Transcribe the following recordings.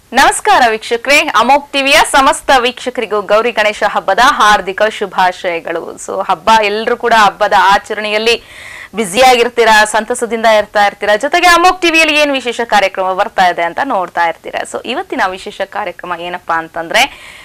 ನಮಸ್ಕಾರ ವೀಕ್ಷಕರೇ ಅಮೋಕ್ ಟಿವಿಯ ಸಮಸ್ತ ವೀಕ್ಷಕರಿಗೂ ಗೌರಿ ಗಣೇಶ ಹಬ್ಬದ ಹಾರ್ದಿಕ ಶುಭಾಶಯಗಳು ಸೊ ಹಬ್ಬ ಎಲ್ಲರೂ ಕೂಡ ಹಬ್ಬದ ಆಚರಣೆಯಲ್ಲಿ ಬ್ಯುಸಿಯಾಗಿರ್ತೀರಾ ಸಂತಸದಿಂದ ಇರ್ತಾ ಇರ್ತೀರಾ ಜೊತೆಗೆ ಅಮೋಕ್ ಟಿವಿಯಲ್ಲಿ ಏನು ವಿಶೇಷ ಕಾರ್ಯಕ್ರಮ ಬರ್ತಾ ಇದೆ ಅಂತ ನೋಡ್ತಾ ಇರ್ತೀರಾ ಸೊ ಇವತ್ತಿನ ವಿಶೇಷ ಕಾರ್ಯಕ್ರಮ ಏನಪ್ಪಾ ಅಂತಂದ್ರೆ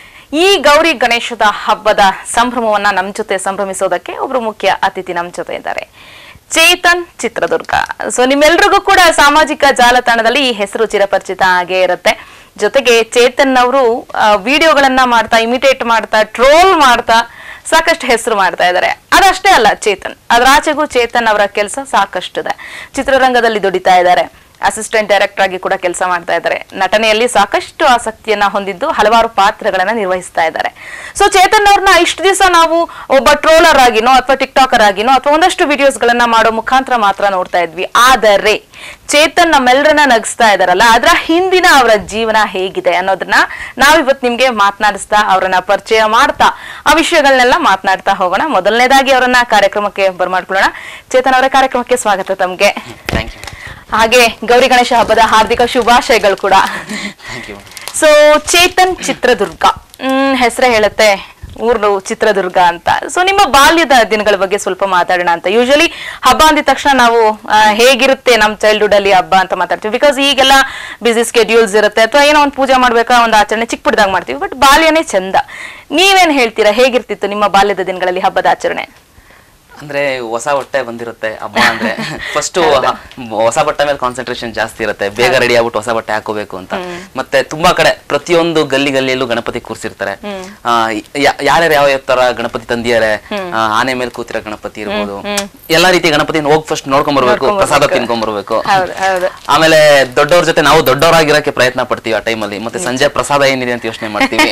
ಈ ಗೌರಿ ಗಣೇಶದ ಹಬ್ಬದ ಸಂಭ್ರಮವನ್ನ ನಮ್ ಜೊತೆ ಸಂಭ್ರಮಿಸೋದಕ್ಕೆ ಒಬ್ರು ಮುಖ್ಯ ಅತಿಥಿ ನಮ್ ಜೊತೆ ಇದ್ದಾರೆ ಚೇತನ್ ಚಿತ್ರದುರ್ಗ ಸೊ ನಿಮ್ಮೆಲ್ರಿಗೂ ಕೂಡ ಸಾಮಾಜಿಕ ಜಾಲತಾಣದಲ್ಲಿ ಈ ಹೆಸರು ಚಿರಪರಿಚಿತ ಆಗೇ ಇರುತ್ತೆ ಜೊತೆಗೆ ಚೇತನ್ ಅವರು ವಿಡಿಯೋಗಳನ್ನ ಮಾಡ್ತಾ ಇಮಿಟೇಟ್ ಮಾಡ್ತಾ ಟ್ರೋಲ್ ಮಾಡ್ತಾ ಸಾಕಷ್ಟು ಹೆಸರು ಮಾಡ್ತಾ ಇದ್ದಾರೆ ಅದಷ್ಟೇ ಅಲ್ಲ ಚೇತನ್ ಅದ್ರಾಚೆಗೂ ಚೇತನ್ ಅವರ ಕೆಲಸ ಸಾಕಷ್ಟಿದೆ ಚಿತ್ರರಂಗದಲ್ಲಿ ದುಡಿತಾ ಇದ್ದಾರೆ ಅಸಿಸ್ಟೆಂಟ್ ಡೈರೆಕ್ಟರ್ ಆಗಿ ಕೂಡ ಕೆಲಸ ಮಾಡ್ತಾ ಇದ್ದಾರೆ ನಟನೆಯಲ್ಲಿ ಸಾಕಷ್ಟು ಆಸಕ್ತಿಯನ್ನ ಹೊಂದಿದ್ದು ಹಲವಾರು ಪಾತ್ರಗಳನ್ನ ನಿರ್ವಹಿಸ್ತಾ ಇದ್ದಾರೆ ಸೊ ಚೇತನ್ ಅವ್ರನ್ನ ಇಷ್ಟು ದಿವಸ ನಾವು ಒಬ್ಬ ಟ್ರೋಲರ್ ಆಗಿನೋ ಅಥವಾ ಟಿಕ್ಟಾಕರ್ ಆಗಿನೋ ಅಥವಾ ಒಂದಷ್ಟು ವಿಡಿಯೋಸ್ ಗಳನ್ನ ಮಾಡೋ ಮುಖಾಂತರ ಮಾತ್ರ ನೋಡ್ತಾ ಇದ್ವಿ ಆದರೆ ಚೇತನ್ ನಮ್ಮೆಲ್ಲರನ್ನ ನಗಿಸ್ತಾ ಇದಾರಲ್ಲ ಅದರ ಹಿಂದಿನ ಅವರ ಜೀವನ ಹೇಗಿದೆ ಅನ್ನೋದನ್ನ ನಾವಿವತ್ತು ನಿಮ್ಗೆ ಮಾತನಾಡಿಸ್ತಾ ಅವರನ್ನ ಪರಿಚಯ ಮಾಡ್ತಾ ಆ ವಿಷಯಗಳನ್ನೆಲ್ಲ ಮಾತನಾಡ್ತಾ ಹೋಗೋಣ ಮೊದಲನೇದಾಗಿ ಅವರನ್ನ ಕಾರ್ಯಕ್ರಮಕ್ಕೆ ಬರ್ಮಾಡ್ಕೊಳ್ಳೋಣ ಚೇತನ್ ಅವರ ಕಾರ್ಯಕ್ರಮಕ್ಕೆ ಸ್ವಾಗತ ತಮ್ಗೆ ಥ್ಯಾಂಕ್ ಯು ಹಾಗೆ ಗೌರಿ ಗಣೇಶ ಹಬ್ಬದ ಹಾರ್ದಿಕ ಶುಭಾಶಯಗಳು ಕೂಡ thank you so Chetan Chitradurga ಹ್ಮ್ ಹೆಸರೇ ಹೇಳುತ್ತೆ ಊರು ಚಿತ್ರದುರ್ಗ ಅಂತ ಸೊ ನಿಮ್ಮ ಬಾಲ್ಯದ ದಿನಗಳ ಬಗ್ಗೆ ಸ್ವಲ್ಪ ಮಾತಾಡೋಣ ಅಂತ ಯೂಶಲಿ ಹಬ್ಬ ಅಂದಿದ ತಕ್ಷಣ ನಾವು ಆ, ಹೇಗಿರುತ್ತೆ ನಮ್ಮ ಚೈಲ್ಡ್ಹುಡ್ ಅಲ್ಲಿ ಹಬ್ಬ ಅಂತ ಮಾತಾಡ್ತೀವಿ ಬಿಕಾಸ್ ಈಗೆಲ್ಲ ಬಿಸಿ ಸ್ಕೆಡ್ಯೂಲ್ಸ್ ಇರುತ್ತೆ ಅಥವಾ ಏನೋ ಒಂದು ಪೂಜೆ ಮಾಡ್ಬೇಕಾ ಒಂದು ಆಚರಣೆ ಚಿಕ್ಕ ಪುಟ್ಟದಾಗ ಮಾಡ್ತೀವಿ ಬಟ್ ಬಾಲ್ಯನೇ ಚಂದ ನೀವೇನ್ ಹೇಳ್ತೀರಾ ಹೇಗಿರ್ತಿತ್ತು ನಿಮ್ಮ ಬಾಲ್ಯದ ದಿನಗಳಲ್ಲಿ ಹಬ್ಬದ ಆಚರಣೆ ಅಂದ್ರೆ ಹೊಸ ಹೊಟ್ಟೆ ಬಂದಿರುತ್ತೆ ಹಬ್ಬ ಅಂದ್ರೆ ಫಸ್ಟ್ ಹೊಸ ಬಟ್ಟೆ ಮೇಲೆ ಕಾನ್ಸಂಟ್ರೇಷನ್ ಜಾಸ್ತಿ ಇರುತ್ತೆ ಬೇಗ ರೆಡಿ ಆಗ್ಬಿಟ್ಟು ಹೊಸ ಬಟ್ಟೆ ಹಾಕೋಬೇಕು ಅಂತ ಮತ್ತೆ ತುಂಬಾ ಕಡೆ ಪ್ರತಿಯೊಂದು ಗಲ್ಲಿ ಗಲ್ಲಿಯಲ್ಲೂ ಗಣಪತಿ ಕೂರ್ಸಿರ್ತಾರೆ ಆ, ಯಾ- ಯಾರ್ಯಾರು ಯಾವ ಯಾವ ತರ ಗಣಪತಿ ತಂದಿದ್ದಾರೆ ಆ, ಆನೆ ಮೇಲೆ ಕೂತಿರೋ ಗಣಪತಿ ಇರ್ಬೋದು ಎಲ್ಲಾ ರೀತಿ ಗಣಪತಿ ಹೋಗಿ ಫಸ್ಟ್ ನೋಡ್ಕೊಂಡ್ ಬರ್ಬೇಕು ಪ್ರಸಾದ ತಿನ್ಕೊಂಡ್ ಬರ್ಬೇಕು ಹೌದು ಹೌದು ಆಮೇಲೆ ದೊಡ್ಡವ್ರ ಜೊತೆ ನಾವು ದೊಡ್ಡವರಾಗಿರಕ್ಕೆ ಪ್ರಯತ್ನ ಪಡ್ತೀವಿ ಆ ಟೈಮಲ್ಲಿ ಮತ್ತೆ ಸಂಜೆ ಪ್ರಸಾದ ಏನಿದೆ ಅಂತ ಯೋಚನೆ ಮಾಡ್ತೀವಿ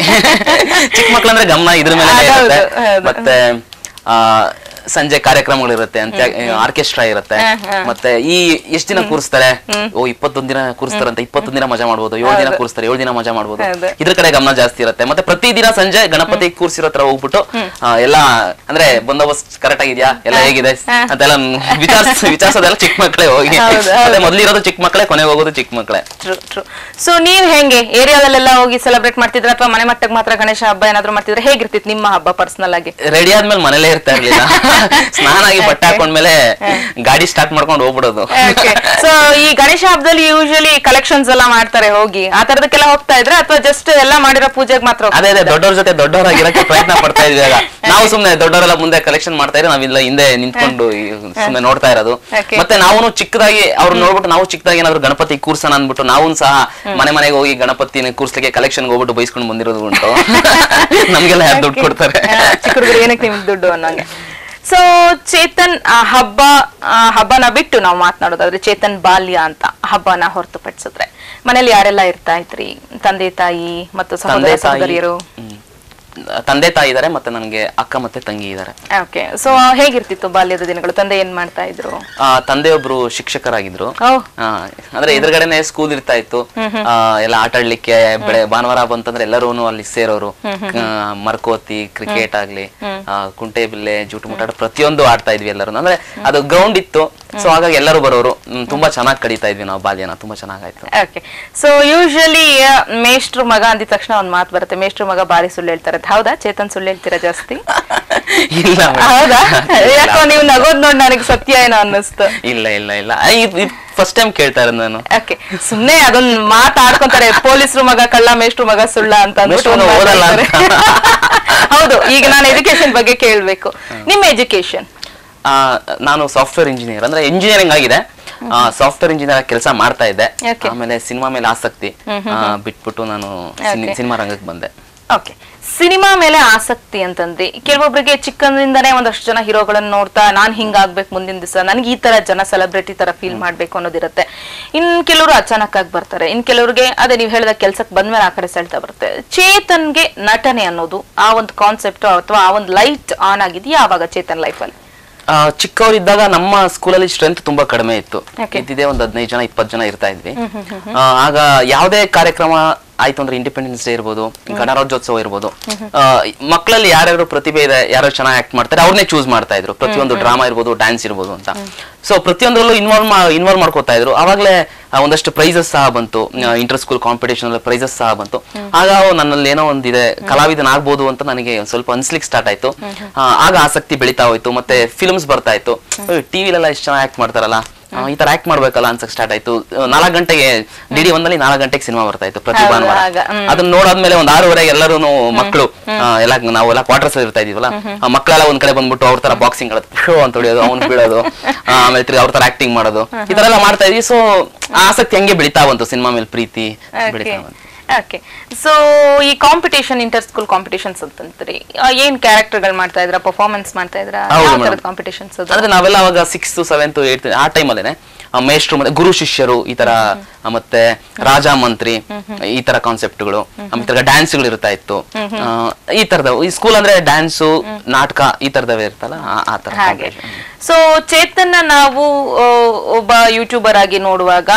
ಚಿಕ್ಕ ಮಕ್ಳಂದ್ರೆ ಗಮನ ಇದ್ರ ಮೇಲೆ ಹೌದು, ಇರುತ್ತೆ ಹೌದು. ಮತ್ತೆ ಆ ಸಂಜೆ ಕಾರ್ಯಕ್ರಮಗಳಿರುತ್ತೆ ಅಂತ ಆರ್ಕೆಸ್ಟ್ರಾ ಇರುತ್ತೆ ಮತ್ತೆ ಈ ಎಷ್ಟ್ ದಿನ ಕೂರಿಸ್ತಾರೆ ಓ ಇಪ್ಪತ್ತೊಂದ್ ದಿನ ಕೂರಿಸ್ತಾರೆ ಅಂತ ಇಪ್ಪತ್ತೊಂದ್ ದಿನ ಮಜಾ ಮಾಡ್ಬೋದು ಏಳು ದಿನ ಕೂರಿಸ್ತಾರೆ ಏಳು ದಿನ ಮಜಾ ಮಾಡ್ಬೋದು ಹೌದು. ಇದ್ರ ಕಡೆ ಗಮನ ಜಾಸ್ತಿ ಇರುತ್ತೆ ಮತ್ತೆ ಪ್ರತಿ ದಿನ ಸಂಜೆ ಗಣಪತಿ ಕೂರ್ಸಿರೋ ಹತ್ರ ಹೋಗ್ಬಿಟ್ಟು ಆ, ಎಲ್ಲ ಅಂದ್ರೆ ಬಂದೋಬಸ್ತ್ ಕರೆಕ್ಟ್ ಆಗಿದ್ಯಾ ಎಲ್ಲ ಹೇಗಿದೆ ಅಂತೆಲ್ಲ ವಿಚಾರಿಸ್ ವಿಚಾರಿಸೋದೆಲ್ಲ ಚಿಕ್ಕ ಮಕ್ಕಳೇ ಹೋಗಿ ಹೌದು, ಹೌದು. ಮತ್ತೆ ಮೊದ್ಲಿರೋದು ಚಿಕ್ಕ ಮಕ್ಕಳೇ ಕೊನೆಗೆ ಹೋಗೋದು ಚಿಕ್ಕ ಮಕ್ಕಳೇ ಟ್ರೂ ಟ್ರೂ ಸೊ ನೀವ್ ಹೆಂಗೆ ಏರಿಯಾದಲ್ಲೆಲ್ಲ ಹೋಗಿ ಸೆಲೆಬ್ರೇಟ್ ಮಾಡ್ತಿದ್ರ ಅಥವಾ ಮನೆ ಮಟ್ಟಕ್ಕೆ ಮಾತ್ರ ಗಣೇಶ ಹಬ್ಬ ಏನಾದ್ರು ಮಾಡ್ತಿದ್ರೆ ಹೇಗಿರ್ತಿತ್ತು ನಿಮ್ಮ ಹಬ್ಬ ಪರ್ಸನಲ್ ಆಗಿ ರೆಡಿ ಆದ್ಮೇಲೆ ಮನೇಲೇ ಇರ್ತಾ ಇರ್ಲಿಲ್ಲ ಸ್ನಾನ ಆಗಿ ಬಟ್ಟೆ ಹಾಕೊಂಡ್ಮೇಲೆ ಗಾಡಿ ಸ್ಟಾರ್ಟ್ ಮಾಡ್ಕೊಂಡು ಹೋಗ್ಬಿಡೋದು ಸೊ ಈ ಗಣೇಶ ಹಬ್ಬದಲ್ಲಿ ಯೂಶಲಿ ಕಲೆಕ್ಷನ್ಸ್ ಎಲ್ಲ ಮಾಡ್ತಾರೆ ಹೋಗಿ ಆ ತರದಕ್ಕೆಲ್ಲ ಹೋಗ್ತಾ ಇದ್ರೆ ಅಥವಾ ಜಸ್ಟ್ ಎಲ್ಲ ಮಾಡಿರೋ ಪೂಜೆಗೆ ಮಾತ್ರ ಹೋಗ್ತಾ ಅದೇ ಅದೇ ದೊಡ್ಡವ್ರ ಜೊತೆ ದೊಡ್ಡವರಾಗಿರಕ್ಕೆ ಪ್ರಯತ್ನ ಪಡ್ತಾ ಇದ್ವಿ ಆಗ ನಾವು ಸುಮ್ನೆ ದೊಡ್ಡವರೆಲ್ಲ ಮುಂದೆ ಕಲೆಕ್ಷನ್ ಮಾಡ್ತಾ ಇದ್ರೆ ನಾವಿಲ್ಲ ಹಿಂದೆ ನಿಂತ್ಕೊಂಡು ಈ ಸುಮ್ನೆ ನೋಡ್ತಾ ಇರೋದು Okay. ಮತ್ತೆ ನಾವು ಚಿಕ್ಕದಾಗಿ ಅವ್ರು ನೋಡ್ಬಿಟ್ಟು ನಾವು ಚಿಕ್ಕದಾಗಿ ಏನಾದ್ರು ಗಣಪತಿ ಕೂರ್ಸೋಣ ಅಂದ್ಬಿಟ್ಟು ನಾವು ಸಹ ಮನೆ ಮನೆಗೆ ಹೋಗಿ ಗಣಪತಿನ ಕೂರ್ಸ್ಲಿಕ್ಕೆ ಕಲೆಕ್ಷನ್ ಹೋಗ್ಬಿಟ್ಟು ಬೈಸ್ಕೊಂಡು ಬಂದಿರೋದು ಉಂಟು ನಮ್ಗೆಲ್ಲ ಯಾರು ದುಡ್ಡು ಕೊಡ್ತಾರೆ ಆ, ಚಿಕ್ಕ ಹುಡುಗರು ಏನಕ್ಕೆ ನಿಮ್ಗೆ ದುಡ್ಡು ಅನ್ನಂಗೆ ಸೊ ಚೇತನ್ ಆ, ಹಬ್ಬ ಆ, ಹಬ್ಬನ ಬಿಟ್ಟು ನಾವು ಮಾತನಾಡೋದಾದ್ರೆ ಚೇತನ್ ಬಾಲ್ಯ ಅಂತ ಹಬ್ಬನ ಹೊರತುಪಡಿಸಿದ್ರೆ ಮನೇಲಿ ಯಾರೆಲ್ಲ ಇರ್ತಾ ಇದ್ರಿ ತಂದೆ ತಾಯಿ ಮತ್ತು ತಂದೆ ಸಹೋದರ ತಾಯಿ ಸಹೋದರಿಯರು ಹ್ಮ್. ತಂದೆ ತಾಯಿ ಇದಾರೆ ಮತ್ತೆ ನನಗೆ ಅಕ್ಕ ಮತ್ತೆ ತಂಗಿ ಇದಾರೆ ಓಕೆ ಸೊ ಹೇಗಿರ್ತಿತ್ತು ಬಾಲ್ಯದ ದಿನಗಳು ತಂದೆ ಏನ್ ಮಾಡ್ತಾ ಇದ್ರು ಆ, ತಂದೆ ಒಬ್ರು ಶಿಕ್ಷಕರಾಗಿದ್ರು ಓ ಆ, ಅಂದ್ರೆ ಎದುರುಗಡೆನೆ ಸ್ಕೂಲ್ ಇರ್ತಾ ಇತ್ತು ಆ, ಎಲ್ಲ ಆಟ ಆಡ್ಲಿಕ್ಕೆ ಬೆಳೆ ಭಾನುವಾರ ಬಂತಂದ್ರೆ ಎಲ್ಲರೂ ಅಲ್ಲಿ ಸೇರೋರು ಆ, ಮರಕೋತಿ ಕ್ರಿಕೆಟ್ ಆಗ್ಲಿ ಆ, ಕುಂಟೆ ಬಿಲ್ಲೆ ಜೂಟು ಮುಟ್ಟಾಟ ಪ್ರತಿಯೊಂದು ಆಡ್ತಾ ಇದ್ವಿ ಎಲ್ಲರೂ ಅಂದ್ರೆ ಅದು ಗ್ರೌಂಡ್ ಇತ್ತು ಸೊ ಹಾಗಾಗಿ ಎಲ್ಲರೂ ಬರೋರು ಹ್ಮ್, ತುಂಬಾ ಚೆನ್ನಾಗಿ ಕಳೀತಾ ಇದ್ವಿ ನಾವು ಬಾಲ್ಯನ ತುಂಬಾ ಚೆನ್ನಾಗಾಯ್ತು ಓಕೆ ಸೊ ಯೂಶಲಿ ಮೇಷ್ಟ್ರು ಮಗ ಅಂದಿದ ತಕ್ಷಣ ಒಂದ್ ಮಾತು ಬರುತ್ತೆ ಮೇಷ್ಟ್ರು ಮಗ ಬಾರಿ ಸುಳ್ಳು ಹೇಳ್ತಾರೆ ಅದ್ ಹೌದಾ ಚೇತನ್ ಸುಳ್ಳು ಹೇಳ್ತೀರಾ ಜಾಸ್ತಿ ಇಲ್ಲ madam. ಹೌದಾ ಇಲ್ಲ. ಯಾಕೋ ನೀವು ನಗೋದ್ ನೋಡಿ ನನಗೆ ಸತ್ಯ ಏನೋ ಅನ್ನಿಸ್ತು ಇಲ್ಲ ಇಲ್ಲ ಇಲ್ಲ ಫಸ್ಟ್ ಟೈಮ್ ಕೇಳ್ತಾ ಇರೋದು ನಾನು ಓಕೆ ಸುಮ್ನೆ ಅದೊಂದ್ ಮಾತಾಡ್ಕೊಂತಾರೆ ಪೊಲೀಸ್ರು ಮಗ ಕಳ್ಳ ಮೇಷ್ಟ್ರು ಮಗ ಸುಳ್ಳ ಅಂತ ಅಂದ್ಬಿಟ್ಟು ಒಂದ್ ಮೇಷ್ಟ್ರು ಮಗ ಓದಲ್ಲ ಮಾತಾಡ್ತಾರೆ. ಹೌದು ಈಗ ನಾನು ಎಜುಕೇಶನ್ ಬಗ್ಗೆ ಕೇಳ್ಬೇಕು ನಿಮ್ಮ ಎಜುಕೇಶನ್ ಆ, ನಾನು ಸಾಫ್ಟ್ವೇರ್ ಇಂಜಿನಿಯರ್ ಅಂದ್ರೆ ಇಂಜಿನಿಯರಿಂಗ್ ಆಗಿದೆ ಸಾಫ್ಟ್ವೇರ್ ಇಂಜಿನಿಯರ್ ಕೆಲಸ ಮಾಡ್ತಾ ಇದ್ದೆ Okay. ಆಮೇಲೆ ಸಿನಿಮಾ ಮೇಲೆ ಆಸಕ್ತಿ ಆ, ಬಿಟ್ಬಿಟ್ಟು ನಾನು Okay. ಸಿನಿಮಾ ರಂಗಕ್ಕೆ ಬಂದೆ ಓಕೆ ಸಿನಿಮಾ ಮೇಲೆ ಆಸಕ್ತಿ ಅಂತಂದ್ರೆ ಕೆಲವೊಬ್ಬರಿಗೆ ಚಿಕ್ಕಂದಿಂದನೇ ಒಂದಷ್ಟು ಜನ ಹೀರೋಗಳನ್ನ ನೋಡ್ತಾ ನಾನ್ ಹಿಂಗಾಗ್ಬೇಕು ಮುಂದಿನ ದಿವಸ ನನಗೆ ಈ ತರ ಜನ ಸೆಲೆಬ್ರಿಟಿ ತರ ಫೀಲ್ ಮಾಡ್ಬೇಕು ಅನ್ನೋದಿರುತ್ತೆ ಇನ್ ಕೆಲವರು ಅಚಾನಕ್ ಆಗಿ ಬರ್ತಾರೆ ಇನ್ ಕೆಲವರಿಗೆ ಅದೇ ನೀವು ಹೇಳಿದ ಕೆಲ್ಸಕ್ಕೆ ಬಂದ್ಮೇಲೆ ಆ ಕಡೆ ಸೆಳ್ತಾ ಬರುತ್ತೆ ಚೇತನ್ಗೆ ನಟನೆ ಅನ್ನೋದು ಆ ಒಂದು ಕಾನ್ಸೆಪ್ಟ್ ಅಥವಾ ಆ ಒಂದು ಲೈಟ್ ಆನ್ ಆಗಿದ್ದು ಯಾವಾಗ ಚೇತನ್ ಲೈಫಲ್ಲಿ ಆ, ಚಿಕ್ಕವರಿದ್ದಾಗ ನಮ್ಮ ಸ್ಕೂಲಲ್ಲಿ ಸ್ಟ್ರೆಂತ್ ತುಂಬಾ ಕಡಿಮೆ ಇತ್ತು Okay. ಇದ್ದಿದೆ ಒಂದ್ ಹದಿನೈದು ಜನ ಇಪ್ಪತ್ತು ಜನ ಇರ್ತಾ ಇದ್ವಿ ಆ, ಆಗ ಯಾವುದೇ ಕಾರ್ಯಕ್ರಮ ಆಯ್ತು ಅಂದ್ರೆ ಇಂಡಿಪೆಂಡೆನ್ಸ್ ಡೇ ಇರ್ಬೋದು ಗಣರಾಜ್ಯೋತ್ಸವ ಇರ್ಬೋದು ಆ, ಮಕ್ಕಳಲ್ಲಿ ಯಾರ್ಯಾರು ಪ್ರತಿಭೆ ಇದೆ ಯಾರು ಚೆನ್ನಾಗಿ ಆಕ್ಟ್ ಮಾಡ್ತಾರೆ ಅವ್ರನ್ನೇ ಚೂಸ್ ಮಾಡ್ತಾ ಇದ್ರು ಪ್ರತಿಯೊಂದು ಡ್ರಾಮಾ ಇರ್ಬೋದು ಡ್ಯಾನ್ಸ್ ಇರ್ಬೋದು ಅಂತ ಸೊ ಪ್ರತಿಯೊಂದರಲ್ಲೂ ಇನ್ವಾಲ್ವ್ ಇನ್ವಾಲ್ವ್ ಮಾಡ್ಕೋತಾ ಇದ್ರು ಅವಾಗಲೇ ಒಂದಷ್ಟು ಪ್ರೈಸಸ್ ಸಹ ಬಂತು ಇಂಟರ್ ಸ್ಕೂಲ್ ಕಾಂಪಿಟೇಷನ್ ಪ್ರೈಸಸ್ ಸಹ ಬಂತು ಆಗ ನನ್ನಲ್ಲಿ ಏನೋ ಒಂದಿದೆ ಕಲಾವಿದನಾಗ್ಬೋದು ಅಂತ ನನಗೆ ಒಂದ್ ಸ್ವಲ್ಪ ಅನ್ಸ್ಲಿಕ್ಕೆ ಸ್ಟಾರ್ಟ್ ಆಯ್ತು ಆ, ಆಗ ಆಸಕ್ತಿ ಬೆಳಿತಾ ಹೋಯ್ತು ಮತ್ತೆ ಫಿಲ್ಮ್ಸ್ ಬರ್ತಾ ಇತ್ತು ಟಿವಿಲೆಲ್ಲ ಎಷ್ಟು ಚೆನ್ನಾಗಿ ಆಕ್ಟ್ ಮಾಡ್ತಾರಲ್ಲ ಆ, ಈ ತರ ಆಕ್ಟ್ ಮಾಡ್ಬೇಕಲ್ಲ ಅನ್ಸಕ್ ಸ್ಟಾರ್ಟ್ ಆಯ್ತು ನಾಲ್ಕು ಗಂಟೆಗೆ ಡಿ ಡಿ ಒಂದಲ್ಲಿ ನಾಲ್ಕು ಗಂಟೆಗೆ ಸಿನಿಮಾ ಬರ್ತಾ ಇತ್ತು ಪ್ರತಿ ಹೌದು, ಭಾನುವಾರ ಆಗ, ಹ್ಮ್. ಅದನ್ನ ನೋಡಾದ್ಮೇಲೆ ಒಂದ್ ಆರೂವರೆಗೆ ಎಲ್ಲರೂ ಮಕ್ಕಳು ಎಲ್ಲ ನಾವೆಲ್ಲ ಕ್ವಾರ್ಟರ್ಸ್ ಇರ್ತಾ ಇದೀವಲ್ಲ ಆ ಮಕ್ಕಳೆಲ್ಲ ಒಂದ್ ಕಡೆ ಬಂದ್ಬಿಟ್ಟು ಅವ್ರ ತರ ಬಾಕ್ಸಿಂಗ್ ಆಡೋದು ಶೋ ಅಂತ ಹೊಡಿಯೋದು ಅವ್ನು ಬೀಳೋದು ಆ, ಆಮೇಲೆ ತಿರ್ಗಿ ಅವ್ರ ತರ ಆಕ್ಟಿಂಗ್ ಮಾಡೋದು ಈ ತರ ಎಲ್ಲ ಮಾಡ್ತಾ ಇದೀವಿ ಸೊ ಆಸಕ್ತಿ ಹಂಗೆ ಬೆಳಿತಾ ಬಂತು ಸಿನಿಮಾ ಮೇಲೆ ಪ್ರೀತಿ ಬೆಳಿತಾ ಬಂತು ಓಕೆ ಸೊ ಈ ಕಾಂಪಿಟೇಷನ್ ಇಂಟರ್ ಸ್ಕೂಲ್ ಕಾಂಪಿಟೇಷನ್ಸ್ ಅಂತಂದ್ರಿ ಆ, ಏನ್ ಕ್ಯಾರೆಕ್ಟರ್ಗಳು ಮಾಡ್ತಾ ಇದ್ರ ಪರ್ಫಾರ್ಮೆನ್ಸ್ ಮಾಡ್ತಾ ಇದ್ರ ಹೌದು ಯಾವ madam. ತರದ ಕಾಂಪಿಟೇಷನ್ಸ್ ಅದು ಅಂದ್ರೆ ನಾವೆಲ್ಲ ಅವಾಗ ಸಿಕ್ಸ್ತ್ ಸೆವೆಂತ್ ಏಟ್ ಆ ಟೈಮಲ್ಲೇನೆ ಮೇಷ್ಟ್ರು ಮತ್ತೆ ಗುರು ಶಿಷ್ಯರು ಈ ತರ ಆ, ಮತ್ತೆ ರಾಜ ಮಂತ್ರಿ ಈ ತರ ಕಾನ್ಸೆಪ್ಟ್ಗಳು ಆಮೇಲೆ ಡ್ಯಾನ್ಸ್ಗಳು ಇರ್ತಾ ಇತ್ತು ಆ, ಈ ತರದ ಈ ಸ್ಕೂಲ್ ಅಂದ್ರೆ ಡ್ಯಾನ್ಸು ನಾಟಕ ಈ ತರದವೇ ಇರ್ತಲ್ಲ ಆ- ಆ ತರ ಹಾಗೆ ಸೊ ಚೇತನ್ನ ನಾವು ಆ, ಒಬ್ಬ ಯೂಟ್ಯೂಬರ್ ಆಗಿ ನೋಡುವಾಗ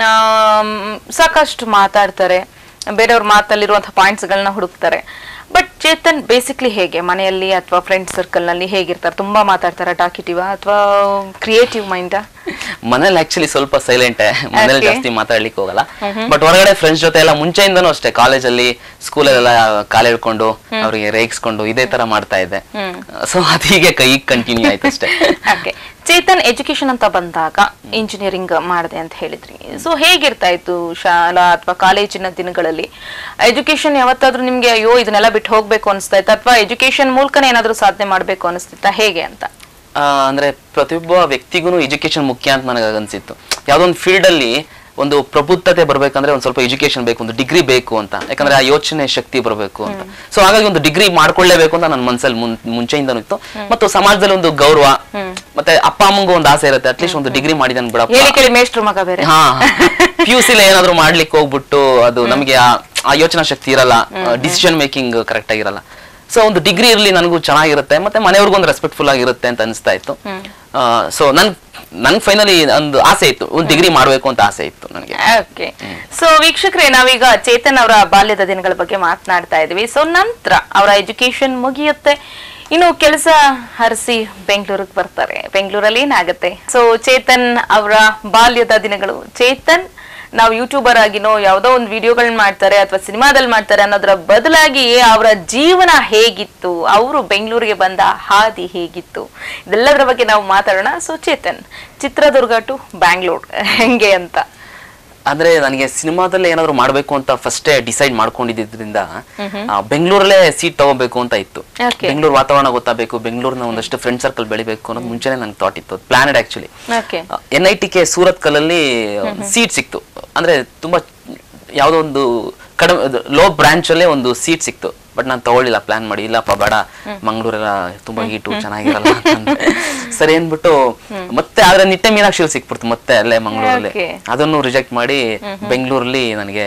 ಆಮ್, ಸಾಕಷ್ಟು ಮಾತಾಡ್ತಾರೆ ಬೇರೆಯವ್ರ ಮಾತಲ್ಲಿರುವಂತಹ ಪಾಯಿಂಟ್ಸ್ ಗಳನ್ನ ಹುಡುಕ್ತಾರೆ ಬಟ್ ಚೇತನ್ ಬೇಸಿಕ್ಲಿ ಹೇಗೆ ಮನೆಯಲ್ಲಿ ಅಥವಾ ಫ್ರೆಂಡ್ ಸರ್ಕಲ್ ನಲ್ಲಿ ಹೇಗಿರ್ತಾರೆ ತುಂಬಾ ಮಾತಾಡ್ತಾರ ಟಾಕಿಟಿವ ಅಥವಾ ಕ್ರಿಯೇಟಿವ್ ಮೈಂಡ್ ಮನೇಲಿ ಆಕ್ಚುಲಿ ಸ್ವಲ್ಪ ಸೈಲೆಂಟ್ ಮನೇಲಿ Okay. ಜಾಸ್ತಿ ಮಾತಾಡ್ಲಿಕ್ಕೆ ಹೋಗಲ್ಲ ಬಟ್ ಹೊರಗಡೆ ಫ್ರೆಂಡ್ಸ್ ಜೊತೆ ಎಲ್ಲ ಮುಂಚೆಯಿಂದನೂ ಅಷ್ಟೇ ಕಾಲೇಜಲ್ಲಿ ಸ್ಕೂಲಲ್ಲೆಲ್ಲ ಕಾಲ ಹಿಡ್ಕೊಂಡು ಅವ್ರಿಗೆ ರೇಗಿಸ್ಕೊಂಡು ಇದೇ ತರ ಮಾಡ್ತಾ ಇದ್ದೆ ಸೊ ಅದು ಹೀಗೆ ಕೈ ಕಂಟಿನ್ಯೂ ಆಯ್ತು ಅಷ್ಟೇ ಓಕೆ ಚೇತನ್ ಎಜುಕೇಶನ್ ಅಂತ ಬಂದಾಗ ಇಂಜಿನಿಯರಿಂಗ್ ಮಾಡಿದೆ ಅಂತ ಹೇಳಿದ್ರಿ ಸೊ ಹೇಗಿರ್ತಾ ಇತ್ತು ಶಾಲಾ ಅಥವಾ ಕಾಲೇಜಿನ ದಿನಗಳಲ್ಲಿ ಎಜುಕೇಶನ್ ಯಾವತ್ತಾದ್ರೂ ನಿಮ್ಗೆ ಅಯ್ಯೋ ಇದನ್ನೆಲ್ಲ ಬಿಟ್ಟು ಹೋಗ್ಬೇಕು ಅನಿಸ್ತಾ ಇತ್ತ ಅಥವಾ ಎಜುಕೇಶನ್ ಮೂಲಕನೇ ಏನಾದ್ರೂ ಸಾಧನೆ ಮಾಡ್ಬೇಕು ಅನಿಸ್ತಿತ್ತ ಹೇಗೆ ಅಂತ ಆ, ಅಂದ್ರೆ ಪ್ರತಿಯೊಬ್ಬ ವ್ಯಕ್ತಿಗೂ ಎಜುಕೇಶನ್ ಮುಖ್ಯ ಅಂತ ನನಗೆ ಅನ್ಸಿತ್ತು ಯಾವ್ದೋ ಒಂದು ಫೀಲ್ಡ್ ಅಲ್ಲಿ ಒಂದು ಪ್ರಬುದ್ಧತೆ ಬರ್ಬೇಕಂದ್ರೆ ಒಂದ್ ಸ್ವಲ್ಪ ಎಜುಕೇಶನ್ ಬೇಕು ಒಂದು ಡಿಗ್ರಿ ಬೇಕು ಅಂತ ಯಾಕಂದ್ರೆ ಆ ಯೋಚನೆ ಶಕ್ತಿ ಬರಬೇಕು ಅಂತ ಸೊ ಹಾಗಾಗಿ ಒಂದು ಡಿಗ್ರಿ ಮಾಡ್ಕೊಳ್ಳೇಬೇಕು ಅಂತ ನನ್ನ ಮನ್ಸಲ್ಲಿ ಮುನ್ ಮುಂಚೆಯಿಂದನೂ ಇತ್ತು ಮತ್ತು ಸಮಾಜದಲ್ಲಿ ಒಂದು ಗೌರವ ಮತ್ತೆ ಅಪ್ಪ ಅಮ್ಮಂಗೂ ಒಂದು ಆಸೆ ಇರುತ್ತೆ ಅಟ್ಲೀಸ್ಟ್ ಒಂದು ಡಿಗ್ರಿ ಮಾಡಿದಾನೆ ಬಿಡಪ್ಪ ಹೇಳಿ ಕೇಳಿ ಮೇಷ್ಟ್ರು ಮಗ ಬೇರೆ ಹಾ ಪಿ ಯು ಸಿಲಿ ಏನಾದ್ರು ಮಾಡ್ಲಿಕ್ಕೆ ಹೋಗ್ಬಿಟ್ಟು ಅದು ನಮಗೆ ಆ- ಆ ಯೋಚನಾ ಶಕ್ತಿ ಇರಲ್ಲ ಡಿಸಿಷನ್ ಮೇಕಿಂಗ್ ಕರೆಕ್ಟ್ ಆಗಿರಲ್ಲ ಸೊ ಒಂದು ಡಿಗ್ರಿ ಇರ್ಲಿ ನನಗೂ ಚೆನ್ನಾಗಿರುತ್ತೆ ಮತ್ತೆ ಮನೆಯವ್ರಿಗೂ ಒಂದು ರೆಸ್ಪೆಕ್ಟ್ಫುಲ್ ಆಗಿರುತ್ತೆ ಅಂತ ಅನಿಸ್ತಾ ಇತ್ತು ಸೊ ನನ್ ನನ್ ಫೈನಲಿ ಒಂದು ಆಸೆ ಇತ್ತು ಒಂದು ಡಿಗ್ರಿ ಮಾಡ್ಬೇಕು ಅಂತ ಆಸೆ ಇತ್ತು ನನಗೆ ಓಕೆ ಸೊ ವೀಕ್ಷಕರೇ ನಾವೀಗ ಚೇತನ್ ಅವರ ಬಾಲ್ಯದ ದಿನಗಳ ಬಗ್ಗೆ ಮಾತನಾಡ್ತಾ ಇದ್ವಿ ಸೊ ನಂತರ ಅವರ ಎಜುಕೇಶನ್ ಮುಗಿಯುತ್ತೆ ಇನ್ನು ಕೆಲಸ ಹರಿಸಿ ಬೆಂಗಳೂರಿಗೆ ಬರ್ತಾರೆ ಬೆಂಗಳೂರಲ್ಲಿ ಏನಾಗುತ್ತೆ ಸೊ ಚೇತನ್ ಅವರ ಬಾಲ್ಯದ ದಿನಗಳು ಚೇತನ್ ನಾವು ಯೂಟ್ಯೂಬರ್ ಆಗಿನೋ ಯಾವುದೋ ಒಂದು ವಿಡಿಯೋಗಳನ್ನ ಮಾಡ್ತಾರೆ ಅಥವಾ ಸಿನಿಮಾದಲ್ಲಿ ಮಾಡ್ತಾರೆ ಅನ್ನೋದ್ರ ಬದಲಾಗಿ ಅವರ ಜೀವನ ಹೇಗಿತ್ತು ಅವರು ಬೆಂಗಳೂರಿಗೆ ಬಂದ ಹಾದಿ ಹೇಗಿತ್ತು ಇದೆಲ್ಲದರ ಬಗ್ಗೆ ನಾವು ಮಾತಾಡೋಣ ಸೊ ಚೇತನ್ ಚಿತ್ರದುರ್ಗ ಟು ಬ್ಯಾಂಗ್ಳೂರ್ ಹೆಂಗೆ ಅಂತ ಅಂದ್ರೆ ನನಗೆ ಸಿನಿಮಾದಲ್ಲಿ ಏನಾದ್ರು ಮಾಡ್ಬೇಕು ಅಂತ ಫಸ್ಟೇ ಡಿಸೈಡ್ ಮಾಡ್ಕೊಂಡಿದ್ರಿಂದ ಆ, ಬೆಂಗಳೂರಲ್ಲೇ ಸೀಟ್ ತಗೋಬೇಕು ಅಂತ ಇತ್ತು Okay. ಬೆಂಗಳೂರು ವಾತಾವರಣ ಗೊತ್ತಾಗಬೇಕು ಬೆಂಗಳೂರಿನ ಒಂದಷ್ಟು ಫ್ರೆಂಡ್ ಸರ್ಕಲ್ ಬೆಳಿಬೇಕು ಅನ್ನೋದು ಮುಂಚೆನೆ ನಂಗೆ ಥಾಟ್ ಇತ್ತು planned actually okay N I T K ಸೂರತ್ ಕಲ್ಲಲ್ಲಿ ಸೀಟ್ ಸಿಕ್ತು ಅಂದ್ರೆ ತುಂಬಾ ಯಾವುದೋ ಒಂದು ಕಡಿಮೆ ಲೋ ಬ್ರಾಂಚ್ ಅಲ್ಲೇ ಒಂದು ಸೀಟ್ ಸಿಕ್ತು ಬಟ್ ನಾನು ತಗೊಳ್ಳಿಲ್ಲ ಪ್ಲಾನ್ ಮಾಡಿ ಇಲ್ಲಪ್ಪ ಬೇಡ ಮಂಗಳೂರೆಲ್ಲ ತುಂಬಾ ಹೀಟು ಚೆನ್ನಾಗಿರಲ್ಲ ಅಂತಂದೆ. ಸರಿ ಅಂದ್ಬಿಟ್ಟು ಮತ್ತೆ ಆದ್ರೆ ನಿಟ್ಟೆ ಮೀನಾಕ್ಷಿ ಸಿಕ್ಬಿಡ್ತು ಮತ್ತೆ ಅಲ್ಲೇ ಮಂಗಳೂರಲ್ಲಿ Okay. ಅದನ್ನು ರಿಜೆಕ್ಟ್ ಮಾಡಿ ಬೆಂಗಳೂರಲ್ಲಿ ನನಗೆ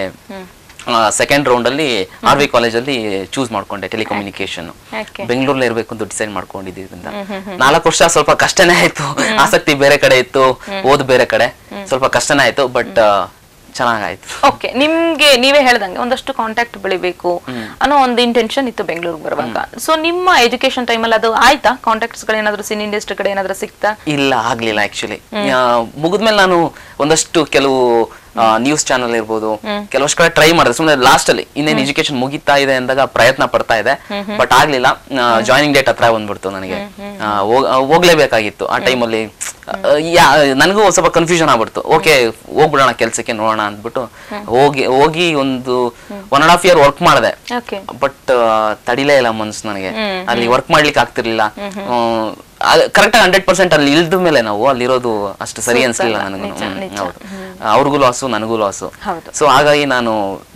ಸೆಕೆಂಡ್ ರೌಂಡ್ ಅಲ್ಲಿ ಆರ್ ವಿ ಕಾಲೇಜಲ್ಲಿ ಚೂಸ್ ಮಾಡ್ಕೊಂಡೆ ಟೆಲಿಕಮ್ಯುನಿಕೇಶನ್ Okay. ಬೆಂಗಳೂರಲ್ಲಿ ಇರ್ಬೇಕು ಅಂತ ಡಿಸೈಡ್ ಮಾಡ್ಕೊಂಡಿದ್ರಿಂದ ನಾಲ್ಕು ವರ್ಷ ಸ್ವಲ್ಪ ಕಷ್ಟನೇ ಆಯ್ತು ಆಸಕ್ತಿ ಬೇರೆ ಕಡೆ ಇತ್ತು ಓದ್ ಬೇರೆ ಕಡೆ ಸ್ವಲ್ಪ ಕಷ್ಟನೇ ಆಯ್ತು ಬಟ್ ಚೆನ್ನಾಗಾಯ್ತು ಓಕೆ ನಿಮ್ಗೆ ನೀವೇ ಹೇಳ್ದಂಗೆ ಒಂದಷ್ಟು ಕಾಂಟ್ಯಾಕ್ಟ್ ಬೆಳಿಬೇಕು ಅನ್ನೋ ಒಂದು ಇಂಟೆನ್ಷನ್ ಇತ್ತು ಬೆಂಗಳೂರಿಗೆ ಬರುವಾಗ ಸೊ ನಿಮ್ಮ ಎಜುಕೇಶನ್ ಟೈಮಲ್ಲಿ ಅದು ಆಯ್ತಾ ಕಾಂಟ್ಯಾಕ್ಟ್ಸ್ ಗಳು ಏನಾದ್ರು ಸಿನಿ ಇಂಡಸ್ಟ್ರಿ ಕಡೆ ಏನಾದ್ರು ಸಿಕ್ತಾ ಇಲ್ಲ ಆಗ್ಲಿಲ್ಲ ಆಕ್ಚುಲಿ ಮುಗಿದ್ಮೇಲೆ ನಾನು ಒಂದಷ್ಟು ಕೆಲವು ನ್ಯೂಸ್ ಚಾನಲ್ ಇರ್ಬೋದು ಕೆಲವಷ್ಟು ಕಡೆ ಟ್ರೈ ಮಾಡಿದೆ ಸುಮ್ಮನೆ ಲಾಸ್ಟ್ ಅಲ್ಲಿ ಇನ್ನೇನು ಎಜುಕೇಶನ್ ಮುಗಿತಾ ಇದೆ ಅಂದಾಗ ಪ್ರಯತ್ನ ಪಡ್ತಾ ಇದೆ ಬಟ್ ಆಗ್ಲಿಲ್ಲ ಜಾಯ್ನಿಂಗ್ ಡೇಟ್ ಹತ್ರ ಬಂದ್ಬಿಡ್ತು ನನಗೆ ಆ, ಹೋಗ್- ಆ, ಹೋಗ್ಲೇಬೇಕಾಗಿತ್ತು ಆ ಟೈಮಲ್ಲಿ ನನಗೂ ಒಂದ್ ಸ್ವಲ್ಪ ಕನ್ಫ್ಯೂಷನ್ ಆಗ್ಬಿಡ್ತು ಓಕೆ ಹೋಗ್ಬಿಡೋಣ ಕೆಲ್ಸಕ್ಕೆ ನೋಡೋಣ ಅಂದ್ಬಿಟ್ಟು ಹೋಗಿ ಹೋಗಿ ಒಂದು one and half year work ಮಾಡಿದೆ ಓಕೆ ಬಟ್ ತಡಿಲೇ ಇಲ್ಲ ಮನ್ಸು ನನಗೆ ಅಲ್ಲಿ ವರ್ಕ್ ಮಾಡ್ಲಿಕ್ಕೆ ಆಗ್ತಿರ್ಲಿಲ್ಲ ಕರೆಕ್ಟ್ ಹಂಡ್ರೆಡ್ ಪರ್ಸೆಂಟ್ ಅಲ್ಲಿ ಇಲ್ದ ಮೇಲೆ ನಾವು ಅಲ್ಲಿರೋದು ಅಷ್ಟು ಸರಿ ಅನ್ಸ್ಲಿಲ್ಲ ನನಗೂ ನಿಜ, ನಿಜ. ಹೌದು ಅವ್ರಿಗೂ ಲಾಸು ನನಗೂ ಲಾಸು ಹೌದು. ಸೊ ಹಾಗಾಗಿ ನಾನು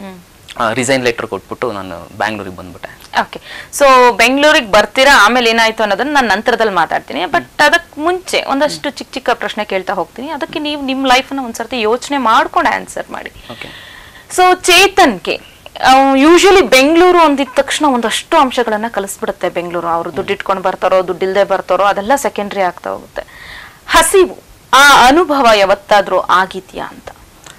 ರಿಸೈನ್ ಲೆಟರ್ ಕೊಟ್ಬಿಟ್ಟು ನಾನು ಬ್ಯಾಂಗ್ಳೂರಿಗೆ ಬಂದ್ಬಿಟ್ಟೆ ಓಕೆ ಸೊ ಬೆಂಗಳೂರಿಗೆ ಬರ್ತೀರಾ ಆಮೇಲೆ ಏನಾಯ್ತು ಅನ್ನೋದನ್ನ ನಾನು ನಂತರದಲ್ಲಿ ಮಾತಾಡ್ತೀನಿ ಬಟ್ ಅದಕ್ಕೆ ಮುಂಚೆ ಒಂದಷ್ಟು ಚಿಕ್ಕ ಚಿಕ್ಕ ಪ್ರಶ್ನೆ ಕೇಳ್ತಾ ಹೋಗ್ತೀನಿ ಅದಕ್ಕೆ ನೀವು ನಿಮ್ಮ ಲೈಫನ್ನ ಒಂದ್ಸರ್ತಿ ಯೋಚನೆ ಮಾಡ್ಕೊಂಡು ಆನ್ಸರ್ ಮಾಡಿ ಓಕೆ ಸೊ ಚೇತನ್ಗೆ ಯೂಶಲಿ ಬೆಂಗಳೂರು ಅಂದಿದ ತಕ್ಷಣ ಒಂದಷ್ಟು ಅಂಶಗಳನ್ನ ಕಲಿಸ್ಬಿಡುತ್ತೆ ಬೆಂಗಳೂರು ಅವರು ದುಡ್ಡು ಇಟ್ಕೊಂಡು ಬರ್ತಾರೋ ದುಡ್ಡಿಲ್ದೆ ಬರ್ತಾರೋ ಅದೆಲ್ಲ ಸೆಕೆಂಡ್ರಿ ಆಗ್ತಾ ಹೋಗುತ್ತೆ ಹಸಿವು ಆ ಅನುಭವ ಯಾವತ್ತಾದ್ರೂ ಆಗಿದ್ಯಾ ಅಂತ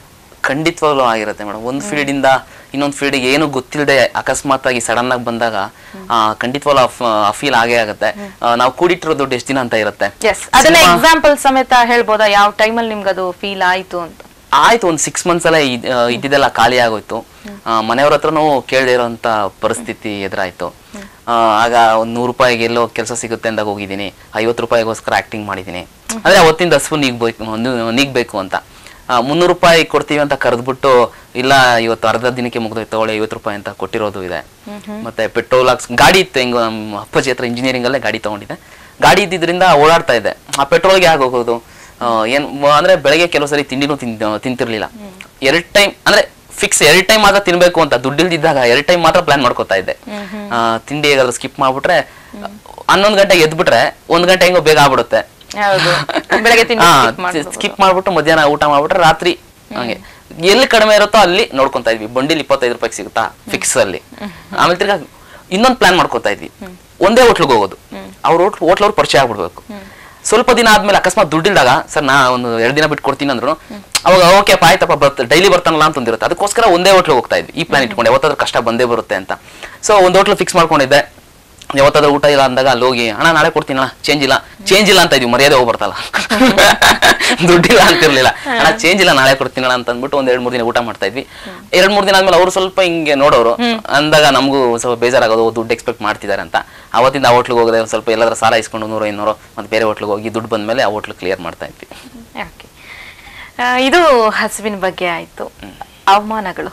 ಖಂಡಿತವಾಗ್ಲೂ ಆಗಿರುತ್ತೆ ಮೇಡಮ್ ಒಂದು ಫೀಲ್ಡ್ ಇಂದ ಇನ್ನೊಂದು ಫೀಲ್ಡ್ ಏನು ಗೊತ್ತಿಲ್ಲದೆ ಅಕಸ್ಮಾತ್ ಆಗಿ ಸಡನ್ ಆಗಿ ಬಂದಾಗ ಆ, ಖಂಡಿತವಾಗ್ಲೂ ಆ ಫೀಲ್ ಆಗೇ ಆಗುತ್ತೆ ಆ, ನಾವು ಕೂಡಿಟ್ಟಿರೋ ದುಡ್ಡು ಎಷ್ಟು ದಿನ ಅಂತ ಇರುತ್ತೆ ಎಸ್ ಅದನ್ನ ಸಿನಿಮಾ- ಎಕ್ಸಾಂಪಲ್ ಸಮೇತ ಹೇಳ್ಬೋದಾ ಯಾವ ಟೈಮಲ್ಲಿ ನಿಮ್ಗೆ ಅದು ಫೀಲ್ ಆಯ್ತು ಅಂತ ಆಯ್ತು ಒಂದು ಸಿಕ್ಸ್ ಮಂತ್ಸ್ ಅಲ್ಲೇ ಇದ್- ಆ, ಇದ್ದಿದ್ದೆಲ್ಲ ಖಾಲಿ ಆಗೋಯ್ತು ಆ, ಮನೆಯವ್ರ ಹತ್ರನೂ ಕೇಳದೇ ಇರೋಂಥ ಪರಿಸ್ಥಿತಿ ಎದುರಾಯ್ತು ಆ, ಆಗ ಒಂದು ನೂರು ರೂಪಾಯಿಗೆ ಎಲ್ಲೋ ಕೆಲಸ ಸಿಗುತ್ತೆ ಅಂದಾಗ ಹೋಗಿದ್ದೀನಿ ಐವತ್ತು ರೂಪಾಯಿಗೋಸ್ಕರ ಆಕ್ಟಿಂಗ್ ಮಾಡಿದ್ದೀನಿ ಅಂದ್ರೆ ಅವತ್ತಿಂದ ಹಸು ನೀಗ್ಬೇಕು ನು- ನೀಗ್ಬೇಕು ಅಂತ ಆ, ಮುನ್ನೂರು ರೂಪಾಯಿ ಕೊಡ್ತೀವಿ ಅಂತ ಕರೆದ್ಬಿಟ್ಟು ಇಲ್ಲ ಇವತ್ತು ಅರ್ಧ ದಿನಕ್ಕೆ ಮುಗ್ದೋಯ್ತು ತಗೊಳ್ಳಿ ಐವತ್ತು ರೂಪಾಯಿ ಅಂತ ಕೊಟ್ಟಿರೋದು ಇದೆ ಮತ್ತೆ ಪೆಟ್ರೋಲ್ ಹಾಕ್ಸ್ ಗಾಡಿ ಇತ್ತು ಹೆಂಗೋ ನಮ್ಮ ಅಪ್ಪಾಜಿ ಹತ್ರ ಇಂಜಿನಿಯರಿಂಗ್ ಅಲ್ಲೇ ಗಾಡಿ ತಗೊಂಡಿದ್ದೆ ಗಾಡಿ ಇದ್ದಿದ್ರಿಂದ ಓಡಾಡ್ತಾ ಇದ್ದೆ ಆ ಪೆಟ್ರೋಲ್ಗೆ ಯಾಕೆ ಹೋಗೋದು ಆ, ಏನ್ ಮ- ಅಂದ್ರೆ ಬೆಳಗ್ಗೆ ಕೆಲವು ಸರಿ ತಿಂಡಿನೂ ತಿನ್ ತಿಂತಿರ್ಲಿಲ್ಲ ಎರಡ್ ಟೈಮ್ ಅಂದ್ರೆ ಫಿಕ್ಸ್ ಎರಡ್ ಟೈಮ್ ಮಾತ್ರ ತಿನ್ಬೇಕು ಅಂತ ದುಡ್ಡಿಲ್ದಿದ್ದಾಗ ಎರಡ್ ಟೈಮ್ ಮಾತ್ರ ಪ್ಲಾನ್ ಮಾಡ್ಕೊತಾ ಇದ್ದೆ ಆ, ತಿಂಡಿ ಹೇಗಾದ್ರೂ ಸ್ಕಿಪ್ ಮಾಡ್ಬಿಟ್ರೆ ಹನ್ನೊಂದು ಗಂಟೆಗೆ ಎದ್ಬಿಟ್ರೆ ಒಂದ್ ಗಂಟೆ ಹೆಂಗೋ ಬೇಗ ಆಗ್ಬಿಡುತ್ತೆ ಹೌದು ಬೆಳಗ್ಗೆ ತಿಂಡಿ skip ಮಾಡ್ಬಿಡ್ಬೋದು. ಸ್ಕಿಪ್ ಮಾಡ್ಬಿಟ್ಟು ಮಧ್ಯಾಹ್ನ ಊಟ ಮಾಡ್ಬಿಟ್ರೆ ರಾತ್ರಿ ಹಂಗೆ ಎಲ್ಲಿ ಕಡಿಮೆ ಇರುತ್ತೋ ಅಲ್ಲಿ ನೋಡ್ಕೊಂತಾ ಇದ್ವಿ ಬಂಡಿಲಿ ಇಪ್ಪತ್ತೈದು ರೂಪಾಯಿ ಸಿಗುತ್ತಾ ಫಿಕ್ಸ್ ಅಲ್ಲಿ ಆಮೇಲೆ ತಿರ್ಗಾ ಇನ್ನೊಂದ್ ಪ್ಲಾನ್ ಮಾಡ್ಕೊತಾ ಇದ್ವಿ ಒಂದೇ ಹೋಟ್ಲಿಗೆ ಹೋಗೋದು ಅವ್ರ ಹೋಟ್ಲ್ ಹೋಟ್ಲವ್ರು ಪರಿಚಯ ಆಗ್ಬಿಡ್ಬೇಕು ಸ್ವಲ್ಪ ದಿನ ಆದ್ಮೇಲೆ ಅಕಸ್ಮಾತ್ ದುಡ್ಡಿಲ್ದಾಗ ಸರ್ ನಾ ಒಂದು ಎರಡು ದಿನ ಬಿಟ್ಟು ಕೊಡ್ತೀನಿ ಅಂದ್ರು ಅವಾಗ ಓಕೆ ಆಯ್ತಪ್ಪ ಬರ್ತ ಡೈಲಿ ಬರ್ತಾನಲ್ಲ ಅಂತ ಒಂದಿರುತ್ತೆ ಅದಕ್ಕೋಸ್ಕರ ಒಂದೇ ಹೋಟ್ಲಿಗೆ ಹೋಗ್ತಾ ಇದ್ವಿ ಈ ಪ್ಲಾನ್ ಇಟ್ಕೊಂಡು ಯಾವತ್ತಾದ್ರೂ ಕಷ್ಟ ಬಂದೇ ಬರುತ್ತೆ ಅಂತ ಸೊ ಒಂದು ಹೋಟ್ಲು ಫಿಕ್ಸ್ ಮಾಡ್ಕೊಂಡಿದ್ದೆ ಯಾವತ್ತಾದ್ರೂ ಊಟ ಇಲ್ಲ ಅಂದಾಗ ಅಲ್ಲಿ ಹೋಗಿ ಅಣ್ಣ ನಾಳೆ ಕೊಡ್ತೀನಿ ಅಣ್ಣ ಚೇಂಜ್ ಇಲ್ಲ ಚೇಂಜ್ ಇಲ್ಲ ಅಂತ ಇದೀವಿ ಮರ್ಯಾದೆ ಹೋಗ್ಬರ್ತಲ್ಲ ದುಡ್ಡಿಲ್ಲ ಅಂತಿರ್ಲಿಲ್ಲ ಅಣ್ಣ ಚೇಂಜ್ ಇಲ್ಲ ನಾಳೆ ಕೊಡ್ತೀನಿ ಅಣ್ಣ ಅಂತ ಅಂದ್ಬಿಟ್ಟು ಒಂದ್ ಎರಡ್ ಮೂರ್ ದಿನ ಊಟ ಮಾಡ್ತಾ ಇದ್ವಿ ಎರಡ್ ಮೂರ್ ದಿನ ಆದ್ಮೇಲೆ ಅವರು ಸ್ವಲ್ಪ ಹಿಂಗೆ ನೋಡೋರು ಅಂದಾಗ ನಮಗೂ ಸ್ವಲ್ಪ ಬೇಜಾರಾಗೋದು ಓ, ದುಡ್ಡು ಎಕ್ಸ್ಪೆಕ್ಟ್ ಮಾಡ್ತಿದ್ದಾರೆ ಅಂತ ಅವತ್ತಿಂದ ಆ ಹೋಟ್ಲಿಗೆ ಹೋಗದೆ ಒಂದ್ ಸ್ವಲ್ಪ ಎಲ್ಲಾದ್ರೂ ಸಾಲ ಇಸ್ಕೊಂಡು ನೂರು ಇನ್ನೂರು ಮತ್ತೆ ಬೇರೆ ಹೋಟ್ಲಿಗೆ ಹೋಗಿ ದುಡ್ಡು ಬಂದ್ಮೇಲೆ ಆ ಹೋಟ್ಲು ಕ್ಲಿಯರ್ ಮಾಡ್ತಾ ಇದ್ವಿ Okay. ಆ, ಇದು ಹಸುವಿನ ಬಗ್ಗೆ ಆಯ್ತು ಅವಮಾನಗಳು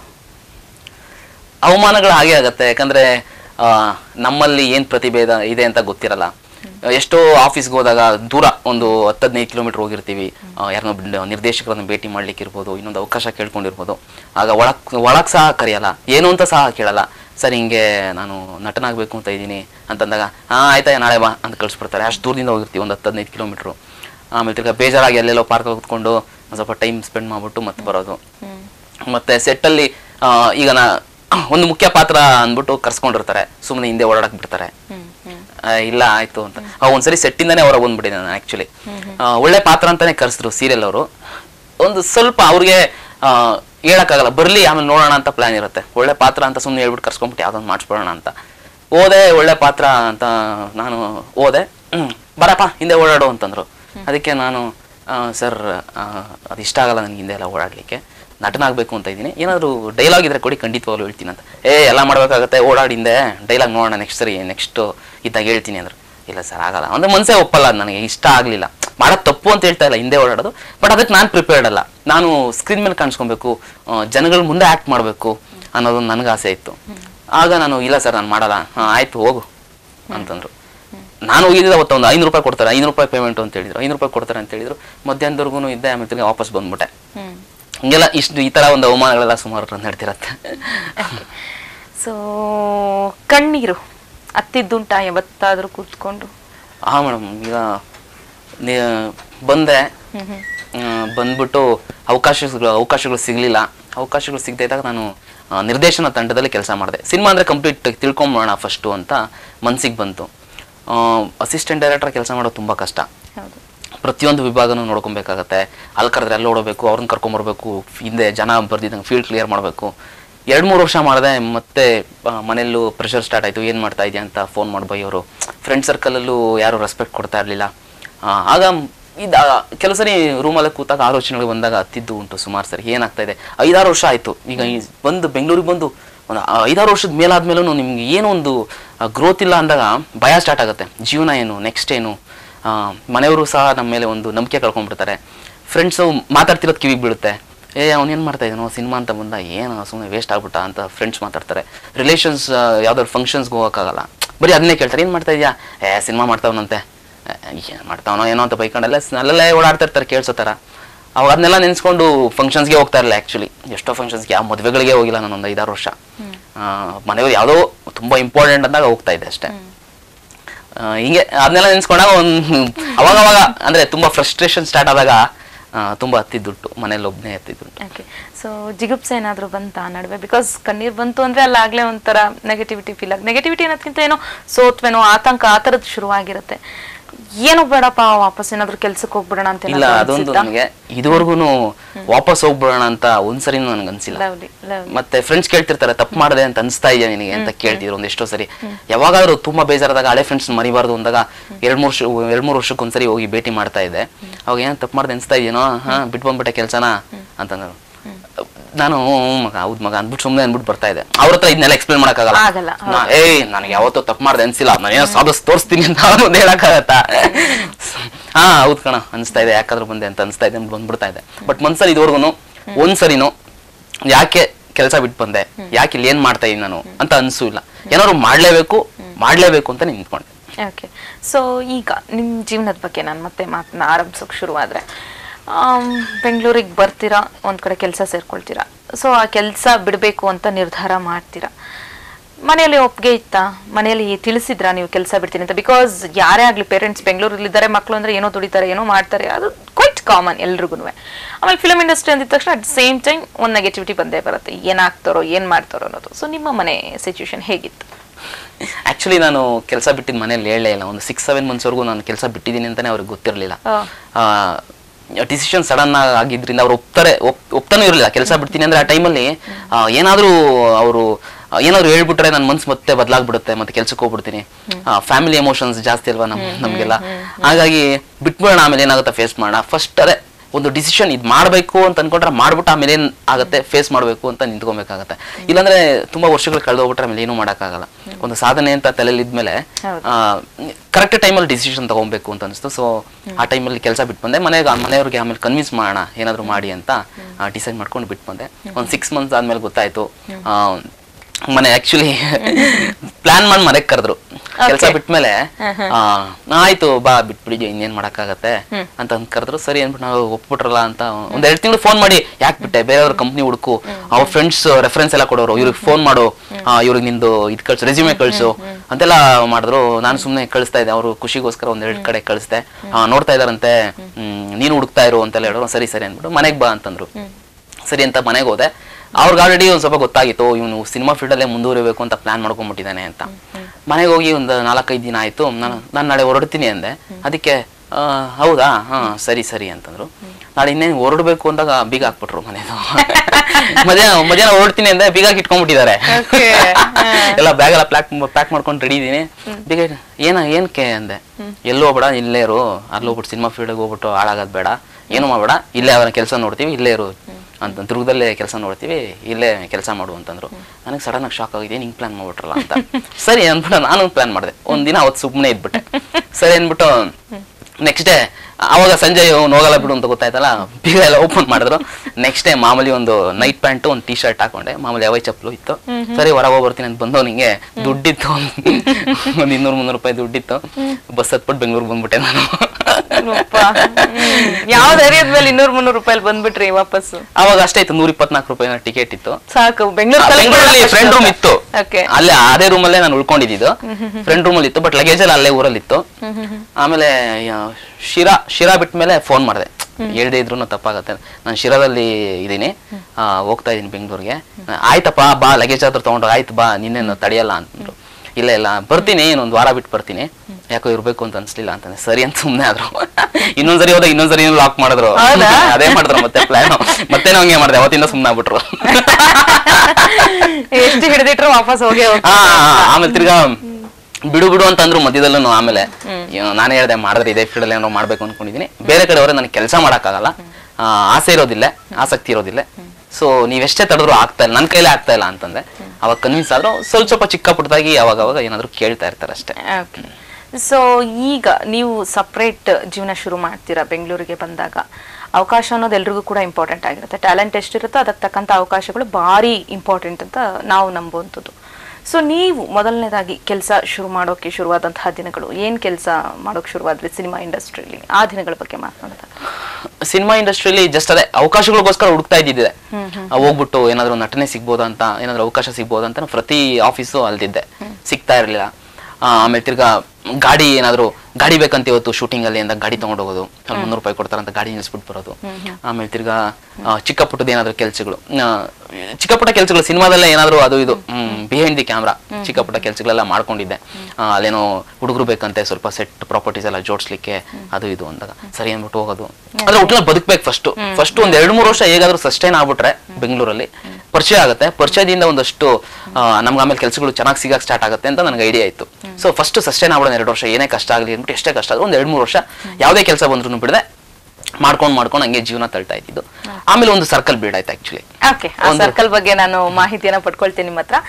ಅವಮಾನಗಳು ಹಾಗೆ ಆಗತ್ತೆ ಯಾಕಂದ್ರೆ ಆ, ನಮ್ಮಲ್ಲಿ ಏನ್ ಪ್ರತಿಭೆ ಇದೆ- ಇದೆ ಅಂತ ಗೊತ್ತಿರಲ್ಲ ಎಷ್ಟೋ ಆಫೀಸ್ಗೆ ಹೋದಾಗ ದೂರ ಒಂದು ಹತ್ತು ಹದಿನೈದು ಕಿಲೋಮೀಟರ್ ಹೋಗಿರ್ತೀವಿ ಆ, ಯಾರನ್ನೋ ಬ- ನಿರ್ದೇಶಕರನ್ನ ಭೇಟಿ ಮಾಡ್ಲಿಕ್ಕೆ ಇರ್ಬೋದು ಇನ್ನೊಂದು ಅವಕಾಶ ಕೇಳ್ಕೊಂಡಿರ್ಬೋದು ಆಗ ಒಳಕ್ ಒಳಗ್ ಸಹ ಕರೆಯಲ್ಲ ಏನು ಅಂತ ಸಹ ಕೇಳಲ್ಲ ಸರ್ ಹಿಂಗೆ ನಾನು ನಟನಾಗಬೇಕು ಅಂತ ಇದ್ದೀನಿ ಅಂತಂದಾಗ ಹಾ ಆಯ್ತಾ ನಾಳೆ ಬಾ ಅಂತ ಕಳಿಸ್ಬಿಡ್ತಾರೆ ಅಷ್ಟು ದೂರದಿಂದ ಹೋಗಿರ್ತೀವಿ ಒಂದು ಹತ್ತು ಹದಿನೈದು ಕಿಲೋಮೀಟ್ರು ಆಮೇಲೆ ತಿರ್ಗಾ ಬೇಜಾರಾಗಿ ಎಲ್ಲೆಲ್ಲೋ ಪಾರ್ಕ್ ಕೂತ್ಕೊಂಡು ಒಂದ್ ಸ್ವಲ್ಪ ಟೈಮ್ ಸ್ಪೆಂಡ್ ಮಾಡ್ಬಿಟ್ಟು ಮತ್ತೆ ಬರೋದು ಮತ್ತೆ ಸೆಟ್ಟಲ್ಲಿ ಈಗ ನಾ ಒಂದು ಮುಖ್ಯ ಪಾತ್ರ ಅಂದ್ಬಿಟ್ಟು ಕರ್ಸ್ಕೊಂಡಿರ್ತಾರೆ ಸುಮ್ಮನೆ ಹಿಂದೆ ಓಡಾಡಕ್ ಬಿಡ್ತಾರೆ ಆ, ಇಲ್ಲ ಆಯ್ತು ಅಂತ ಆ, ಒಂದ್ಸರಿ ಸೆಟ್ಟಿಂದಾನೇ ಹೊರಗೆ ಬಂದ್ಬಿಟ್ಟಿದ್ದೆ ನಾನು ಆಕ್ಚುಲಿ ಒಳ್ಳೆ ಪಾತ್ರ ಅಂತಾನೆ ಕರೆಸಿದ್ರು ಸೀರಿಯಲ್ ಅವರು ಒಂದು ಸ್ವಲ್ಪ ಅವ್ರಿಗೆ ಆ, ಹೇಳಕ್ಕಾಗಲ್ಲ ಬರ್ಲಿ ಆಮೇಲೆ ನೋಡೋಣ ಅಂತ ಪ್ಲಾನ್ ಇರುತ್ತೆ ಒಳ್ಳೆ ಪಾತ್ರ ಅಂತ ಸುಮ್ಮನೆ ಹೇಳ್ಬಿಟ್ಟು ಕರ್ಸ್ಕೊಂಡ್ಬಿಟ್ಟು ಯಾವ್ದೊಂದು ಮಾಡಿಸ್ಬಿಡೋಣ ಅಂತ ಓದೆ ಒಳ್ಳೆ ಪಾತ್ರ ಅಂತ ನಾನು ಓದೆ ಹ್ಮ್ ಬರಪ್ಪ ಹಿಂದೆ ಓಡಾಡು ಅಂತಂದ್ರು ಅದಕ್ಕೆ ನಾನು ಸರ್ ಅದು ಇಷ್ಟ ಆಗಲ್ಲ ನನಗೆ ಹಿಂದೆ ಎಲ್ಲ ಓಡಾಡ್ಲಿಕ್ಕೆ ನಟನಾಗಬೇಕು ಅಂತ ಇದ್ದೀನಿ ಏನಾದರೂ ಡೈಲಾಗ್ ಇದ್ರೆ ಕೊಡಿ ಖಂಡಿತವಾಗ್ಲೂ ಹೇಳ್ತೀನಿ ಅಂತ ಏ ಎಲ್ಲ ಮಾಡ್ಬೇಕಾಗತ್ತೆ ಓಡಾಡಿಂದೆ ಡೈಲಾಗ್ ನೋಡೋಣ ನೆಕ್ಸ್ಟ್ ಸರಿ ನೆಕ್ಸ್ಟ್ ಇದ್ದಾಗ ಹೇಳ್ತೀನಿ ಅಂದ್ರು ಇಲ್ಲ ಸರ್ ಆಗಲ್ಲ ಅಂದ್ರೆ ಮನಸ್ಸೇ ಒಪ್ಪಲ್ಲ ಅದು ನನಗೆ ಇಷ್ಟ ಆಗಲಿಲ್ಲ ಮಾಡೋದು ತಪ್ಪು ಅಂತ ಹೇಳ್ತಾ ಇಲ್ಲ ಹಿಂದೆ ಓಡಾಡೋದು ಬಟ್ ಅದಕ್ಕೆ ನಾನು ಪ್ರಿಪೇರ್ಡ್ ಅಲ್ಲ ನಾನು ಸ್ಕ್ರೀನ್ ಮೇಲೆ ಕಾಣಿಸ್ಕೊಬೇಕು ಜನಗಳ ಮುಂದೆ ಆ್ಯಕ್ಟ್ ಮಾಡಬೇಕು ಅನ್ನೋದು ನನಗೆ ಆಸೆ ಇತ್ತು ಆಗ ನಾನು ಇಲ್ಲ ಸರ್ ನಾನು ಮಾಡಲ್ಲ ಹಾಂ ಆಯ್ತು ಹೋಗು ಅಂತಂದ್ರು ನಾನು ಹೋಗಿದ್ದೆ ಅವತ್ತು ಒಂದು ಐನೂರು ರೂಪಾಯಿ ಕೊಡ್ತಾರೆ ಐನೂರು ರೂಪಾಯಿ ಪೇಮೆಂಟ್ ಅಂತ ಹೇಳಿದ್ರು ಐನೂರು ರೂಪಾಯಿ ಕೊಡ್ತಾರೆ ಅಂತ ಹೇಳಿದ್ರು ಮಧ್ಯಾಹ್ನದವರೆಗೂ ಇದ್ದೆ ಆಮೇಲೆ ತಿರ್ಗಿ ವಾಪಸ್ ಬಂದ್ಬಿಟ್ಟೆ ಹಿಂಗೆಲ್ಲ ಇಷ್ಟು ಈ ತರ ಒಂದು ಅವಮಾನಗಳೆಲ್ಲ ಸುಮಾರು ನಡ್ತಿರತ್ತೆ ಸೊ ಕಣ್ಣೀರು ಅತ್ತಿದ್ದುಂಟ ಯಾವತ್ತಾದ್ರೂ ಕೂತ್ಕೊಂಡು ಹಾ ಮೇಡಮ್ ಈಗ ನೀ- ಬಂದೆ ಆ, ಬಂದ್ಬಿಟ್ಟು ಅವಕಾಶಗಳು ಅವಕಾಶಗಳು ಸಿಗ್ಲಿಲ್ಲ ಅವಕಾಶಗಳು ಸಿಗದೆ ಇದ್ದಾಗ ನಾನು ಆ, ನಿರ್ದೇಶನ ತಂಡದಲ್ಲಿ ಕೆಲಸ ಮಾಡಿದೆ ಸಿನಿಮಾ ಅಂದ್ರೆ ಕಂಪ್ಲೀಟ್ ತಿಳ್ಕೊಂಬೋಣ ಫಸ್ಟು ಅಂತ ಮನ್ಸಿಗೆ ಬಂತು ಅಸಿಸ್ಟೆಂಟ್ ಡೈರೆಕ್ಟರ್ ಕೆಲಸ ಮಾಡೋದು ತುಂಬಾ ಕಷ್ಟ ಹೌದು ಪ್ರತಿಯೊಂದು ವಿಭಾಗನೂ ನೋಡ್ಕೊಬೇಕಾಗತ್ತೆ ಅಲ್ಲಿ ಕರೆದ್ರೆ ಎಲ್ಲ ಓಡಬೇಕು ಅವ್ರನ್ನ ಕರ್ಕೊಂಬರ್ಬೇಕು ಹಿಂದೆ ಜನ ಬರ್ದಿದ್ದಂಗೆ ಫೀಲ್ಡ್ ಕ್ಲಿಯರ್ ಮಾಡಬೇಕು ಎರಡು ಮೂರು ವರ್ಷ ಮಾಡಿದೆ ಮತ್ತೆ ಆ, ಮನೆಯಲ್ಲೂ ಪ್ರೆಷರ್ ಸ್ಟಾರ್ಟ್ ಆಯಿತು ಏನು ಮಾಡ್ತಾ ಇದೆಯಾ ಅಂತ ಫೋನ್ ಮಾಡಿ ಬೈಯೋರು ಫ್ರೆಂಡ್ ಸರ್ಕಲಲ್ಲೂ ಯಾರು ರೆಸ್ಪೆಕ್ಟ್ ಕೊಡ್ತಾ ಇರಲಿಲ್ಲ ಆಗ ಇದು ಕೆಲವು ಸರಿ ರೂಮಲ್ಲೇ ಕೂತಾಗ ಆಲೋಚನೆಗಳು ಬಂದಾಗ ಹತ್ತಿದ್ದು ಉಂಟು ಸುಮಾರು ಸರಿ ಏನಾಗ್ತಾ ಇದೆ ಐದಾರು ವರ್ಷ ಆಯಿತು ಈಗ ಈ ಬಂದು ಬೆಂಗಳೂರಿಗೆ ಬಂದು ಒಂದು ಐದಾರು ವರ್ಷದ ಮೇಲಾದ್ಮೇಲೂ ನಿಮ್ಗೆ ಏನೋ ಒಂದು ಗ್ರೋತ್ ಇಲ್ಲ ಅಂದಾಗ ಭಯ ಸ್ಟಾರ್ಟ್ ಆಗುತ್ತೆ ಜೀವನ ಏನು ನೆಕ್ಸ್ಟ್ ಏನು ಆ, ಮನೆಯವರು ಸಹ ನಮ್ಮ ಮೇಲೆ ಒಂದು ನಂಬಿಕೆ ಕಳ್ಕೊಂಡ್ಬಿಡ್ತಾರೆ ಫ್ರೆಂಡ್ಸು ಮಾತಾಡ್ತಿರೋದು ಕಿವಿಗೆ ಬೀಳುತ್ತೆ ಏ ಅವ್ನೇನು ಮಾಡ್ತಾ ಇದ್ದಾನೋ ಸಿನಿಮಾ ಅಂತ ಬಂದ ಏನು ಸುಮ್ಮನೆ ವೇಸ್ಟ್ ಆಗ್ಬಿಟ್ಟ ಅಂತ ಫ್ರೆಂಡ್ಸ್ ಮಾತಾಡ್ತಾರೆ ರಿಲೇಷನ್ಸ್ ಯಾವ್ದಾದ್ರು ಫಂಕ್ಷನ್ಸ್ಗೆ ಹೋಗೋಕ್ಕಾಗಲ್ಲ ಬರೀ ಅದನ್ನೇ ಕೇಳ್ತಾರೆ ಏನು ಮಾಡ್ತಾ ಇದೆಯಾ ಏ ಸಿನಿಮಾ ಮಾಡ್ತಾವನಂತೆ ಏನು ಮಾಡ್ತಾವನೋ ಏನೋ ಅಂತ ಬೈಕೊಂಡೆಲ್ಲ ಸ್- ಅಲ್ಲಲ್ಲೇ ಓಡಾಡ್ತಾ ಇರ್ತಾರೆ ಕೇಳಿಸೋ ಥರ ಅವಾಗ ಅದನ್ನೆಲ್ಲ ನೆನೆಸ್ಕೊಂಡು ಫಂಕ್ಷನ್ಸ್ಗೆ ಹೋಗ್ತಾ ಇರಲಿಲ್ಲ ಆ್ಯಕ್ಚುಲಿ ಎಷ್ಟೋ ಫಂಕ್ಷನ್ಸ್ಗೆ ಯಾವ ಮದುವೆಗಳಿಗೆ ಹೋಗಿಲ್ಲ ನಾನು ಒಂದು ಐದಾರು ವರ್ಷ ಆ, ಮನೆಯವ್ರು ಯಾವುದೋ ತುಂಬ ಇಂಪಾರ್ಟೆಂಟ್ ಅಂದಾಗ ಹೋಗ್ತಾ ಇದ್ದೆ ಅಷ್ಟೇ ಆ, ಹಿಂಗೆ ಅದನ್ನೆಲ್ಲ ನೆನ್ಸ್ಕೊಂಡಾಗ ಒಂದು ಅವಾಗ ಅವಾಗ ಅಂದ್ರೆ ತುಂಬಾ ಫ್ರಸ್ಟ್ರೇಷನ್ ಸ್ಟಾರ್ಟ್ ಆದಾಗ ಆ, ತುಂಬಾ ಹತ್ತಿದ್ದುಂಟು ಮನೇಲಿ ಒಬ್ಬನೇ ಹತ್ತಿದ್ದುಂಟು ಓಕೆ ಸೊ ಜಿಗುಪ್ಸೆ ಏನಾದರೂ ಬಂತಾ ನಡುವೆ ಬಿಕಾಸ್ ಕಣ್ಣೀರು ಬಂತು ಅಂದ್ರೆ ಅಲ್ಲಾಗಲೇ ಒಂಥರ ನೆಗೆಟಿವಿಟಿ ಫೀಲ್ ಆಗಿ ನೆಗೆಟಿವಿಟಿ ಅನ್ನೋದಕ್ಕಿಂತ ಏನೋ ಸೋತ್ವೆನೋ ಆತಂಕ ಆ ಥರದ್ದು ಶುರುವಾಗಿರುತ್ತೆ ಏನು ಬೇಡಪ್ಪ ವಾಪಸ್ ಏನಾದ್ರು ಕೆಲ್ಸಕ್ಕೆ ಹೋಗ್ಬಿಡೋಣ ಅಂತ ಇಲ್ಲ ಅದೊಂದು ನನಗೆ ಇದುವರೆಗೂ ವಾಪಸ್ ಹೋಗ್ಬಿಡೋಣ ಅಂತ ಒಂದ್ಸರಿನೂ ನನ್ಗೆ ಅನ್ಸಿಲ್ಲ ಲವ್ಲಿ ಲವ್ಲಿ ಮತ್ತೆ ಫ್ರೆಂಡ್ಸ್ ಕೇಳ್ತಿರ್ತಾರೆ ತಪ್ಪು ಮಾಡಿದೆ ಅಂತ ಅನ್ಸ್ತಾ ಇದೆಯಾ ನಿನಗೆ ಅಂತ ಕೇಳ್ತಿದ್ರು ಒಂದ್ ಎಷ್ಟೋ ಸರಿ ಯಾವಾಗಾದ್ರೂ ತುಂಬಾ ಬೇಜಾರಾದಾಗ ಹಳೆ ಫ್ರೆಂಡ್ಸ್ ಮರಿಬಾರ್ದು ಅಂದಾಗ ಎರಡ್ ಮೂರ್ ವರ್ಷ ಎರಡ್ ಮೂರ್ ವರ್ಷಕ್ಕೆ ಒಂದ್ಸರಿ ಹೋಗಿ ಭೇಟಿ ಮಾಡ್ತಾ ಇದ್ದೆ ಅವಾಗ ಏನ್ ತಪ್ಪು ಮಾಡ್ದೆ ಅನ್ಸ್ತಾ ಇದೆಯೇನೋ ಹಾ ಬಿಟ್ಟು ಬಂದ್ಬಿಟ್ಟೆ ಕೆಲ್ಸನ ಅಂತಂದ್ರು ನಾನು ಹ್ಞೂ ಮಗ ಹೌದ್ ಮಗ ಅಂದ್ಬಿಟ್ಟು ಸುಮ್ಮನೆ ಅಂದ್ಬಿಟ್ಟು ಬರ್ತಾ ಇದ್ದೆ ಅವ್ರ ಹತ್ರ ಇದನ್ನೆಲ್ಲ ಎಕ್ಸ್ಪ್ಲೇನ್ ಮಾಡಕ್ಕಾಗಲ್ಲ ಆಗಲ್ಲ, ನಾ- ಏಯ್ ನನಗೆ ಯಾವತ್ತೂ ತಪ್ಪು ಮಾಡ್ದೆ ಅನ್ಸಿಲ್ಲ ನಾನು ಏನೋ ಸಾಧಿಸ್ ತೋರಿಸ್ತೀನಿ ಅಂತ ಅವ್ನು ಹೇಳಕ್ಕಾಗತ್ತಾ ಹಾ ಹೌದ್ ಕಣ ಅನ್ಸ್ತಾ ಇದೆ ಯಾಕಾದ್ರೂ ಬಂದೆ ಅಂತ ಅನ್ಸ್ತಾ ಇದೆ ಅಂತ ಬಂದ್ಬಿಡ್ತಾ ಇದೆ ಬಟ್ ಮನ್ಸಲ್ಲಿ ಇದುವರೆಗೂ ಒಂದ್ಸರಿನೂ ಯಾಕೆ ಕೆಲಸ ಬಿಟ್ಟು ಬಂದೆ ಯಾಕೆ ಇಲ್ಲಿ ಏನ್ ಮಾಡ್ತಾ ಇದೀನಿ ನಾನು ಅಂತ ಅನ್ಸೂ ಇಲ್ಲ ಏನಾದ್ರು ಮಾಡ್ಲೇಬೇಕು ಮಾಡ್ಲೇಬೇಕು ಅಂತ ನಿಂತ್ಕೊಂಡೆ ಓಕೆ ಸೊ ಈಗ ನಿಮ್ಮ ಜೀವನದ ಬಗ್ಗೆ ನಾನು ಮತ್ತೆ ಮಾತನ್ನ ಆರಂಭಿಸೋಕೆ ಶುರುವಾದರೆ ಬೆಂಗಳೂರಿಗೆ ಬರ್ತೀರಾ ಒಂದು ಕಡೆ ಕೆಲಸ ಸೇರ್ಕೊಳ್ತೀರಾ ಸೊ ಆ ಕೆಲಸ ಬಿಡಬೇಕು ಅಂತ ನಿರ್ಧಾರ ಮಾಡ್ತೀರಾ ಮನೆಯಲ್ಲಿ ಒಪ್ಪಿಗೆ ಇತ್ತಾ ಮನೆಯಲ್ಲಿ ತಿಳಿಸಿದ್ರಾ ನೀವು ಕೆಲಸ ಬಿಡ್ತೀನಿ ಅಂತ ಬಿಕಾಸ್ ಯಾರೇ ಆಗಲಿ ಪೇರೆಂಟ್ಸ್ ಬೆಂಗಳೂರಲ್ಲಿದ್ದಾರೆ ಮಕ್ಕಳು ಅಂದರೆ ಏನೋ ದುಡಿತಾರೆ ಏನೋ ಮಾಡ್ತಾರೆ ಅದು ಕ್ವೈಟ್ ಕಾಮನ್ ಎಲ್ರಿಗೂ ಆಮೇಲೆ ಫಿಲಮ್ ಇಂಡಸ್ಟ್ರಿ ಅಂದಿದ ತಕ್ಷಣ ಅಟ್ ಸೇಮ್ ಟೈಮ್ ಒಂದು ನೆಗೆಟಿವಿಟಿ ಬಂದೇ ಬರುತ್ತೆ ಏನಾಗ್ತಾರೋ ಏನು ಮಾಡ್ತಾರೋ ಅನ್ನೋದು ಸೊ ನಿಮ್ಮ ಮನೆ ಸಿಚುವೇಶನ್ ಹೇಗಿತ್ತು ಆಕ್ಚುಲಿ ನಾನು ಕೆಲಸ ಬಿಟ್ಟಿದ್ ಮನೇಲಿ ಹೇಳಲೇ ಇಲ್ಲ ಒಂದು ಸಿಕ್ಸ್ ಸೆವೆನ್ ಮಂತ್ಸ್ವರೆಗೂ ನಾನು ಕೆಲಸ ಬಿಟ್ಟಿದ್ದೀನಿ ಅಂತಾನೆ ಅವ್ರಿಗೆ ಗೊತ್ತಿರಲಿಲ್ಲ ಆ. ಡಿಸಿಷನ್ ಸಡನ್ ಆಗಿದ್ರಿಂದ ಅವ್ರು ಒಪ್ತಾರೆ ಒಪ್ ಒಪ್ತಾನೂ ಇರಲಿಲ್ಲ ಕೆಲಸ ಬಿಡ್ತೀನಿ ಅಂದ್ರೆ ಆ ಟೈಮಲ್ಲಿ ಏನಾದರೂ ಅವರು ಏನಾದ್ರು ಹೇಳ್ಬಿಟ್ರೆ ನನ್ನ ಮನ್ಸು ಮತ್ತೆ ಬದಲಾಗ್ಬಿಡುತ್ತೆ ಮತ್ತೆ ಕೆಲ್ಸಕ್ಕೆ ಹೋಗ್ಬಿಡ್ತೀನಿ ಫ್ಯಾಮಿಲಿ ಎಮೋಷನ್ಸ್ ಜಾಸ್ತಿ ಅಲ್ವಾ ನಮ್ ನಮಗೆಲ್ಲ ಹಾಗಾಗಿ ಬಿಟ್ಬಿಡೋಣ ಆಮೇಲೆ ಏನಾಗುತ್ತೆ ಫೇಸ್ ಮಾಡೋಣ ಫಸ್ಟ್ ಅದೇ ಒಂದು ಡಿಸಿಷನ್ ಇದು ಮಾಡಬೇಕು ಅಂತ ಅನ್ಕೊಂಡ್ರೆ ಮಾಡ್ಬಿಟ್ಟು ಆಮೇಲೆ ಏನ್ ಆಗುತ್ತೆ ಫೇಸ್ ಮಾಡಬೇಕು ಅಂತ ನಿಂತ್ಕೊಬೇಕಾಗತ್ತೆ ಇಲ್ಲಾಂದ್ರೆ ತುಂಬಾ ವರ್ಷಗಳು ಕಳೆದೋಗ್ಬಿಟ್ರೆ ಆಮೇಲೆ ಏನೂ ಮಾಡೋಕ್ಕಾಗಲ್ಲ ಒಂದು ಸಾಧನೆ ಅಂತ ತಲೆಯಲ್ಲಿ ಇದ್ಮೇಲೆ ಕರೆಕ್ಟ್ ಟೈಮಲ್ಲಿ ಡಿಸಿಷನ್ ತಗೊಬೇಕು ಅಂತ ಅನಿಸ್ತು ಸೊ ಆ ಟೈಮಲ್ಲಿ ಕೆಲಸ ಬಿಟ್ಟು ಬಂದೆ ಮನೆಗೆ ಮನೆಯವ್ರಿಗೆ ಆಮೇಲೆ ಕನ್ವಿನ್ಸ್ ಮಾಡೋಣ ಏನಾದ್ರು ಮಾಡಿ ಅಂತ ಡಿಸೈಡ್ ಮಾಡ್ಕೊಂಡು ಬಿಟ್ಟು ಬಂದೆ ಒಂದು ಸಿಕ್ಸ್ ಮಂತ್ಸ್ ಆದ್ಮೇಲೆ ಗೊತ್ತಾಯ್ತು ಆ, ಮನೆ ಆಕ್ಚುಲಿ ಪ್ಲಾನ್ ಮಾಡಿ ಮನೆಗೆ ಕರೆದ್ರು ಕೆಲಸ ಬಿಟ್ಮೇಲೆ ಆ, ಆಯ್ತು ಬಾ ಬಿಟ್ಬಿಡಿ ಇನ್ನೇನ್ ಮಾಡಕ್ಕಾಗತ್ತೆ ಅಂತ ಅಂದ್ ಕರೆದ್ರು ಸರಿ ಅಂದ್ಬಿಟ್ಟು ನಾವು ಒಪ್ಬಿಟ್ರಲ್ಲ ಅಂತ ಒಂದ್ ಎರಡು ತಿಂಗಳು ಫೋನ್ ಮಾಡಿ ಯಾಕೆ ಬಿಟ್ಟೆ ಬೇರೆಯವ್ರ ಕಂಪ್ನಿ ಹುಡುಕು ಅವ್ರ ಫ್ರೆಂಡ್ಸ್ ರೆಫರೆನ್ಸ್ ಎಲ್ಲ ಕೊಡೋರು ಇವ್ರಿಗೆ ಫೋನ್ ಮಾಡು ಆ, ಇವ್ರಿಗೆ ನಿಂದು ಇದ್ ಕಳ್ಸು ರೆಸ್ಯೂಮೆ ಕಳ್ಸು ಅಂತೆಲ್ಲ ಮಾಡಿದ್ರು ನಾನು ಸುಮ್ನೆ ಕಳಿಸ್ತಾ ಇದ್ದೆ ಅವರು ಖುಷಿಗೋಸ್ಕರ ಒಂದ್ ಎರಡು ಕಡೆ ಕಳಿಸ್ದೆ ಆ, ನೋಡ್ತಾ ಇದಾರಂತೆ ಹ್ಮ್, ನೀನು ಹುಡುಕ್ತಾ ಇರು ಅಂತೆಲ್ಲ ಹೇಳಿದ್ರು ಸರಿ ಸರಿ ಅಂದ್ಬಿಟ್ಟು ಮನೆಗೆ ಬಾ ಅಂತಂದ್ರು ಸರಿ ಅಂತ ಮನೆಗೆ ಹೋದೆ ಅವ್ರಿಗೆ ಆಲ್ರೆಡಿ ಒಂದ್ ಸ್ವಲ್ಪ ಗೊತ್ತಾಗಿತ್ತು ಇವನು ಸಿನಿಮಾ ಫೀಲ್ಡಲ್ಲೇ ಮುಂದುವರಿಬೇಕು ಅಂತ ಪ್ಲಾನ್ ಮಾಡ್ಕೊಂಡ್ಬಿಟ್ಟಿದ್ದಾನೆ ಅಂತ ಮನೆಗೆ ಹೋಗಿ ಒಂದು ನಾಲ್ಕೈದು ದಿನ ಆಯ್ತು ನಾನು ನಾನು ನಾಳೆ ಹೊರಡ್ತೀನಿ ಅಂದೆ ಅದಕ್ಕೆ ಆ, ಹೌದಾ ಹಾ ಸರಿ ಸರಿ ಅಂತಂದ್ರು ನಾಳೆ ಇನ್ನೇನು ಹೊರಡ್ಬೇಕು ಅಂದಾಗ ಬೀಗ ಹಾಕ್ಬಿಟ್ರು ಮನೆದು ಮಧ್ಯಾಹ್ನ ಮಧ್ಯಾಹ್ನ ಹೊರಡ್ತೀನಿ ಅಂದೆ ಬೀಗ ಹಾಕಿ ಇಟ್ಕೊಂಡ್ಬಿಟ್ಟಿದ್ದಾರೆ Okay. ಎಲ್ಲ ಬ್ಯಾಗ್ ಎಲ್ಲ ಪ್ಯಾಕ್ ಪ್ಯಾಕ್ ಮಾಡ್ಕೊಂಡು ರೆಡಿ ಇದೀನಿ ಬೀಗ ಇಟ್- ಏನ ಏನಕ್ಕೆ ಅಂದೆ ಎಲ್ಲೂ ಹೋಗ್ಬೇಡ ಇಲ್ಲೇ ಇರು ಅಲ್ಲಿ ಹೋಗ್ಬಿಟ್ಟು ಸಿನಿಮಾ ಫೀಲ್ಡ್ಗೆ ಹೋಗ್ಬಿಟ್ಟು ಹಾಳಾಗೋದ್ ಬೇಡ ಏನು ಮಾಡಬೇಡ ಇಲ್ಲೇ ಅವನ ಕೆಲಸ ನೋಡ್ತೀವಿ ಇಲ್ಲೇ ಇರು ಅಂತ ದುರ್ಗದಲ್ಲೇ ಕೆಲಸ ನೋಡ್ತೀವಿ ಇಲ್ಲೇ ಕೆಲಸ ಮಾಡು ಅಂತಂದ್ರು ನನಗೆ ಸಡನ್ ಆಗಿ ಶಾಕ್ ಆಗಿದೆ ಹಿಂಗ್ ಪ್ಲಾನ್ ಮಾಡ್ಬಿಟ್ರಲ್ಲ ಅಂತ ಸರಿ ಅಂದ್ಬಿಟ್ಟು ನಾನು ಪ್ಲಾನ್ ಮಾಡಿದೆ ಒಂದಿನ ಅವತ್ತು ಸುಮ್ಮನೆ ಇದ್ಬಿಟ್ಟೆ ಸರಿ ಅಂದ್ಬಿಟ್ಟು ನೆಕ್ಸ್ಟ್ ಡೇ ಅವಾಗ ಸಂಜೆ ಅವ್ನು ಹೋಗಲ್ಲ ಬಿಡು ಅಂತ ಗೊತ್ತಾಯ್ತಲ್ಲ ಬೀಗ ಎಲ್ಲ ಓಪನ್ ಮಾಡಿದ್ರು ನೆಕ್ಸ್ಟ್ ಡೇ ಮಾಮೂಲಿ ಒಂದು ನೈಟ್ ಪ್ಯಾಂಟ್ ಒಂದು ಟಿ ಶರ್ಟ್ ಹಾಕೊಂಡೆ ಮಾಮೂಲಿ ಅವೈ ಚಪ್ಪಲು ಇತ್ತು ಸರಿ ಹೊರಗೆ ಹೋಗಿ ಬರ್ತೀನಿ ಅಂತ ಬಂದವ್ ನಿಂಗೆ ದುಡ್ಡಿತ್ತು ಒಂದು ಇನ್ನೂರು ಮುನ್ನೂರು ರೂಪಾಯಿ ದುಡ್ಡಿತ್ತು ಬಸ್ ಹತ್ಬಿಟ್ಟು ಬೆಂಗಳೂರಿಗೆ ಬಂದ್ಬಿಟ್ಟೆ ನಾನು ಯಾವ ಧೈರ್ಯದ ಮೇಲೆ ಇನ್ನೂರ್ ಮುನ್ನೂರು ರೂಪಾಯಿ ಬಂದ್ಬಿಟ್ರಿ ವಾಪಸ್ಸು ಅವಾಗ ಅಷ್ಟೇ ಇತ್ತು ನೂರ ಇಪ್ಪತ್ನಾಲ್ಕು ರೂಪಾಯಿನ ಟಿಕೆಟ್ ಇತ್ತು ಸಾಕು ಆ, ಬೆಂಗಳೂರು ಬೆಂಗಳೂರಲ್ಲಿ ಫ್ರೆಂಡ್ ರೂಮ್ ಇತ್ತು ಓಕೆ ಅಲ್ಲೇ ಅದೇ ರೂಮ್ ಅಲ್ಲೇ ನಾನು ಉಳ್ಕೊಂಡಿದ್ದು ಫ್ರೆಂಡ್ ರೂಮ್ ಅಲ್ಲಿ ಇತ್ತು ಬಟ್ ಲಗೇಜ್ ಎಲ್ಲ ಅಲ್ಲೇ ಊರಲ್ಲಿ ಇತ್ತು ಆಮೇಲೆ ಆ, ಶಿರಾ ಶಿರಾ ಬಿಟ್ಮೇಲೆ ಫೋನ್ ಮಾಡಿದೆ ಹೇಳ್ದೆ ಇದ್ರು ತಪ್ಪಾಗತ್ತೆ ನಾನು ಶಿರಾದಲ್ಲಿ ಇದೀನಿ ಆ, ಹೋಗ್ತಾ ಇದೀನಿ ಬೆಂಗಳೂರಿಗೆ ಆಯ್ತಪ್ಪ ಬಾ ಲಗೇಜ್ ಆದ್ರೂ ತಗೊಂಡು ಆಯ್ತು ಬಾ ನಿನ್ನೇನು ತಡೆಯಲ್ಲ ಅಂತಂದ್ರು ಇಲ್ಲ ಇಲ್ಲ ಬರ್ತೀನಿ ಇನ್ನೊಂದು ವಾರ ಬಿಟ್ಟು ಬರ್ತೀನಿ ಯಾಕೋ ಇರ್ಬೇಕು ಅಂತ ಅನ್ಸ್ಲಿಲ್ಲ ಅಂತಂದ್ರೆ ಸರಿ ಅಂತ ಸುಮ್ಮನೆ ಆದ್ರು ಇನ್ನೊಂದ್ಸರಿ ಹೋದ ಇನ್ನೊಂದ್ಸರಿ ಲಾಕ್ ಮಾಡಿದ್ರು ಹೌದಾ? ಅದೇ ಮಾಡಿದ್ರು ಮತ್ತೆ ಪ್ಲಾನ್ ಮತ್ತೆ ನಾವು ಹಂಗೆ ಮಾಡಿದೆ ಅವತ್ತಿಂದ ಸುಮ್ಮನೆ ಆಗ್ಬಿಟ್ರು ಎಷ್ಟು ಹಿಡಿದಿಟ್ರು ವಾಪಸ್ ಹೋಗಿ ಆ, ಆಮೇಲೆ ತಿರ್ಗಾ ಬಿಡು ಬಿಡು ಅಂತ ಅಂದ್ರು ಮಧ್ಯದಲ್ಲೂ ಆಮೇಲೆ ಏನು ನಾನು ಹೇಳ್ದೆ ಮಾಡಿದ್ರೆ ಇದೇ ಫೀಲ್ಡ್ ಏನೋ ಮಾಡ್ಬೇಕು ಅನ್ಕೊಂಡಿದೀನಿ ಬೇರೆ ಕಡೆ ಹೋದ್ರೆ ನನಗೆ ಕೆಲಸ ಮಾಡಕ್ಕಾಗಲ್ಲ ಆ, ಆಸೆ ಇರೋದಿಲ್ಲ ಆಸಕ್ತಿ ಇರೋದಿಲ್ಲ ಸೊ ನೀವೆಷ್ಟೇ ತಡೆದ್ರು ಆಗ್ತಾ ಇಲ್ಲ ನನ್ನ ಕೈಲೇ ಆಗ್ತಾ ಇಲ್ಲ ಅಂತಂದೆ ಅವಾಗ ಕನ್ವಿನ್ಸ್ ಆದ್ರೂ ಸ್ವಲ್ಪ ಸ್ವಲ್ಪ ಚಿಕ್ಕ ಪುಟ್ಟದಾಗಿ ಅವಾಗ ಅವಾಗ ಏನಾದ್ರು ಕೇಳ್ತಾ ಇರ್ತಾರೆ ಅಷ್ಟೇ ಓಕೆ ಸೊ ಈಗ ನೀವು ಸಪ್ರೇಟ್ ಜೀವನ ಶುರು ಮಾಡ್ತೀರಾ ಬೆಂಗಳೂರಿಗೆ ಬಂದಾಗ ಅವಕಾಶ ಅನ್ನೋದು ಎಲ್ರಿಗೂ ಕೂಡ ಇಂಪಾರ್ಟೆಂಟ್ ಆಗಿರುತ್ತೆ ಟ್ಯಾಲೆಂಟ್ ಎಷ್ಟಿರುತ್ತೋ ಅದಕ್ಕೆ ತಕ್ಕಂಥ ಅವಕಾಶಗಳು ಭಾರಿ ಇಂಪಾರ್ಟೆಂಟ್ ಅಂತ ನಾವು ನಂಬುವಂಥದ್ದು ಸೊ ನೀವು ಮೊದಲನೇದಾಗಿ ಕೆಲಸ ಶುರು ಮಾಡೋಕೆ ಶುರುವಾದಂತಹ ದಿನಗಳು ಏನು ಕೆಲಸ ಮಾಡೋಕೆ ಶುರುವಾದ್ರಿ ಸಿನಿಮಾ ಇಂಡಸ್ಟ್ರಿಯಲ್ಲಿ ಆ ದಿನಗಳ ಬಗ್ಗೆ ಮಾತನಾಡಿದಾಗ ಸಿನಿಮಾ ಇಂಡಸ್ಟ್ರಿಯಲ್ಲಿ ಜಸ್ಟ್ ಅದೇ ಅವಕಾಶಗಳಿಗೋಸ್ಕರ ಹುಡುಕ್ತಾ ಇದ್ದಿದ್ದೆ ಆ, ಹೋಗ್ಬಿಟ್ಟು ಏನಾದ್ರು ನಟನೆ ಸಿಗ್ಬೋದಾ ಅಂತ ಏನಾದ್ರು ಅವಕಾಶ ಸಿಗ್ಬೋದಾ ಅಂತ ನಾನು ಪ್ರತಿ ಆಫೀಸು ಅಲ್ದಿದ್ದೆ ಸಿಗ್ತಾ ಇರಲಿಲ್ಲ ಆಮೇಲೆ ತಿರ್ಗಾ ಗಾಡಿ ಏನಾದ್ರು ಗಾಡಿ ಬೇಕಂತ ಇವತ್ತು ಶೂಟಿಂಗ್ ಅಲ್ಲಿ ಅಂತ ಗಾಡಿ ತಗೊಂಡು ಹೋಗೋದು ಅಲ್ಲಿ ಮುನ್ನೂರು ರೂಪಾಯಿ ಕೊಡ್ತಾರಂತ ಗಾಡಿ ನಿಲ್ಸ್ಬಿಟ್ಟು ಬರೋದು ಆಮೇಲೆ ತಿರ್ಗಾ ಆ, ಚಿಕ್ಕ ಪುಟ್ಟದ ಏನಾದ್ರು ಕೆಲ್ಸಗಳು ಆ, ಚಿಕ್ಕ ಪುಟ್ಟ ಕೆಲ್ಸಗಳು ಸಿನಿಮಾದಲ್ಲೇ ಏನಾದ್ರು ಅದು ಇದು ಹ್ಮ್, ಬಿಹೈಂಡ್ ದಿ ಕ್ಯಾಮ್ರಾ ಚಿಕ್ಕ ಪುಟ್ಟ ಕೆಲಸಗಳೆಲ್ಲ ಮಾಡ್ಕೊಂಡಿದ್ದೆ ಆ, ಅಲ್ಲೇನೋ ಹುಡುಗರು ಬೇಕಂತೆ ಸ್ವಲ್ಪ ಸೆಟ್ ಪ್ರಾಪರ್ಟೀಸ್ ಎಲ್ಲ ಜೋಡಿಸ್ಲಿಕ್ಕೆ ಅದು ಇದು ಅಂದಾಗ ಸರಿ ಅಂದ್ಬಿಟ್ಟು ಹೋಗೋದು ಅಂದ್ರೆ ಒಟ್ನಲ್ಲಿ ಬದುಕ್ಬೇಕು ಫಸ್ಟ್ ಫಸ್ಟ್ ಒಂದ್ ಎರಡು ಮೂರು ವರ್ಷ ಹೇಗಾದ್ರೂ ಸಸ್ಟೈನ್ ಆಗ್ಬಿಟ್ರೆ ಬೆಂಗಳೂರಲ್ಲಿ ಪರಿಚಯ ಆಗುತ್ತೆ ಪರಿಚಯದಿಂದ ಒಂದಷ್ಟು ಆ, ನಮ್ಗೆ ಆಮೇಲೆ ಕೆಲಸಗಳು ಚೆನ್ನಾಗಿ ಸಿಗಕ್ಕೆ ಸ್ಟಾರ್ಟ್ ಆಗುತ್ತೆ ಅಂತ ನನಗೆ ಐಡಿಯಾ ಇತ್ತು ಸೊ ಫಸ್ಟ್ ಸಸ್ಟೈನ್ ಆಗ್ಬಿಡೋಣ ಎರಡು ವರ್ಷ ಏನೇ ಕಷ್ಟ ಆಗಲಿ ಅಂದ್ಬಿಟ್ಟು ಎಷ್ಟೇ ಕಷ್ಟ ಆದ್ರೂ ಒಂದ್ ಎರಡು ಮೂರು ವರ್ಷ ಯಾವುದೇ ಕೆಲಸ ಬಂದ್ರು ಬಿಡದೆ ಮಾಡ್ಕೊಂಡು ಮಾಡ್ಕೊಂಡು ಹಂಗೆ ಜೀವನ ತಳ್ತಾ ಇದ್ದಿದ್ದು ಆಮೇಲೆ ಒಂದು ಸರ್ಕಲ್ ಬಿಲ್ಡ್ ಆಯ್ತು ಆಕ್ಚುಲಿ ಓಕೆ ಆ ಸರ್ಕಲ್ ಬಗ್ಗೆ ನಾನು ಮಾಹಿತಿಯನ್ನ ಪಡ್ಕೊಳ್ತೀನಿ ನಿಮ್ಮ ಹತ್ರ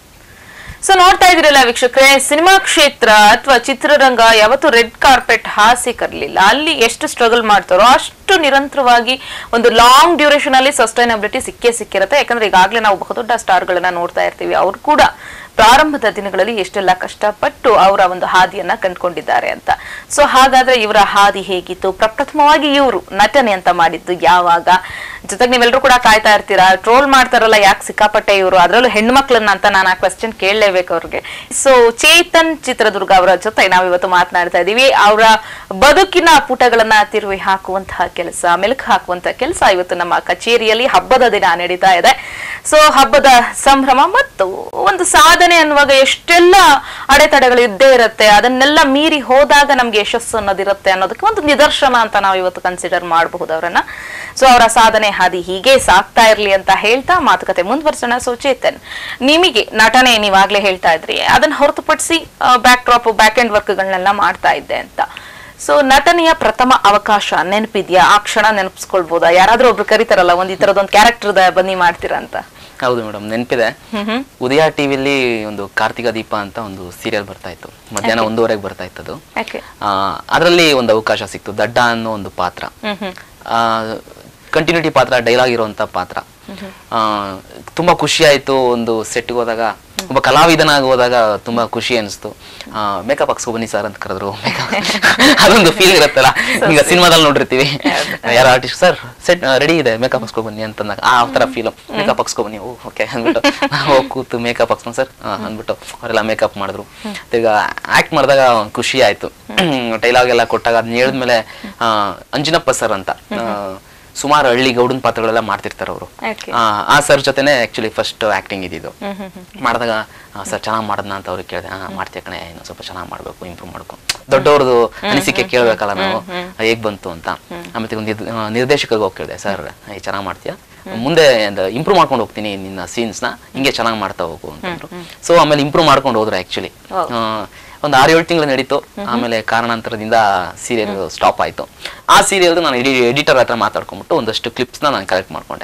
ಸೊ ನೋಡ್ತಾ ಇದ್ರಲ್ಲ ವೀಕ್ಷಕರೇ ಸಿನಿಮಾ ಕ್ಷೇತ್ರ ಅಥವಾ ಚಿತ್ರರಂಗ ಯಾವತ್ತು ರೆಡ್ ಕಾರ್ಪೆಟ್ ಹಾಸಿ ಕರ್ಲಿಲ್ಲ ಅಲ್ಲಿ ಎಷ್ಟು ಸ್ಟ್ರಗಲ್ ಮಾಡ್ತಾರೋ ಅಷ್ಟು ನಿರಂತರವಾಗಿ ಒಂದು ಲಾಂಗ್ ಡ್ಯೂರೇಷನ್ ಅಲ್ಲಿ ಸಸ್ಟೈನಬಿಲಿಟಿ ಸಿಕ್ಕೇ ಸಿಕ್ಕಿರುತ್ತೆ ಯಾಕಂದ್ರೆ ಈಗಾಗಲೇ ನಾವು ಬಹುದೊಡ್ಡ ಸ್ಟಾರ್ಗಳನ್ನ ನೋಡ್ತಾ ಇರ್ತೀವಿ ಅವ್ರು ಕೂಡ ಪ್ರಾರಂಭದ ದಿನಗಳಲ್ಲಿ ಎಷ್ಟೆಲ್ಲ ಕಷ್ಟಪಟ್ಟು ಅವರ ಒಂದು ಹಾದಿಯನ್ನ ಕಂಡುಕೊಂಡಿದ್ದಾರೆ ಅಂತ ಸೊ ಹಾಗಾದ್ರೆ ಇವರ ಹಾದಿ ಹೇಗಿತ್ತು ಪ್ರಪ್ರಥಮವಾಗಿ ಇವರು ನಟನೆ ಅಂತ ಮಾಡಿದ್ದು ಯಾವಾಗ ಜೊತೆಗೆ ನೀವೆಲ್ಲರೂ ಕೂಡ ಕಾಯ್ತಾ ಇರ್ತೀರಾ ಟ್ರೋಲ್ ಮಾಡ್ತಾರಲ್ಲ ಯಾಕೆ ಸಿಕ್ಕಾಪಟ್ಟೆ ಇವರು ಅದರಲ್ಲೂ ಹೆಣ್ಮಕ್ಳನ್ನ ಅಂತ ನಾನು ಆ ಕ್ವೆಶ್ಚನ್ ಕೇಳಲೇಬೇಕು ಅವ್ರಿಗೆ ಸೊ ಚೇತನ್ ಚಿತ್ರದುರ್ಗ ಅವರ ಜೊತೆ ನಾವು ಇವತ್ತು ಮಾತನಾಡ್ತಾ ಇದೀವಿ ಅವರ ಬದುಕಿನ ಪುಟಗಳನ್ನ ತಿರುವಿ ಹಾಕುವಂತಹ ಕೆಲಸ ಮೆಲುಕು ಹಾಕುವಂತಹ ಕೆಲಸ ಇವತ್ತು ನಮ್ಮ ಕಚೇರಿಯಲ್ಲಿ ಹಬ್ಬದ ದಿನ ನಡೀತಾ ಇದೆ ಸೊ ಹಬ್ಬದ ಸಂಭ್ರಮ ಮತ್ತು ಒಂದು ಸಾಧನೆ ಅನ್ನುವಾಗ ಎಷ್ಟೆಲ್ಲ ಅಡೆತಡೆಗಳು ಇದ್ದೇ ಇರುತ್ತೆ ಅದನ್ನೆಲ್ಲ ಮೀರಿ ಹೋದಾಗ ನಮ್ಗೆ ಯಶಸ್ಸು ಅನ್ನೋದಿರುತ್ತೆ ಅನ್ನೋದಕ್ಕೆ ಒಂದು ನಿದರ್ಶನ ಅಂತ ನಾವು ಇವತ್ತು ಕನ್ಸಿಡರ್ ಮಾಡಬಹುದು ಅವರನ್ನ ಸೊ ಅವರ ಸಾಧನೆ ಹಾದಿ ಹೀಗೆ ಸಾಕ್ತಾ ಇರ್ಲಿ ಅಂತ ಹೇಳ್ತಾ ಮಾತುಕತೆ ಮುಂದುವರ್ಸೋಣ ಸೊ ಚೇತನ್ ನಿಮಗೆ ನಟನೆ ನೀವಾಗ್ಲೇ ಹೇಳ್ತಾ ಇದ್ರಿ ಅದನ್ನ ಹೊರತುಪಡಿಸಿ ಬ್ಯಾಕ್ ಡ್ರಾಪ್ ಬ್ಯಾಕ್ ಎಂಡ್ ವರ್ಕ್ಗಳನ್ನೆಲ್ಲ ಮಾಡ್ತಾ ಇದ್ದೆ ಅಂತ ಸೊ ನಟನೆಯ ಪ್ರಥಮ ಅವಕಾಶ ನೆನಪಿದ್ಯಾ ಆ ಕ್ಷಣ ನೆನಪಿಸ್ಕೊಳ್ಬೋದಾ ಯಾರಾದ್ರೂ ಒಬ್ರು ಕರೀತಾರಲ್ಲ ಒಂದ್ ಈ ತರದೊಂದು ಕ್ಯಾರೆಕ್ಟರ್ ಬನ್ನಿ ಮಾಡ್ತೀರಾ ಅಂತ ಹೌದು ಮೇಡಮ್ ನೆನಪಿದೆ ಹ್ಮ್ ಹ್ಮ್ ಉದಯ ಟಿವಿಲಿ ಒಂದು ಕಾರ್ತಿಕ ದೀಪ ಅಂತ ಒಂದು ಸೀರಿಯಲ್ ಬರ್ತಾ ಇತ್ತು ಮಧ್ಯಾಹ್ನ ಒಂದೂವರೆಗೆ ಬರ್ತಾ ಇತ್ತು ಅದು ಓಕೆ ಅದರಲ್ಲಿ ಒಂದು ಅವಕಾಶ ಸಿಕ್ತು ದಡ್ಡ ಅನ್ನೋ ಒಂದು ಪಾತ್ರ ಹ್ಮ್ ಹ್ಮ್ ಕಂಟಿನ್ಯೂಟಿ ಪಾತ್ರ ಡೈಲಾಗ್ ಇರುವಂತ ಪಾತ್ರ ಆ, ತುಂಬಾ ಖುಷಿ ಆಯ್ತು ಒಂದು ಸೆಟ್ಗೆ ಹೋದಾಗ ಒಬ್ಬ ಕಲಾವಿದನಾಗಿ ಹೋದಾಗ ತುಂಬಾ ಖುಷಿ ಅನಿಸ್ತು ಮೇಕಪ್ ಹಾಕ್ಸ್ಕೊ ಬನ್ನಿ ಸರ್ ಅಂತ ಕರೆದ್ರು makeup. ಅದೊಂದು ಫೀಲ್ ಇರುತ್ತಲ್ಲ ಈಗ ಸಿನಿಮಾದಲ್ಲಿ ನೋಡಿರ್ತೀವಿ ಯಾರ ಆರ್ಟಿಸ್ಟ್ ಸರ್ ಸೆಟ್ ರೆಡಿ ಇದೆ ಮೇಕಪ್ ಹಾಕ್ಸ್ಕೊ ಬನ್ನಿ ಅಂತಂದಾಗ ಆ ತರ ಫೀಲ್ ಮೇಕಪ್ ಹಾಕ್ಸ್ಕೊ ಬನ್ನಿ ಓ ಓಕೆ ಅಂದ್ಬಿಟ್ಟು ಹೋಗಿ ಕೂತು ಮೇಕಪ್ ಹಾಕ್ಸ್ಕೊಂಡು ಸರ್ ಅಂದ್ಬಿಟ್ಟು ಅವರೆಲ್ಲ ಮೇಕಪ್ ಮಾಡಿದ್ರು ಈಗ ಆಕ್ಟ್ ಮಾಡಿದಾಗ ಖುಷಿ ಆಯ್ತು ಡೈಲಾಗ್ ಎಲ್ಲ ಕೊಟ್ಟಾಗ ಅದನ್ನ ಹೇಳಿದ್ಮೇಲೆ ಆ, ಅಂಜನಪ್ಪ ಸರ್ ಅಂತ ಆ, ಸುಮಾರು ಹಳ್ಳಿ ಗೌಡನ್ ಪಾತ್ರಗಳೆಲ್ಲ ಮಾಡ್ತಿರ್ತಾರೆ ಅವರು Okay. ಆ ಸರ್ ಜೊತೆನೆ ಆಕ್ಚುಲಿ ಫಸ್ಟ್ ಆಕ್ಟಿಂಗ್ ಇದ್ದಿದ್ದು ಹ್ಮ್ ಹ್ಮ್ ಹ್ಮ್ ಮಾಡಿದಾಗ ಸರ್ ಚೆನ್ನಾಗಿ ಮಾಡದ್ನ ಅಂತ ಅವ್ರಿಗೆ ಕೇಳಿದೆ ಹಾ ಮಾಡ್ತೀಯ ಕಣೆ ಇನ್ನು ಸ್ವಲ್ಪ ಚೆನ್ನಾಗಿ ಮಾಡ್ಬೇಕು ಇಂಪ್ರೂವ್ ಮಾಡ್ಕೊ ದೊಡ್ಡವ್ರದ್ದು ಅನಿಸಿಕೆ ಕೇಳ್ಬೇಕಲ್ಲ ನಾವು ಹೇಗ್ ಬಂತು ಅಂತ ಆಮೇಲೆ ಒಂದು ನಿರ್ದ- ಆ, ನಿರ್ದೇಶಕರಿಗೆ ಹೋಗಿ ಕೇಳಿದೆ ಸರ್ ಚೆನ್ನಾಗಿ ಮಾಡ್ತೀಯಾ ಮುಂದೆ ಇಂಪ್ರೂವ್ ಮಾಡ್ಕೊಂಡು ಹೋಗ್ತೀನಿ ನಿನ್ನ ಸೀನ್ಸ್ ನ ಹಿಂಗೆ ಚೆನ್ನಾಗಿ ಮಾಡ್ತಾ ಹೋಗು ಅಂತಂದ್ರು ಸೊ ಆಮೇಲೆ ಇಂಪ್ರೂವ್ ಮಾಡ್ಕೊಂಡು ಹೋದ್ರು ಆಕ್ಚುಲಿ ಹೌದು. ಒಂದು ಆರು ಏಳು ತಿಂಗಳು ನಡೀತು ಆಮೇಲೆ ಕಾರಣಾಂತರದಿಂದ ಸೀರಿಯಲ್ ಸ್ಟಾಪ್ ಆಯ್ತು ಆ ಸೀರಿಯಲ್ ನಾನು ಎಡಿಟರ್ ಹತ್ರ ಮಾತಾಡ್ಕೊಂಡ್ಬಿಟ್ಟು ಒಂದಷ್ಟು ಕ್ಲಿಪ್ಸ್ ನ ನಾನು ಕಲೆಕ್ಟ್ ಮಾಡ್ಕೊಂಡೆ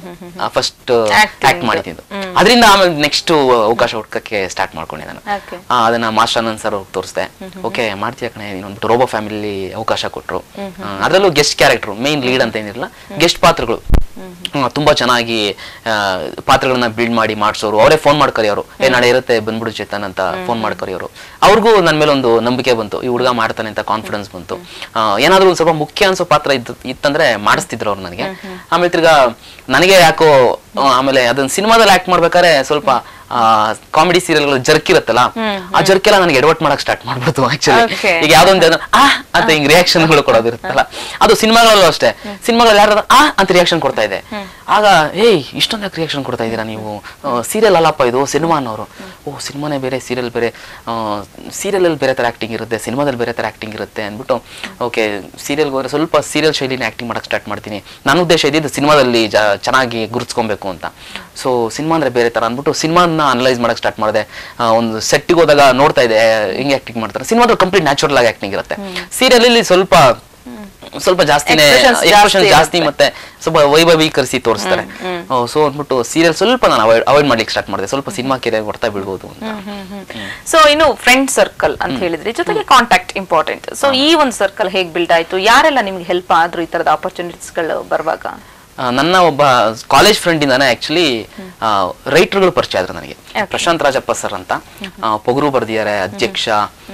ಫಸ್ಟ್ Acting ಆಕ್ಟ್ ಮಾಡಿದ್ದು ಅದರಿಂದ ಆಮೇಲೆ ನೆಕ್ಸ್ಟ್ ಅವಕಾಶ ಹುಡ್ಕಕ್ಕೆ ಸ್ಟಾರ್ಟ್ ಮಾಡ್ಕೊಂಡೆ ನಾನು ಓಕೆ ಆ, ಅದನ್ನ ಮಾಸ್ಟರ್ ಆನಂದ್ ಸರ್ ತೋರಿಸ್ದೆ ಓಕೆ ಮಾಡ್ತೀಯ ಕಣೆ ನೀನು ರೋಬೋ ಫ್ಯಾಮಿಲಿ ಅವಕಾಶ ಕೊಟ್ರು ಆ, ಅದ್ರಲ್ಲೂ ಗೆಸ್ಟ್ ಕ್ಯಾರೆಕ್ಟರ್ ಮೇನ್ ಲೀಡ್ ಅಂತ ಏನಿರಲ್ಲ ಗೆಸ್ಟ್ ಪಾತ್ರಗಳು ಹ್ಮ್, ತುಂಬಾ ಚೆನ್ನಾಗಿ ಆ, ಪಾತ್ರಗಳನ್ನ ಬಿಲ್ಡ್ ಮಾಡಿ ಮಾಡ್ಸೋರು ಅವರೇ ಫೋನ್ ಮಾಡಿ ಕರೆಯೋರು ಏ ನಾಳೆ ಇರುತ್ತೆ ಬಂದ್ಬಿಡು ಚೇತನ್ ಅಂತ ಫೋನ್ ಮಾಡಿ ಕರೆಯೋರು ಅವ್ರಿಗೂ ನನ್ನ ಮೇಲೆ ಒಂದು ನಂಬಿಕೆ ಬಂತು ಈ ಹುಡುಗ ಮಾಡ್ತಾನೆ ಅಂತ ಕಾನ್ಫಿಡೆನ್ಸ್ ಬಂತು ಆ, ಏನಾದ್ರೂ ಒಂದು ಸ್ವಲ್ಪ ಮುಖ್ಯ ಅನ್ಸೋ ಪಾತ್ರ ಇದ್ದು ಇತ್ತಂದ್ರೆ ಮಾಡಿಸ್ತಿದ್ರು ಅವ್ರು ನನಗೆ ಆಮೇಲೆ ತಿರ್ಗಾ ನನಗೆ ಯಾಕೋ ಆ, ಆಮೇಲೆ ಅದನ್ನ ಸಿನಿಮಾದಲ್ಲಿ ಆಕ್ಟ್ ಮಾಡ್ಬೇಕಾದ್ರೆ ಸ್ವಲ್ಪ ಕಾಮಿಡಿ ಸೀರಿಯಲ್ಗಳು ಜರ್ಕ್ ಇರುತ್ತಲ್ಲ ಆ ಜರ್ಕ್ ಎಲ್ಲ ನನಗೆ ಎಡವಟ್ ಮಾಡಕ್ ಸ್ಟಾರ್ಟ್ ಮಾಡ್ಬಿಡ್ತು ಆಕ್ಚುಲಿ Okay. ಈಗ ಯಾವ್ದೊಂದು ಏನೋ, ಆ ಅಂತ ಹಿಂಗ್ ರಿಯಾಕ್ಷನ್ಗಳು ಕೊಡೋದಿರುತ್ತಲ್ಲ ಅದು ಸಿನಿಮಾಗಳಲ್ಲೂ ಅಷ್ಟೇ ಸಿನಿಮಾಗಳಲ್ಲಿ ಯಾರು ಆ ಅಂತ ರಿಯಾಕ್ಷನ್ ಕೊಡ್ತಾ ಇದೆ ಆಗ ಏಯ್ ಇಷ್ಟೊಂದು ರಿಯಾಕ್ಷನ್ ಕೊಡ್ತಾ ಇದ್ದೀರಾ ನೀವು ಸೀರಿಯಲ್ ಅಲ್ಲಪ್ಪ ಇದು ಸಿನಿಮಾ ಅನ್ನೋರು ಓ ಸಿನಿಮಾನೇ ಬೇರೆ ಸೀರಿಯಲ್ ಬೇರೆ ಸೀರಿಯಲ್ ಅಲ್ಲಿ ಬೇರೆ ತರ ಆಕ್ಟಿಂಗ್ ಇರುತ್ತೆ ಸಿನಿಮಾದಲ್ಲಿ ಬೇರೆ ತರ ಆಕ್ಟಿಂಗ್ ಇರುತ್ತೆ ಅಂದ್ಬಿಟ್ಟು ಓಕೆ ಸೀರಿಯಲ್ಗೆ ಹೋದ್ರೆ ಸ್ವಲ್ಪ ಸೀರಿಯಲ್ ಶೈಲಿನ ಆಕ್ಟಿಂಗ್ ಮಾಡಕ್ ಸ್ಟಾರ್ಟ್ ಮಾಡ್ತೀನಿ ನನ್ನ ಉದ್ದೇಶ ಇದ್ದಿದ್ದು ಸಿನಿಮಾದಲ್ಲಿ ಜ- ಚೆನ್ನಾಗಿ ಗುರುತಿಸ್ಕೊಬೇಕು ಅಂತ ಸೊ ಸಿನಿಮಾ ಅಂದ್ರೆ ಬೇರೆ ತರ ಅಂದ್ಬಿಟ್ಟು ಸಿನಿಮಾನ ಅನಲೈಸ್ ಮಾಡಕ್ ಸ್ಟಾರ್ಟ್ ಮಾಡಿದೆ ಒಂದು ಸೆಟ್ಟಿಗೆ ಹೋದಾಗ ನೋಡ್ತಾ ಇದೆ ಹೆಂಗೆ ಆಕ್ಟಿಂಗ್ ಮಾಡ್ತಾರೆ ಸಿನಿಮಾದಲ್ಲಿ ಕಂಪ್ಲೀಟ್ ನ್ಯಾಚುರಲ್ ಆಗಿ ಆಕ್ಟಿಂಗ್ ಇರುತ್ತೆ ಸೀರಿಯಲ್ ಇಲ್ಲಿ ಸ್ವಲ್ಪ ಸ್ವಲ್ಪ ಜಾಸ್ತಿನೇ Expressions ಎಕ್ಸ್ಪ್ರೆಷನ್ ಜಾಸ್ತಿ ಜಾಸ್ತಿ ಮತ್ತೆ ಸ್ವಲ್ಪ ವೈಭವೀಕರಿಸಿ ತೋರಿಸ್ತಾರೆ ಸೊ ಅಂದ್ಬಿಟ್ಟು ಸೀರಿಯಲ್ ಸ್ವಲ್ಪ ನಾನು ಅವಾಯ್ಡ್ ಅವಾಯ್ಡ್ ಮಾಡ್ಲಿಕ್ಕೆ ಸ್ಟಾರ್ಟ್ ಮಾಡಿದೆ ಸ್ವಲ್ಪ ಸಿನಿಮಾ ಕೆರೆ ಹೊಡ್ತಾ ಬಿಡ್ಬೋದು ಅಂತ ಸೊ ಇನ್ನು ಫ್ರೆಂಡ್ ಸರ್ಕಲ್ ಅಂತ ಹೇಳಿದ್ರಿ ಜೊತೆಗೆ ಕಾಂಟ್ಯಾಕ್ಟ್ ಇಂಪಾರ್ಟೆಂಟ್ ಸೊ ಈ ಒಂದು ಸರ್ಕಲ್ ಹೇಗ್ ಬಿಲ್ಡ್ ಆಯ್ತು ಯಾರೆಲ್ಲ ನಿಮ್ಗೆ ಹೆಲ್ಪ್ ಆದ್ರು ಈ ತರದ ಆಪರ್ಚುನಿಟೀಸ್ ಗಳು ಬರುವಾಗ ಆ, ನನ್ನ ಒಬ್ಬ ಕಾಲೇಜ್ ಫ್ರೆಂಡ್ ಇಂದಾನೆ ಆಕ್ಚುಲಿ ರೈಟರ್ಗಳು ಪರಿಚಯ ಆದ್ರು ನನಗೆ ಪ್ರಶಾಂತ್ ರಾಜಪ್ಪ ಸರ್ ಅಂತ ಆ, ಪೊಗರು ಬರ್ದಿದ್ದಾರೆ ಅಧ್ಯಕ್ಷ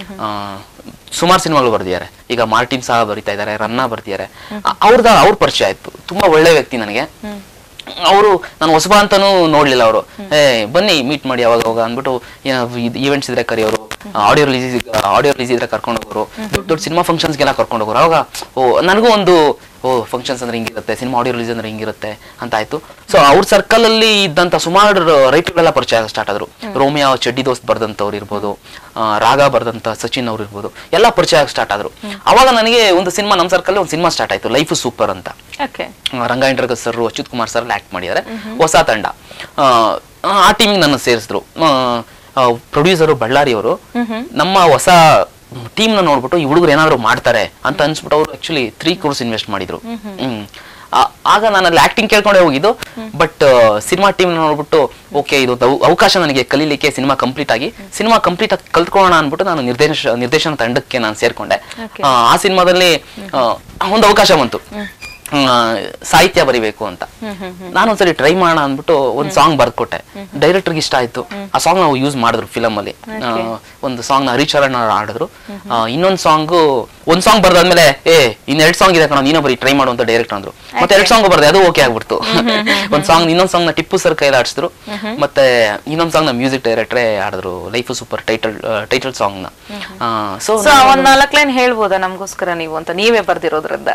ಸುಮಾರು ಸಿನಿಮಾಗಳು ಬರ್ದಿದ್ದಾರೆ ಈಗ ಮಾರ್ಟಿನ್ ಸಹ ಬರಿತಾ ಇದ್ದಾರೆ ರನ್ನ ಬರ್ದಿದ್ದಾರೆ ಅವ್ರದ ಅವ್ರ ಪರಿಚಯ ಆಯ್ತು ತುಂಬಾ ಒಳ್ಳೆ ವ್ಯಕ್ತಿ ನನಗೆ ಅವರು ನಾನು ಹೊಸಬ ಅಂತಾನೂ ನೋಡ್ಲಿಲ್ಲ ಅವರು ಏ ಬನ್ನಿ ಮೀಟ್ ಮಾಡಿ ಅವಾಗ ಅವಾಗ ಅಂದ್ಬಿಟ್ಟು ಈವೆಂಟ್ಸ್ ಇದ್ರೆ ಕರೆಯೋರು ಆಡಿಯೋ ರಿಲೀಸ್ ಆಡಿಯೋ ರಿಲೀಸ್ ಇದ್ರೆ ಕರ್ಕೊಂಡು ಹೋಗೋರು ದೊಡ್ಡ ದೊಡ್ಡ ಸಿನಿಮಾ ಫಂಕ್ಷನ್ಸ್ಗೆಲ್ಲ ಕರ್ಕೊಂಡು ಹೋಗೋರು ಅವಾಗ ಓ ನನಗೂ ಒಂದು ಓ ಫಂಕ್ಷನ್ಸ್ ಅಂದ್ರೆ ಹಿಂಗಿರುತ್ತೆ ಸಿನಿಮಾ ಆಡಿಯೋ ರಿಲೀಸ್ ಅಂದ್ರೆ ಹಿಂಗಿರುತ್ತೆ ಅಂತ ಆಯ್ತು ಸೊ ಅವ್ರ ಸರ್ಕಲ್ ಅಲ್ಲಿ ಇದ್ದಂತ ಸುಮಾರು ರೈಟರ್ಗಳೆಲ್ಲ ಪರಿಚಯ ಸ್ಟಾರ್ಟ್ ಆದ್ರು ರೋಮಿಯೋ ಚಡ್ಡಿ ದೋಸ್ತ್ ಬರ್ದಂತವ್ರು ಇರ್ಬೋದು ಆ, ರಾಗ ಬರ್ದಂತ ಸಚಿನ್ ಅವ್ರು ಇರ್ಬೋದು ಎಲ್ಲ ಪರಿಚಯ ಸ್ಟಾರ್ಟ್ ಆದ್ರು ಅವಾಗ ನನಗೆ ಒಂದು ಸಿನಿಮಾ ನಮ್ಮ ಸರ್ಕಲ್ ಒಂದು ಸಿನಿಮಾ ಸ್ಟಾರ್ಟ್ ಆಯ್ತು ಲೈಫ್ ಸೂಪರ್ ಅಂತ ಓಕೆ ರಂಗಾಯಣರ್ಗ sir Achyuth Kumar sir act ಮಾಡಿದ್ದಾರೆ ಹೊಸ ತಂಡ ಆ, ಆ ಟೀಮಿಗೆ ನನ್ನ ಸೇರಿಸಿದ್ರು ಪ್ರೊಡ್ಯೂಸರು ಬಳ್ಳಾರಿ ಅವರು ನಮ್ಮ ಹೊಸ ಟೀಮ್ ನ ನೋಡ್ಬಿಟ್ಟು ಈ ಹುಡುಗರು ಏನಾದ್ರು ಮಾಡ್ತಾರೆ ಅಂತ ಅನ್ಸ್ಬಿಟ್ಟು ಅವರು ಆಕ್ಚುಲಿ ತ್ರೀ ಕ್ರೋರ್ಸ್ ಇನ್ವೆಸ್ಟ್ ಮಾಡಿದ್ರು ಹ್ಮ್ ಆ- ಆಗ ನಾನು ಅಲ್ಲಿ ಆಕ್ಟಿಂಗ್ ಕೇಳ್ಕೊಂಡೇ ಹೋಗಿದ್ದು ಬಟ್ ಸಿನಿಮಾ ಟೀಮ್ ನೋಡ್ಬಿಟ್ಟು ಓಕೆ ಇದು ಅವ- ಅವಕಾಶ ನನಗೆ ಕಲೀಲಿಕ್ಕೆ ಸಿನಿಮಾ ಕಂಪ್ಲೀಟ್ ಆಗಿ ಸಿನಿಮಾ ಕಂಪ್ಲೀಟ್ ಆಗಿ ಕಲ್ತ್ಕೊಳ್ಳೋಣ ಅನ್ಬಿಟ್ಟು ನಾನು ನಿರ್ದೇಶ ನಿರ್ದೇಶನ ತಂಡಕ್ಕೆ ನಾನು ಸೇರ್ಕೊಂಡೆ Okay. ಆ, ಆ ಸಿನಿಮಾದಲ್ಲಿ ಒಂದು ಅವಕಾಶ ಬಂತು ಆ, ಸಾಹಿತ್ಯ ಬರಿಬೇಕು ಅಂತ ನಾನು ಒಂದ್ಸರಿ ಟ್ರೈ ಮಾಡೋಣ ಅಂದ್ಬಿಟ್ಟು ಒಂದು ಸಾಂಗ್ ಬರ್ಕೊಟ್ಟೆ ಡೈರೆಕ್ಟರ್ಗೆ ಇಷ್ಟ ಆಯ್ತು ಆ ಸಾಂಗ್ ನಾವು ಯೂಸ್ ಮಾಡಿದ್ರು ಫಿಲಮ್ ಅಲ್ಲಿ ಆ, ಒಂದು ಸಾಂಗ್ ನ ಹರಿಚರಣ್ ಅವ್ರು ಆಡಿದ್ರು ಆ, ಇನ್ನೊಂದ್ ಸಾಂಗು ಒಂದ್ ಸಾಂಗ್ ಬರ್ದಾದ್ಮೇಲೆ ಏ ಇನ್ ಎರಡ್ ಸಾಂಗ್ ಇದೆ ಕಣ ನೀನೋ ಬರೀ ಟ್ರೈ ಮಾಡು ಅಂತ ಡೈರೆಕ್ಟರ್ ಅಂದ್ರು ಮತ್ತೆ ಎರಡ್ ಸಾಂಗ್ ಬರ್ದೆ ಅದು ಓಕೆ ಆಗ್ಬಿಡ್ತು ಒಂದ್ ಸಾಂಗ್ ಇನ್ನೊಂದ್ ಸಾಂಗ್ ನ ಟಿಪ್ಪು ಸರ್ ಕೈಲಿ ಆಡಿಸಿದ್ರು ಮತ್ತೆ ಇನ್ನೊಂದ್ ಸಾಂಗ್ ನ ಮ್ಯೂಸಿಕ್ ಡೈರೆಕ್ಟ್ರೇ ಆಡಿದ್ರು life super title title song ನ ಸೊ ಸೊ ಒಂದ್ ನಾಲ್ಕು ಲೈನ್ ಹೇಳ್ಬೋದಾ ನಮಗೋಸ್ಕರ ನೀವು ಅಂತ ನೀವೇ ಬರ್ದಿರೋದ್ರಿಂದ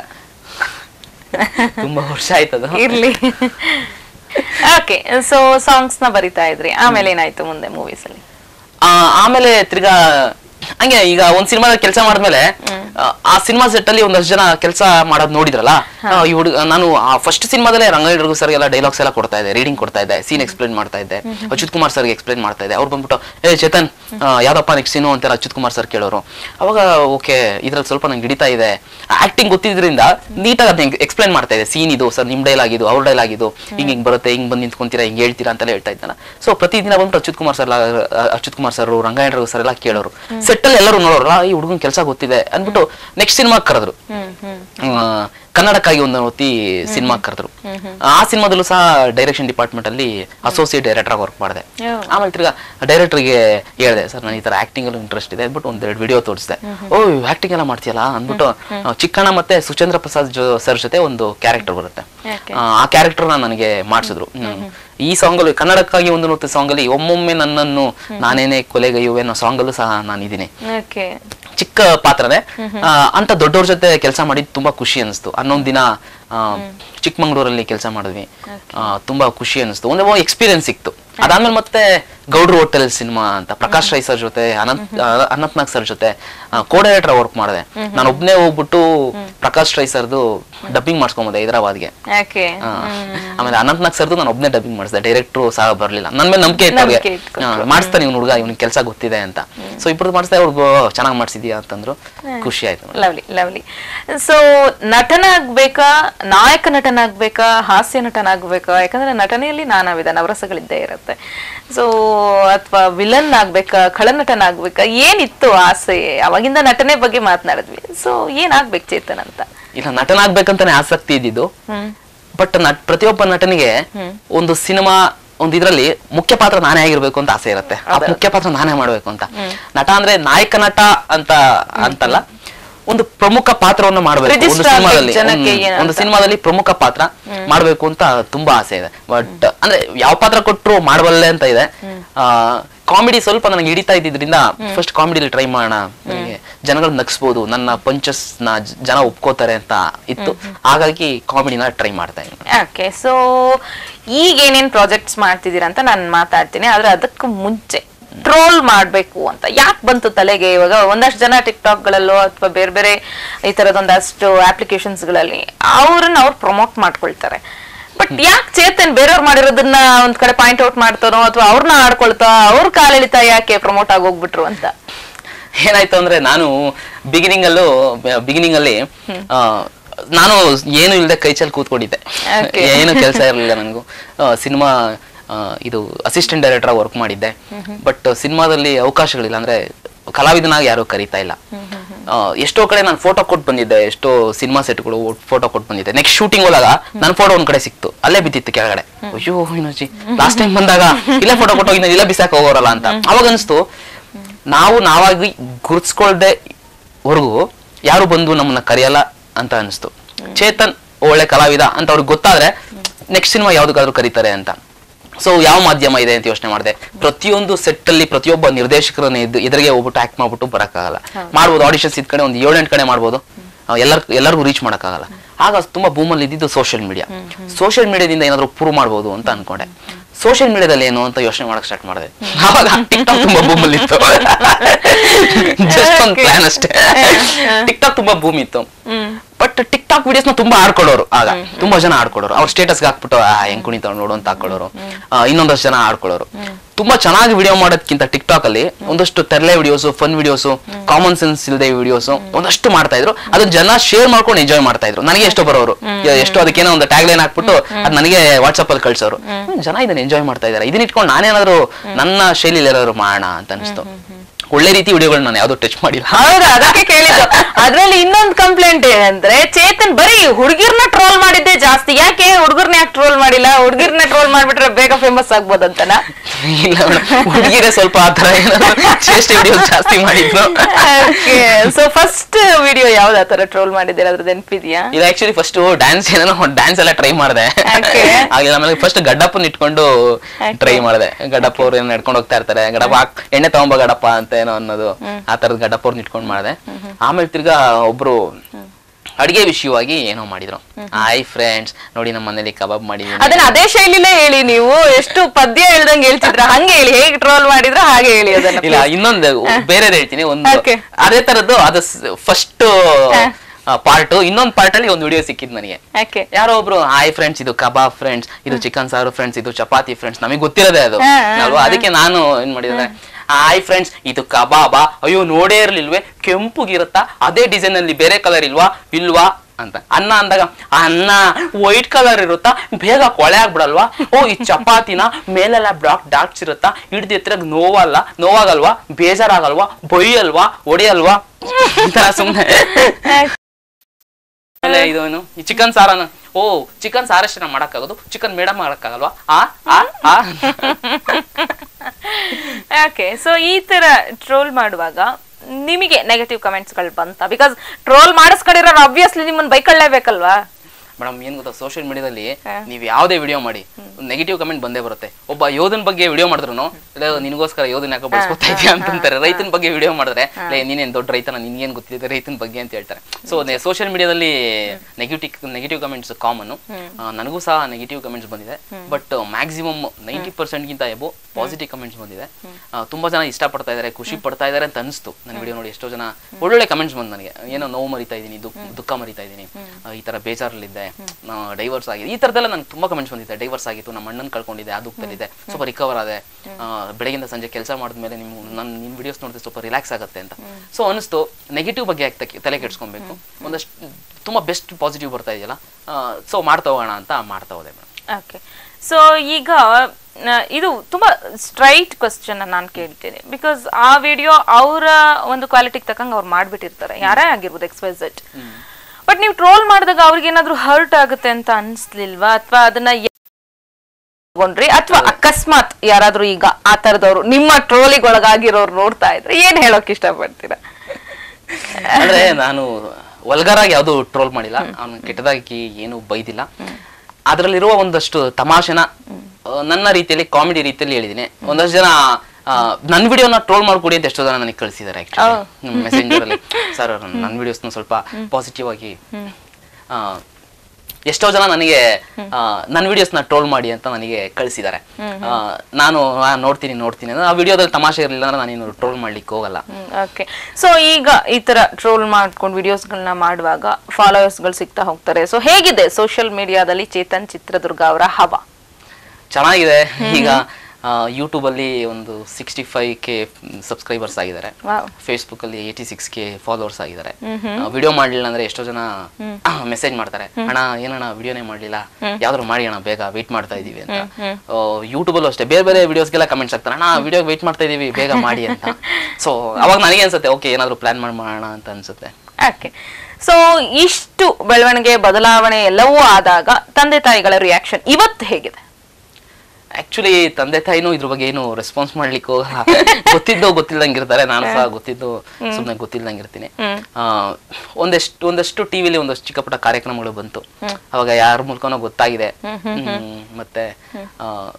ತುಂಬಾ ವರ್ಷ ಆಯ್ತದು ಇರ್ಲಿ ಓಕೆ ಸೊ ಸಾಂಗ್ಸ್ ನ ಬರಿತಾ ಇದ್ರಿ ಆಮೇಲೆ ಏನಾಯ್ತು ಮುಂದೆ ಮೂವೀಸ್ ಅಲ್ಲಿ ಆ, ಆಮೇಲೆ ತಿರ್ಗಾ ಹಂಗೆ ಈಗ ಒಂದ್ ಸಿನಿಮಾದ ಕೆಲಸ ಮಾಡಿದ್ಮೇಲೆ ಆ, ಆ ಸಿನಿಮಾ ಸೆಟ್ ಅಲ್ಲಿ ಒಂದಷ್ಟು ಜನ ಕೆಲಸ ಮಾಡೋದ್ ನೋಡಿದ್ರಲ್ಲ ಆ, ಈ ಹುಡುಗ ನಾನು ಆ ಫಸ್ಟ್ ಸಿನಿಮಾದಲ್ಲೇ ರಂಗಯ್ಯ ಸರ್ ಎಲ್ಲ ಡೈಲಾಗ್ಸ್ ಎಲ್ಲ ಕೊಡ್ತಾ ಇದ್ದೆ ರೀಡಿಂಗ್ ಕೊಡ್ತಾ ಇದ್ದೆ ಸೀನ್ ಎಕ್ಸ್ಪ್ಲೇನ್ ಮಾಡ್ತಾ ಇದ್ದೆ ಅಚ್ಯುತ್ ಕುಮಾರ್ ಸರ್ಗೆ ಎಕ್ಸ್ಪ್ಲೇನ್ ಮಾಡ್ತಾ ಇದ್ದೆ ಅವ್ರು ಬಂದ್ಬಿಟ್ಟು ಏ ಚೇತನ್ ಆ, ಯಾವ್ದಪ್ಪ ನೆಕ್ಸ್ಟ್ ಸೀನು ಅಂತೆಲ್ಲ ಅಚ್ಯುತ್ ಕುಮಾರ್ ಸರ್ ಕೇಳೋರು ಅವಾಗ ಓಕೆ ಇದ್ರಲ್ಲಿ ಸ್ವಲ್ಪ ನಂಗೆ ಹಿಡಿತಾ ಇದೆ ಆಕ್ಟಿಂಗ್ ಗೊತ್ತಿದ್ರಿಂದ ನೀಟಾಗಿ ಅದನ್ನ ಎಕ್ಸ್ಪ್ಲೇನ್ ಮಾಡ್ತಾ ಇದೆ ಸೀನ್ ಇದು ಸರ್ ನಿಮ್ ಡೈಲಾಗ್ ಇದು ಅವ್ರ ಡೈಲಾಗ್ ಇದು ಹಿಂಗ್ ಹಿಂಗ್ ಬರುತ್ತೆ ಹಿಂಗ್ ಬಂದ್ ನಿಂತ್ಕೊಂತೀರಾ ಹಿಂಗ್ ಹೇಳ್ತೀರಾ ಅಂತೆಲ್ಲ ಹೇಳ್ತಾ ಇದ್ದಾನ ಸೊ ಪ್ರತಿದಿನ ಬಂದ್ಬಿಟ್ಟು Achyuth Kumar sir Achyuth Kumar sir Rangayana sir ಎಲ್ಲ ಕೇಳೋರು ಸೆಟ್ ಅಲ್ಲಿ ಎಲ್ಲರೂ ನೋಡೋರು ಈ ಹುಡುಗನ್ ಕೆಲಸ ಗೊತ್ತಿದೆ ಅಂದ್ಬಿಟ್ಟು ನೆಕ್ಸ್ಟ್ ಸಿನಿಮಾ ಕರೆದ್ರು ಹ್ಮ್ ಹ್ಮ್ ಆ, ಕನ್ನಡಕ್ಕಾಗಿ ಒಂದು ಹೊತ್ತಿ ಸಿನಿಮಾ ಕರೆದ್ರು ಆ ಸಿನಿಮಾದಲ್ಲೂ ಸಹ ಡೈರೆಕ್ಷನ್ ಡಿಪಾರ್ಟ್ಮೆಂಟ್ ಅಲ್ಲಿ ಅಸೋಸಿಯೇಟ್ ಡೈರೆಕ್ಟರ್ ಆಗಿ ವರ್ಕ್ ಮಾಡಿದೆ ಯೋ. ಆಮೇಲೆ ತಿರ್ಗಾ ಡೈರೆಕ್ಟರ್ಗೆ ಹೇಳಿದೆ ಸರ್ ನಾನು ಈ ತರ ಆಕ್ಟಿಂಗ್ ಅಲ್ಲಿ ಇಂಟ್ರೆಸ್ಟ್ ಇದೆ ಅಂದ್ಬಿಟ್ಟು ಒಂದೆರಡು ವಿಡಿಯೋ ತೋರಿಸಿದೆ ಓ ಆಕ್ಟಿಂಗ್ ಎಲ್ಲ ಮಾಡ್ತೀಯಲ್ಲ ಅಂದ್ಬಿಟ್ಟು ಆ, ಚಿಕ್ಕಣ್ಣ ಮತ್ತೆ ಸುಚೇಂದ್ರ ಪ್ರಸಾದ್ ಜೊ- ಸರ್ ಜೊತೆ ಒಂದು ಕ್ಯಾರೆಕ್ಟರ್ ಬರುತ್ತೆ Okay. ಆ, ಆ ಕ್ಯಾರೆಕ್ಟರ್ನ ನನಗೆ ಮಾಡಿಸಿದ್ರು ಈ ಸಾಂಗ್ ಅಲ್ಲಿ ಕನ್ನಡಕ್ಕಾಗಿ ಒಂದು ನೃತ್ಯ ಸಾಂಗ್ ಅಲ್ಲಿ ಒಮ್ಮೊಮ್ಮೆ ನನ್ನನ್ನು ನಾನೇನೆ ಕೊಲೆಗೈಯುವೆ ಅನ್ನೋ ಸಾಂಗ್ ಅಲ್ಲೂ ಸಹ ನಾನಿದ್ದೀನಿ ಓಕೆ ಚಿಕ್ಕ ಪಾತ್ರನೇ ಆ, ಅಂತ ದೊಡ್ಡವ್ರ ಜೊತೆ ಕೆಲಸ ಮಾಡಿದ್ ತುಂಬಾ ಖುಷಿ ಅನಿಸ್ತು ಹನ್ನೊಂದ್ ದಿನ ಆ, ಚಿಕ್ಕಮಂಗ್ಳೂರಲ್ಲಿ ಕೆಲಸ ಮಾಡಿದ್ವಿ ಆ, ತುಂಬಾ ಖುಷಿ ಅನಿಸ್ತು ಒಂದು ಎಕ್ಸ್ಪೀರಿಯನ್ಸ್ ಸಿಕ್ತು ಅದಾದ್ಮೇಲೆ ಮತ್ತೆ ಗೌಡ್ರು ಹೋಟೆಲ್ ಸಿನಿಮಾ ಅಂತ ಪ್ರಕಾಶ್ ರೈ ಸರ್ ಜೊತೆ ಅನಂತ್ ಆ, ಅನಂತ್ ನಾಗ್ ಸರ್ ಜೊತೆ ಕೋ ಡೈರೆಕ್ಟರ್ ವರ್ಕ್ ಮಾಡಿದೆ ನಾನು ಒಬ್ನೇ ಹೋಗ್ಬಿಟ್ಟು ಪ್ರಕಾಶ್ ರೈ ಸರ್ದು ಡಬ್ಬಿಂಗ್ ಮಾಡಿಸ್ಕೊಂಬಂದೆ ಹೈದರಾಬಾದ್ಗೆ ಓಕೆ ಆ, ಆಮೇಲೆ ಅನಂತ್ ನಾಗ್ ಸರ್ದು ನಾನು ಒಬ್ನೇ ಡಬ್ಬಿಂಗ್ ಮಾಡಿಸಿದೆ ಡೈರೆಕ್ಟ್ರು ಸಹ ಬರ್ಲಿಲ್ಲ ನನ್ ಮೇಲೆ ನಂಬಿಕೆ ಇತ್ತು ಅವ್ರಿಗೆ ನಂಬಿಕೆ ಇಟ್ಕೊಂಡ್ರು. ಆ, ಮಾಡಿಸ್ತಾನೆ ಇವ್ನು ಹುಡುಗ ಇವ್ನಿಗೆ ಕೆಲಸ ಗೊತ್ತಿದೆ ಅಂತ ಸೊ ಇಬ್ಬರದ್ದು ಮಾಡಿಸ್ದೆ ಅವ್ರಿಗೂ ಚೆನ್ನಾಗಿ ಮಾಡಿಸಿದ್ಯಾ ಅಂತಂದ್ರು ಖುಷಿ ಆಯ್ತು ನನಗೆ. ಲವ್ಲಿ ಲವ್ಲಿ ಸೊ ನಟನಾಗ್ಬೇಕಾ ನಾಯಕ ನಟನಾಗ್ಬೇಕಾ ಹಾಸ್ಯ ನಟನಾಗ್ಬೇಕಾ ಯಾಕಂದ್ರೆ ನಟನೆಯಲ್ಲಿ ನಾನಾ ವಿಧ ನವರಸಗಳಿದ್ದೇ ಇರುತ್ತೆ ಸೊ ಅಥವಾ ವಿಲನ್ ಆಗ್ಬೇಕಾ ಖಳನಟನಾಗ್ಬೇಕಾ ಏನಿತ್ತು ಆಸೆ ಅವಾಗಿಂದ ನಟನೆ ಬಗ್ಗೆ ಮಾತನಾಡಿದ್ವಿ ಸೊ ಏನಾಗ್ಬೇಕು ಚೇತನ್ ಅಂತ ಇಲ್ಲ ನಟನಾಗ್ಬೇಕಂತಾನೆ ಆಸಕ್ತಿ ಇದ್ದಿದ್ದು ಹ್ಮ್ ಬಟ್ ನಟ್ ಪ್ರತಿಯೊಬ್ಬ ನಟನಿಗೆ ಒಂದು ಸಿನಿಮಾ ಒಂದು ಇದ್ರಲ್ಲಿ ಮುಖ್ಯ ಪಾತ್ರ ನಾನೇ ಆಗಿರ್ಬೇಕು ಅಂತ ಆಸೆ ಇರುತ್ತೆ ಆ ಮುಖ್ಯ ಪಾತ್ರ ನಾನೇ ಮಾಡ್ಬೇಕು ಅಂತ ನಟ ಅಂದ್ರೆ ನಾಯಕ ನಟ ಅಂತ ಅಂತಲ್ಲ ಒಂದು ಪ್ರಮುಖ ಪಾತ್ರವನ್ನು ಮಾಡ್ಬೇಕು ಒಂದು Register ಆಗ್ಬೇಕು ಸಿನಿಮಾದಲ್ಲಿ ಜನಕ್ಕೆ ಹ್ಮ್. ಏನಂತ. ಒಂದು ಸಿನಿಮಾದಲ್ಲಿ ಪ್ರಮುಖ ಪಾತ್ರ ಮಾಡ್ಬೇಕು ಅಂತ ತುಂಬಾ ಆಸೆ ಇದೆ ಬಟ್ ಅಂದ್ರೆ ಯಾವ ಪಾತ್ರ ಕೊಟ್ರು ಮಾಡಬಲ್ಲೆ ಅಂತ ಇದೆ ಕಾಮಿಡಿ ಸ್ವಲ್ಪ ನನಗೆ ಹಿಡಿತಾ ಇದ್ದಿದ್ರಿಂದ ಫಸ್ಟ್ ಕಾಮಿಡಿಲಿ ಟ್ರೈ ಮಾಡೋಣ ನನಗೆ ಜನಗಳು ನಗಿಸ್ಬೋದು ನನ್ನ ಪಂಚಸ್ ನ ಜ- ಜನ ಒಪ್ಕೋತಾರೆ ಅಂತ ಇತ್ತು ಹಾಗಾಗಿ ಕಾಮಿಡಿನ ಟ್ರೈ ಮಾಡ್ತಾ ಇದ್ದೀನಿ ಓಕೆ ಸೊ ಈಗ ಏನೇನ್ ಪ್ರಾಜೆಕ್ಟ್ಸ್ ಮಾಡ್ತಿದ್ದೀರಾ ಅಂತ ನಾನು ಮಾತಾಡ್ತೀನಿ ಆದ್ರೆ ಅದಕ್ಕೂ ಮುಂಚೆ ಟ್ರೋಲ್ ಮಾಡ್ಬೇಕು ಅಂತ ಯಾಕೆ ಬಂತು ತಲೆಗೆ ಇವಾಗ ಒಂದಷ್ಟು ಜನ ಟಿಕ್ಟಾಕ್ ಗಳಲ್ಲೋ ಅಥವಾ ಬೇರೆ ಬೇರೆ ಈ ತರದೊಂದಷ್ಟು ಅಪ್ಲಿಕೇಶನ್ಸ್ ಗಳಲ್ಲಿ ಅವ್ರನ್ನ ಅವ್ರು ಪ್ರಮೋಟ್ ಮಾಡ್ಕೊಳ್ತಾರೆ ಬಟ್ ಯಾಕೆ ಚೇತನ್ ಬೇರೆಯವ್ರು ಮಾಡಿರೋದನ್ನ ಒಂದ್ ಕಡೆ ಪಾಯಿಂಟ್ ಔಟ್ ಮಾಡ್ತಾನೋ ಅಥವಾ ಅವ್ರನ್ನ ಆಡ್ಕೊಳ್ತಾ ಅವ್ರ ಕಾಲೆಳಿತಾ ಯಾಕೆ ಪ್ರಮೋಟ್ ಆಗೋಗ್ಬಿಟ್ರು ಅಂತ ಏನಾಯ್ತು ಅಂದ್ರೆ ನಾನು ಬಿಗಿನಿಂಗ್ ಅಲ್ಲೂ ಬಿಗಿನಿಂಗ್ ಅಲ್ಲಿ ಆ, ನಾನು ಏನು ಇಲ್ಲದೆ ಕೈ ಚಲ್ ಕೂತ್ಕೊಂಡಿದ್ದೆ Okay. ಏನು ಕೆಲಸ ಇರಲಿಲ್ಲ ನನಗೂ ಸಿನಿಮಾ ಇದು ಅಸಿಸ್ಟೆಂಟ್ ಡೈರೆಕ್ಟರ್ ವರ್ಕ್ ಮಾಡಿದ್ದೆ ಬಟ್ ಸಿನಿಮಾದಲ್ಲಿ ಅವಕಾಶಗಳಿಲ್ಲ ಅಂದ್ರೆ ಕಲಾವಿದನಾಗಿ ಯಾರು ಕರೀತಾ ಇಲ್ಲ ಆ, ಎಷ್ಟೋ ಕಡೆ ನಾನು ಫೋಟೋ ಕೊಟ್ಟು ಬಂದಿದ್ದೆ ಎಷ್ಟೋ ಸಿನಿಮಾ ಸೆಟ್ಗಳು ಫೋಟೋ ಕೊಟ್ಟು ಬಂದಿದ್ದೆ ನೆಕ್ಸ್ಟ್ ಶೂಟಿಂಗ್ ಹೋದಾಗ ನನ್ನ ಫೋಟೋ ಒಂದ್ ಕಡೆ ಸಿಕ್ತು ಅಲ್ಲೇ ಬಿದ್ದಿತ್ತು ಕೆಳಗಡೆ ಅಯ್ಯೋ ಏನೋಜಿ ಲಾಸ್ಟ್ ಟೈಮ್ ಬಂದಾಗ ಇಲ್ಲೇ ಫೋಟೋ ಕೊಟ್ಟು ಹೋಗಿದ್ದೆ ಇಲ್ಲೇ ಬಿಸಾಕ ಹೋಗೋರಲ್ಲ ಅಂತ ಅವಾಗ ಅನಿಸ್ತು ನಾವು ನಾವಾಗಿ ಗುರುತಿಸ್ಕೊಳ್ದೆ ವರ್ಗು ಯಾರು ಬಂದು ನಮ್ಮನ್ನ ಕರೆಯಲ್ಲ ಅಂತ ಅನಿಸ್ತು ಚೇತನ್ ಒಳ್ಳೆ ಕಲಾವಿದ ಅಂತ ಅವ್ರಿಗೆ ಗೊತ್ತಾದ್ರೆ ನೆಕ್ಸ್ಟ್ ಸಿನಿಮಾ ಯಾವ್ದಕ್ಕಾದ್ರೂ ಕರೀತಾರೆ ಅಂತ ಸೊ ಯಾವ ಮಾಧ್ಯಮ ಇದೆ ಅಂತ ಯೋಚನೆ ಮಾಡಿದೆ ಪ್ರತಿಯೊಂದು ಸೆಟ್ ಅಲ್ಲಿ ಪ್ರತಿಯೊಬ್ಬ ನಿರ್ದೇಶಕರನ್ನ ಎದ್ದು ಎದುರಿಗೆ ಹೋಗ್ಬಿಟ್ಟು ಆಕ್ಟ್ ಮಾಡ್ಬಿಟ್ಟು ಬರಕ್ಕಾಗಲ್ಲ ಮಾಡ್ಬೋದು ಆಡಿಷನ್ಸ್ ಇದ್ ಕಡೆ ಒಂದು ಏಳೆಂಟು ಕಡೆ ಮಾಡ್ಬೋದು ಎಲ್ಲರ ಎಲ್ಲರಿಗೂ ರೀಚ್ ಮಾಡಕ್ಕಾಗಲ್ಲ ಆಗ ತುಂಬಾ ಬೂಮಲ್ಲಿ ಇದ್ದಿದ್ದು ಸೋಷಿಯಲ್ ಮೀಡಿಯಾ ಸೋಷಿಯಲ್ ಮೀಡಿಯಾದಿಂದ ಏನಾದ್ರು ಪ್ರೂವ್ ಮಾಡ್ಬೋದು ಅಂತ ಅನ್ಕೊಂಡೆ ಸೋಷಿಯಲ್ ಮೀಡಿಯಾದಲ್ಲಿ ಏನು ಅಂತ ಯೋಚನೆ ಮಾಡಕ್ ಸ್ಟಾರ್ಟ್ ಮಾಡಿದೆ ಆವಾಗ ಟಿಕ್ಟಾಕ್ ತುಂಬಾ ಬೂಮಲ್ಲಿ ಇತ್ತು ಜಸ್ಟ್ ಒಂದು Okay. ಪ್ಲಾನ್ ಅಷ್ಟೇ ಟಿಕ್ಟಾಕ್ ತುಂಬಾ ಬೂಮ್ ಇತ್ತು ಬಟ್ ಟಿಕ್ಟಾಕ್ ವಿಡಿಯೋಸ್ ನ ತುಂಬಾ ಆಡ್ಕೊಡೋರು ಆಗ ತುಂಬಾ ಜನ ಆಡ್ಕೊಡೋರು ಅವ್ರ ಸ್ಟೇಟಸ್ ಹಾಕ್ಬಿಟ್ಟು ಆ ಹೆಂಗ್ ಕುಣಿತಾವ್ ನೋಡು ಅಂತ ಹಾಕೊಳ್ಳೋರು ಆ, ಇನ್ನೊಂದಷ್ಟು ಜನ ಆಡ್ಕೊಳ್ಳೋರು ತುಂಬಾ ಚೆನ್ನಾಗಿ ವಿಡಿಯೋ ಮಾಡೋದಕ್ಕಿಂತ ಟಿಕ್ಟಾಕ್ ಅಲ್ಲಿ ಒಂದಷ್ಟು ತೆರಲೆ videos fun videos common sense ಇಲ್ಲದೆ ವಿಡಿಯೋಸ್ ಒಂದಷ್ಟು ಮಾಡ್ತಾ ಇದ್ರು ಅದನ್ನ ಜನ ಶೇರ್ ಮಾಡ್ಕೊಂಡು ಎಂಜಾಯ್ ಮಾಡ್ತಾ ಇದ್ರು ನನಗೆ ಎಷ್ಟು ಬರೋರು ಎಷ್ಟು ಅದಕ್ಕೇನೋ ಒಂದು ಟ್ಯಾಗ್ ಲೈನ್ ಹಾಕ್ಬಿಟ್ಟು ಅದ್ ನನಗೆ ವಾಟ್ಸ್ಆಪ್ ಅಲ್ಲಿ ಕಳ್ಸೋರು ಹ್ಮ್, ಜನ ಇದನ್ನ ಎಂಜಾಯ್ ಮಾಡ್ತಾ ಇದಾರೆ ಇದನ್ನ ಇಟ್ಕೊಂಡು ನಾನೇನಾದ್ರು ನನ್ನ ಶೈಲಿಲಿ ಏನಾದ್ರು ಮಾಡೋಣ ಅಂತ ಅನಿಸ್ತು ಒಳ್ಳೆ ರೀತಿ ವಿಡಿಯೋಗಳು ನಾನು ಯಾವ್ದು ಟಚ್ ಮಾಡಿಲ್ಲ ಹೌದು ಅದಕ್ಕೆ ಕೇಳಿದ್ದು ಅದ್ರಲ್ಲಿ ಇನ್ನೊಂದು ಕಂಪ್ಲೇಂಟ್ ಏನಂದ್ರೆ ಚೇತನ್ ಬರೀ ಹುಡುಗಿರ್ನ ಟ್ರೋಲ್ ಮಾಡಿದ್ದೆ ಜಾಸ್ತಿ ಯಾಕೆ ಹುಡುಗರ್ನ ಯಾಕೆ ಟ್ರೋಲ್ ಮಾಡಿಲ್ಲ ಹುಡುಗಿರ್ನ ಟ್ರೋಲ್ ಮಾಡ್ಬಿಟ್ರೆ ಬೇಗ ಫೇಮಸ್ ಆಗ್ಬೋದಂತನಾ ಇಲ್ಲ ಮೇಡಮ್ ಹುಡುಗಿರೇ ಸ್ವಲ್ಪ ಆತರ ಏನಾದ್ರು ಚೇಷ್ಟೆ ವಿಡಿಯೋಸ್ ಜಾಸ್ತಿ ಮಾಡಿದ್ರು ಸೊ ಫಸ್ಟ್ ವಿಡಿಯೋ ಯಾವ್ದು ಆತರ ಟ್ರೋಲ್ ಮಾಡಿದ್ದೀರಾ ಅದ್ರದ್ದು ನೆನಪಿದ್ಯಾ ಇದು ಆಕ್ಚುಲಿ ಫಸ್ಟ್ ಡ್ಯಾನ್ಸ್ ಏನೋ ಡ್ಯಾನ್ಸ್ ಎಲ್ಲ ಟ್ರೈ ಮಾಡಿದೆ Okay. ಆಗಿಲ್ಲ ಆಮೇಲೆ ಫಸ್ಟ್ ಗಡ್ಡಪ್ಪನ ಇಟ್ಕೊಂಡು ಟ್ರೈ ಮಾಡಿದೆ ಗಡ್ಡಪ್ಪ ಅವ್ರು ಏನೋ ನಡ್ಕೊಂಡು ಹೋಗ್ತಾ ಇರ್ತಾರೆ ಗಡಪ್ಪ ಹಾಕ್- ಎಣ್ಣೆ ತಗೊಂಬ ಗಡಪ್ಪ ಅಂತ ಏನೋ ಅನ್ನೋದು ಆ ತರದ ಗಡ್ಡಪ್ಪ ಅವ್ರನ್ನ ಇಟ್ಕೊಂಡು ಮಾಡಿದೆ ಆಮೇಲೆ ತಿರ್ಗಾ ಒಬ್ರು ಅಡಿಗೆ ವಿಷಯವಾಗಿ ಏನೋ ಮಾಡಿದ್ರು ಹಾಯ್ ಫ್ರೆಂಡ್ಸ್ ನೋಡಿ ನಮ್ಮ ಮನೇಲಿ ಕಬಾಬ್ ಮಾಡಿದೀನಿ ಅದನ್ನ ಅದೇ ಶೈಲಿಲೇ ಹೇಳಿ ನೀವು ಎಷ್ಟು ಪದ್ಯ ಹೇಳ್ದಂಗೆ ಹೇಳ್ತಿದ್ರ ಹಂಗೆ ಹೇಳಿ ಹೇಗೆ ಟ್ರೋಲ್ ಮಾಡಿದ್ರ ಹಾಗೆ ಹೇಳಿ ಅದನ್ನ ಇಲ್ಲ ಇನ್ನೊಂದು ಬೇರೆದ್ ಹೇಳ್ತೀನಿ ಒಂದು Okay. ಅದೇ ತರದ್ದು ಅದು ಫಸ್ಟ್ ಪಾರ್ಟ್ ಇನ್ನೊಂದ್ ಪಾರ್ಟ್ ಅಲ್ಲಿ ಒಂದು ವಿಡಿಯೋ ಸಿಕ್ಕಿದ್ ನನಗೆ ಯಾಕೆ ಯಾರೋ ಒಬ್ರು ಹಾಯ್ ಫ್ರೆಂಡ್ಸ್ ಇದು ಕಬಾಬ್ ಫ್ರೆಂಡ್ಸ್ ಇದು ಚಿಕನ್ ಸಾರು ಫ್ರೆಂಡ್ಸ್ ಇದು ಚಪಾತಿ ಫ್ರೆಂಡ್ಸ್ ನಮಗೆ ಗೊತ್ತಿರೋದೇ ಅದು ಹಾ, ಹಾ, ಅಲ್ವಾ ಅದಕ್ಕೆ ನಾನು ಏನ್ ಮಾಡಿದ್ರೆ ಹಾಯ್ ಫ್ರೆಂಡ್ಸ್ ಇದು ಕಬಾಬ ಅಯ್ಯೋ ನೋಡೇ ಇರ್ಲಿಲ್ವೇ ಕೆಂಪುಗಿರುತ್ತಾ ಅದೇ ಡಿಸೈನ್ ಅಲ್ಲಿ ಬೇರೆ ಕಲರ್ ಇಲ್ವಾ ಇಲ್ವಾ ಅಂತ ಅನ್ನ ಅಂದಾಗ ಆ ಅನ್ನ ವೈಟ್ ಕಲರ್ ಇರುತ್ತಾ ಬೇಗ ಕೊಳೆ ಆಗ್ಬಿಡಲ್ವಾ ಓ ಈ ಚಪಾತಿನ ಮೇಲೆಲ್ಲ ಬ್ಲಾಕ್ ಡಾರ್ಕ್ಸ್ ಇರುತ್ತಾ ಹಿಡ್ದು ಎತ್ತರಾಗ ನೋವಲ್ಲ ನೋವಾಗಲ್ವಾ ಬೇಜಾರಾಗಲ್ವಾ ಬೈಯಲ್ವಾ ಹೊಡಿಯಲ್ವಾ ಈ ತರ ಸುಮ್ನೆ ಆಮೇಲೆ ಇದು ಏನು ಈ ಚಿಕನ್ ಸಾರನ ಓ ಚಿಕನ್ ಸಾರಷ್ಟೇ ಮಾಡಕ್ಕಾಗೋದು ಚಿಕನ್ ಮೇಡಮ್ ಮಾಡಕ್ಕಾಗಲ್ವಾ ಆ ಆ ಆ ಓಕೆ ಸೊ ಈ ತರ ಟ್ರೋಲ್ ಮಾಡುವಾಗ ನಿಮಗೆ ನೆಗೆಟಿವ್ ಕಮೆಂಟ್ಸ್ ಗಳು ಬಂತ ಬಿಕಾಸ್ ಟ್ರೋಲ್ ಮಾಡಿಸ್ಕೊಂಡಿರೋರು ಆಬ್ವಿಯಸ್ಲಿ ನಿಮ್ಮನ್ನ ಬೈಕೊಳ್ಳೇಬೇಕಲ್ವಾ ಮೇಡಮ್ ಏನ್ ಗೊತ್ತಾ ಸೋಷಿಯಲ್ ಮೀಡಿಯಾದಲ್ಲಿ ನೀವು ಯಾವುದೇ ವಿಡಿಯೋ ಮಾಡಿ ನೆಗೆಟಿವ್ ಕಮೆಂಟ್ ಬಂದೇ ಬರುತ್ತೆ ಒಬ್ಬ ಯೋಧನ್ ಬಗ್ಗೆ ವಿಡಿಯೋ ಮಾಡಿದ್ರು ನಿನಗೋಸ್ಕರ ಯೋಧನ ಯಾಕೋ ಬಳಸ್ಕೊತಾ ಇದೆಯಾ ಅಂತಂತಾರೆ ರೈತನ ಬಗ್ಗೆ ವಿಡಿಯೋ ಮಾಡಿದ್ರೆ ಲೇ ನೀನೇನ್ ದೊಡ್ಡ ರೈತನ ನಿನ್ಗೇನ್ ಗೊತ್ತಿದೆ ರೈತನ ಬಗ್ಗೆ ಅಂತ ಹೇಳ್ತಾರೆ ಸೊ ಸೋಷಿಯಲ್ ಮೀಡಿಯಾದಲ್ಲಿ ನೆಗೆಟಿವ್ ನೆಗೆಟಿವ್ ಕಮೆಂಟ್ಸ್ ಕಾಮನ್ ನನಗೂ ಸಹ ನೆಗೆಟಿವ್ ಕಮೆಂಟ್ಸ್ ಬಂದಿದೆ ಬಟ್ ಮ್ಯಾಕ್ಸಿಮಮ್ ನೈಂಟಿ ಪರ್ಸೆಂಟ್ಗಿಂತ ಎಬೋ ಪಾಸಿಟಿವ್ ಕಮೆಂಟ್ಸ್ ಬಂದಿದೆ ಆ, ತುಂಬಾ ಜನ ಇಷ್ಟಪಡ್ತಾ ಇದ್ದಾರೆ ಖುಷಿ ಪಡ್ತಾ ಇದ್ದಾರೆ ಅಂತ ಅನಿಸ್ತು ನನ್ನ ವಿಡಿಯೋ ನೋಡಿ ಎಷ್ಟೋ ಜನ ಒಳ್ಳೊಳ್ಳೆ ಕಮೆಂಟ್ಸ್ ಬಂದು ನನಗೆ ಏನೋ ನೋವು ಮರಿತಾ ಇದ್ದೀನಿ ದುಃಖ ಮರಿತಾ ಇದ್ದೀನಿ ಆ, ಈ ತರ ಬೇಜಾರಲ್ಲಿದ್ದೆ ಡೈವರ್ಸ್ ಆಗಿದೆ ಈ ತರದೆಲ್ಲ ನಂಗೆ ತುಂಬಾ ಕಮೆಂಟ್ಸ್ ಬಂದಿದೆ ಡೈವರ್ಸ್ ಆಗಿತ್ತು ನಮ್ಮ ಅಣ್ಣನ್ ಕಳ್ಕೊಂಡಿದ್ದೆ ಆ ದುಃಖದಲ್ಲಿದೆ ಸ್ವಲ್ಪ ರಿಕವರ್ ಆದೆ ಆ, ಬೆಳಗಿಂದ ಸಂಜೆ ಕೆಲಸ ಮಾಡಿದ್ಮೇಲೆ ನಿಮ್ ನನ್ನ ನಿಮ್ ವಿಡಿಯೋಸ್ ನೋಡಿದ್ರೆ ಸ್ವಲ್ಪ ರಿಲ್ಯಾಕ್ಸ್ ಆಗುತ್ತೆ ಅಂತ ಸೊ ಅನಿಸ್ತು ನೆಗೆಟಿವ್ ಬಗ್ಗೆ ಯಾಕೆ ತಲೆ- ತಲೆ ಕೆಡ್ಸ್ಕೊಬೇಕು ಒಂದಷ್ಟು ತುಂಬಾ ಬೆಸ್ಟ್ ಪಾಸಿಟಿವ್ ಬರ್ತಾ ಇದೆಯಲ್ಲ ಸೊ ಮಾಡ್ತಾ ಹೋಗೋಣ ಅಂತ ಮಾಡ್ತಾ ಹೋದೆ ಮೇಡಮ್ ಓಕೆ ಸೊ ಈಗ ಆ, ಇದು ತುಂಬಾ ಸ್ಟ್ರೈಟ್ ಕ್ವಶನ್ ನಾನು ಕೇಳ್ತೀನಿ ಬಿಕಾಸ್ ಆ ವಿಡಿಯೋ ಅವರ ಒಂದು ಕ್ವಾಲಿಟಿಗೆ ತಕ್ಕಂಗೆ ಅವ್ರು ಮಾಡ್ಬಿಟ್ಟಿರ್ತಾರೆ ಯಾರೇ ಆಗಿರ್ಬೋದು ಎಕ್ಸ್ಪೈಸೆಟ್ ಬಟ್ ನೀವು ಟ್ರೋಲ್ ಮಾಡಿದಾಗ ಅವ್ರಿಗೆ ಏನಾದ್ರು ಹರ್ಟ್ ಆಗುತ್ತೆ ಅಂತ ಅನ್ಸ್ಲಿಲ್ವಾ ಅಥವಾ ಅದನ್ನ ತಗೊಂಡ್ರಿ ಅಥವಾ ಅಕಸ್ಮಾತ್ ಯಾರಾದ್ರೂ ಈಗ ಆ ತರದವ್ರು ನಿಮ್ಮ ಟ್ರೋಲಿಗೆ ಒಳಗಾಗಿರೋರು ನೋಡ್ತಾ ಇದ್ರೆ ಏನ್ ಹೇಳೋಕ್ ಇಷ್ಟಪಡ್ತೀರಾ ಅಂದ್ರೆ ನಾನು ವಲ್ಗರಾಗಿ ಯಾವ್ದು ಟ್ರೋಲ್ ಮಾಡಿಲ್ಲ ಅವ್ನು ಕೆಟ್ಟದಾಗಿ ಏನು ಬೈದಿಲ್ಲ ಅದ್ರಲ್ಲಿರುವ ಒಂದಷ್ಟು ತಮಾಷೆನ ಆ, ನನ್ನ ರೀತಿಯಲ್ಲಿ ಕಾಮಿಡಿ ರೀತಿಯಲ್ಲಿ ಹೇಳಿದೀನಿ ಒಂದಷ್ಟು ಜನ ಆ, ನನ್ ವಿಡಿಯೋನ ಟ್ರೋಲ್ ಮಾಡ್ಕೊಡಿ ಅಂತ ಎಷ್ಟೋ ಜನ ನನಗೆ ಕಳಿಸಿದ್ದಾರೆ ಆಕ್ಚುಲಿ ಮೆಸೆಂಜರ್ ಅಲ್ಲಿ ಸರ್ ನನ್ನ ವಿಡಿಯೋಸ್ನ ಸ್ವಲ್ಪ ಪಾಸಿಟಿವ್ ಆಗಿ ಆ, ಎಷ್ಟೋ ಜನ ನನಗೆ ಆ, ನನ್ನ ವಿಡಿಯೋಸ್ನ ಟ್ರೋಲ್ ಮಾಡಿ ಅಂತ ನನಗೆ ಕಳಿಸಿದ್ದಾರೆ ಆ, ನಾನು ಆ, ನೋಡ್ತೀನಿ ನೋಡ್ತೀನಿ ಅಂದ್ರೆ ಆ ವಿಡಿಯೋದಲ್ಲಿ ತಮಾಷೆ ಇರಲಿಲ್ಲ ಅಂದ್ರೆ ನಾನೇನು ಟ್ರೋಲ್ ಮಾಡ್ಲಿಕ್ಕೆ ಹೋಗಲ್ಲ ಓಕೆ ಸೊ ಈಗ ಈ ತರ ಟ್ರೋಲ್ ಮಾಡ್ಕೊಂಡು ವಿಡಿಯೋಸ್ಗಳನ್ನ ಮಾಡುವಾಗ ಫಾಲೋವರ್ಸ್ಗಳು ಸಿಗ್ತಾ ಹೋಗ್ತಾರೆ ಸೊ ಹೇಗಿದೆ ಸೋಷಿಯಲ್ ಮೀಡಿಯಾದಲ್ಲಿ ಚೇತನ್ ಚಿತ್ರದುರ್ಗ ಅವರ ಹವಾ ಚೆನ್ನಾಗಿದೆ ಈಗ ಯೂಟ್ಯೂಬ್ ಅಲ್ಲಿ ಒಂದು ಸಿಕ್ಸ್ಟಿ ಫೈವ್ ಕೆ ಸಬ್ಸ್ಕ್ರೈಬರ್ಸ್ ಆಗಿದ್ದಾರೆ Wow. ಫೇಸ್ಬುಕ್ ಅಲ್ಲಿ ಏಯ್ಟಿ ಸಿಕ್ಸ್ ಕೆ ಫಾಲೋವರ್ಸ್ ಆಗಿದ್ದಾರೆ ವಿಡಿಯೋ ಮಾಡ್ಲಿಲ್ಲ ಅಂದ್ರೆ ಎಷ್ಟೋ ಜನ ಮೆಸೇಜ್ ಮಾಡ್ತಾರೆ ಅಣ್ಣ ಏನಣ್ಣ ವಿಡಿಯೋನೇ ಮಾಡ್ಲಿಲ್ಲ ಯಾವ್ದಾದ್ರು ಮಾಡಿ ಅಣ್ಣ ಬೇಗ ವೇಟ್ ಮಾಡ್ತಾ ಇದೀವಿ ಅಂತ ಯೂಟ್ಯೂಬ್ ಅಲ್ಲೂ ಅಷ್ಟೇ ಬೇರೆ ಬೇರೆ ವಿಡಿಯೋಸ್ಗೆಲ್ಲ ಕಮೆಂಟ್ಸ್ ಆಗ್ತಾರೆ ಅಣ್ಣ ವಿಡಿಯೋ ವೇಟ್ ಮಾಡ್ತಾ ಇದೀವಿ ಬೇಗ ಮಾಡಿ ಅಂತ ಸೊ ಅವಾಗ ನನಗೆ ಅನ್ಸುತ್ತೆ ಓಕೆ ಏನಾದ್ರು ಪ್ಲಾನ್ ಮಾಡಿ ಮಾಡೋಣ ಅಂತ ಅನ್ಸುತ್ತೆ ಓಕೆ ಸೊ ಇಷ್ಟು ಬೆಳವಣಿಗೆ ಬದಲಾವಣೆ ಎಲ್ಲವೂ ಆದಾಗ ತಂದೆ ತಾಯಿಗಳ ರಿಯಾಕ್ಷನ್ ಇವತ್ತು ಹೇಗಿದೆ ಆಕ್ಚುಲಿ ತಂದೆ ತಾಯಿನೂ ಇದ್ರ ಬಗ್ಗೆ ಏನು ರೆಸ್ಪಾನ್ಸ್ ಮಾಡ್ಲಿಕ್ಕೆ ಹೋಗಲ್ಲ ಗೊತ್ತಿದ್ದೋ ಗೊತ್ತಿಲ್ದಂಗೆ ಇರ್ತಾರೆ ನಾನು ಸಹ ಗೊತ್ತಿದ್ದು ಸುಮ್ಮನೆ ಗೊತ್ತಿಲ್ದಂಗೆ ಇರ್ತೀನಿ ಆ, ಒಂದಷ್ಟು ಒಂದಷ್ಟು ಟಿವಿಲಿ ಒಂದಷ್ಟು ಚಿಕ್ಕ ಪುಟ್ಟ ಕಾರ್ಯಕ್ರಮಗಳು ಬಂತು ಅವಾಗ ಯಾರ ಮೂಲಕನೋ ಗೊತ್ತಾಗಿದೆ ಹ್ಮ್, ಮತ್ತೆ ಆ,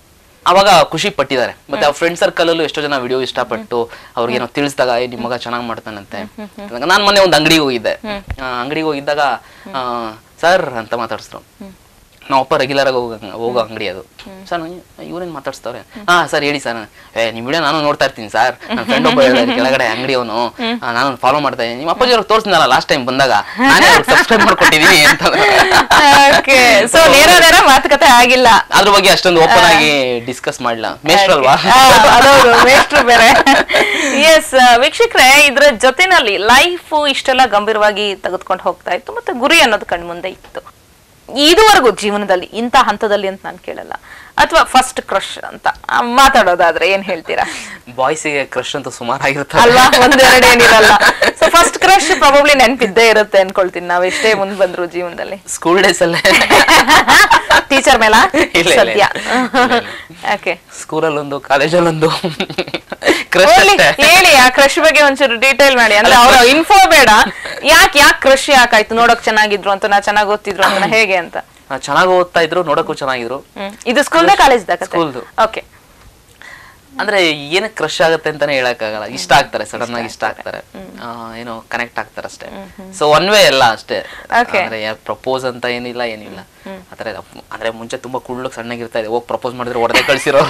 ಅವಾಗ ಖುಷಿ ಪಟ್ಟಿದ್ದಾರೆ ಮತ್ತೆ ಅವ್ರ ಫ್ರೆಂಡ್ ಸರ್ಕಲ್ ಅಲ್ಲೂ ಎಷ್ಟೋ ಜನ ವಿಡಿಯೋ ಇಷ್ಟಪಟ್ಟು ಅವ್ರಿಗೇನೋ ತಿಳಿಸಿದಾಗ ಏ ನಿಮ್ಮ ಮಗ ಚೆನ್ನಾಗಿ ಮಾಡ್ತಾನಂತೆ ನಾನು ಮೊನ್ನೆ ಒಂದು ಅಂಗಡಿಗೆ ಹೋಗಿದ್ದೆ ಅಂಗಡಿಗೆ ಹೋಗಿದ್ದಾಗ ಸರ್ ಅಂತ ಮಾತಾಡ್ಸಿದ್ರು ನಾವು ಅಪ್ಪ ರೆಗ್ಯುಲರ್ ಆಗಿ ಹೋಗೋ ಹೋಗೋ ಅಂಗಡಿ ಅದು ಸರ್ ಇವ್ರೇನ್ ಮಾತಾಡ್ಸ್ತವ್ರೆ ಹಾ ಸರ್ ಹೇಳಿ ಸರ್ ಏ ನಿಮ್ ವಿಡಿಯೋ ನಾನು ನೋಡ್ತಾ ಇರ್ತೀನಿ ಸರ್ ನನ್ನ ಫ್ರೆಂಡ್ ಒಬ್ಬ ಹೇಳಿದಾರೆ ಕೆಳಗಡೆ ಅಂಗಡಿ ಅವನು ನಾನು ಫಾಲೋ ಮಾಡ್ತಾ ಇದ್ದೀನಿ ನಿಮ್ಮ ಅಪ್ಪಾಜಿ ಅವ್ರಿಗೆ ತೋರಿಸಿದ್ನಲ್ಲ ಲಾಸ್ಟ್ ಟೈಮ್ ಬಂದಾಗ ನಾನೇ ಸಬ್ಸ್ಕ್ರೈಬ್ ಮಾಡ್ಕೊಟ್ಟಿದ್ದೀನಿ ಅಂತ ಓಕೆ ಸೊ ನೇರ ನೇರ ಮಾತುಕತೆ ಆಗಿಲ್ಲ ಅದ್ರ ಬಗ್ಗೆ ಅಷ್ಟೊಂದು ಓಪನ್ ಆಗಿ ಡಿಸ್ಕಸ್ ಮಾಡ್ಲಾ ಮೇಷ್ಟ್ರಲ್ವಾ ಆ, ಅದೌದು ಮೇಷ್ಟ್ರು ಬೇರೆ ಎಸ್ ವೀಕ್ಷಕರೇ ಇದ್ರ ಜೊತೆನಲ್ಲಿ ಲೈಫ್ ಇಷ್ಟೆಲ್ಲ ಗಂಭೀರವಾಗಿ ತೆಗೆದುಕೊಂಡು ಹೋಗ್ತಾ ಇತ್ತು ಮತ್ತೆ ಗುರಿ ಅನ್ನೋದು ಕಣ್ಮುಂದೆ ಇತ್ತು ಇದುವರೆಗೂ ಜೀವನದಲ್ಲಿ ಇಂಥ ಹಂತದಲ್ಲಿ ಅಂತ ನಾನು ಕೇಳಲ್ಲ ಅಥವಾ ಫಸ್ಟ್ ಕ್ರಶ್ ಅಂತ ಆ, ಮಾತಾಡೋದಾದ್ರೆ ಏನ್ ಹೇಳ್ತೀರಾ ಬಾಯ್ಸಿಗೆ ಕ್ರಶ್ ಅಂತ ಸುಮಾರು ಆಗಿರುತ್ತೆ ಅಲ್ವಾ ಒಂದೆರಡು ಏನಿರಲ್ಲ ಸೊ ಫಸ್ಟ್ ಕ್ರಶ್ ಪ್ರಾಬಬ್ಲಿ ನೆನ್ಪಿದ್ದೇ ಇರುತ್ತೆ ಅನ್ಕೊಳ್ತೀನಿ ನಾವ್ ಎಷ್ಟೇ ಮುಂದ್ ಬಂದ್ರು ಜೀವನದಲ್ಲಿ ಸ್ಕೂಲ್ ಡೇಸ್ ಅಲ್ಲೇ ಟೀಚರ್ ಮೇಲ ಇಲ್ಲ, ಇಲ್ಲ, ಸದ್ಯ ಇಲ್ಲ. ಓಕೆ ಸ್ಕೂಲಲ್ಲೊಂದು ಕಾಲೇಜಲ್ಲೊಂದು ಕ್ರಶ್ ಹೋಗ್ಲಿ, ಅಷ್ಟೇ ಹೇಳಿ ಆ ಕ್ರಶ್ ಬಗ್ಗೆ ಒಂಚೂರು ಡೀಟೇಲ್ ಮಾಡಿ ಅಂದ್ರೆ ಅಲ್ಲ, ಅವ್ರ crush- ಇನ್ಫೋ ಬೇಡ ಯಾಕೆ ಯಾಕೆ ಕ್ರಶ್ ಯಾಕಾಯ್ತು ನೋಡಕ್ ಚೆನ್ನಾಗಿದ್ರು ಅಂತ ನಾ ಚೆನ್ನಾಗ್ ಓದ್ತಿದ್ರು ಅಂತ ಹೇಗೆ ಅಂತ ಚೆನ್ನಾಗಿ ಓದ್ತಾ ಇದ್ರು ನೋಡಕ್ಕೂ ಚೆನ್ನಾಗಿದ್ರು ಹ್ಮ್. ಇದು ಸ್ಕೂಲ್ದ ಕಾಲೇಜ್ ಸ್ಕೂಲ್ದು. ಓಕೆ ಅಂದ್ರೆ ಏನಕ್ಕೆ ಕ್ರಶ್ ಆಗುತ್ತೆ ಅಂತಾನೆ ಹೇಳಕ್ಕಾಗಲ್ಲ ಇಷ್ಟ ಆಗ್ತಾರೆ ಸಡನ್ ಆಗಿ ಇಷ್ಟ ಆಗ್ತಾರೆ ಆ, ಏನೋ ಕನೆಕ್ಟ್ ಆಗ್ತಾರೆ ಅಷ್ಟೇ ಸೊ ಒನ್ ವೇ ಎಲ್ಲ ಅಷ್ಟೇ Okay. ಅಂದ್ರೆ ಪ್ರಪೋಸ್ ಅಂತ ಏನಿಲ್ಲ ಏನಿಲ್ಲ ಆತರ ಅಂದ್ರೆ ಮುಂಚೆ ತುಂಬಾ ಕುಳ್ಳು ಸಣ್ಣಗಿರ್ತಾ ಇದೆ ಹೋಗಿ ಪ್ರಪೋಸ್ ಮಾಡಿದ್ರೆ ಹೊಡೆದೇ ಕಳ್ಸಿರೋ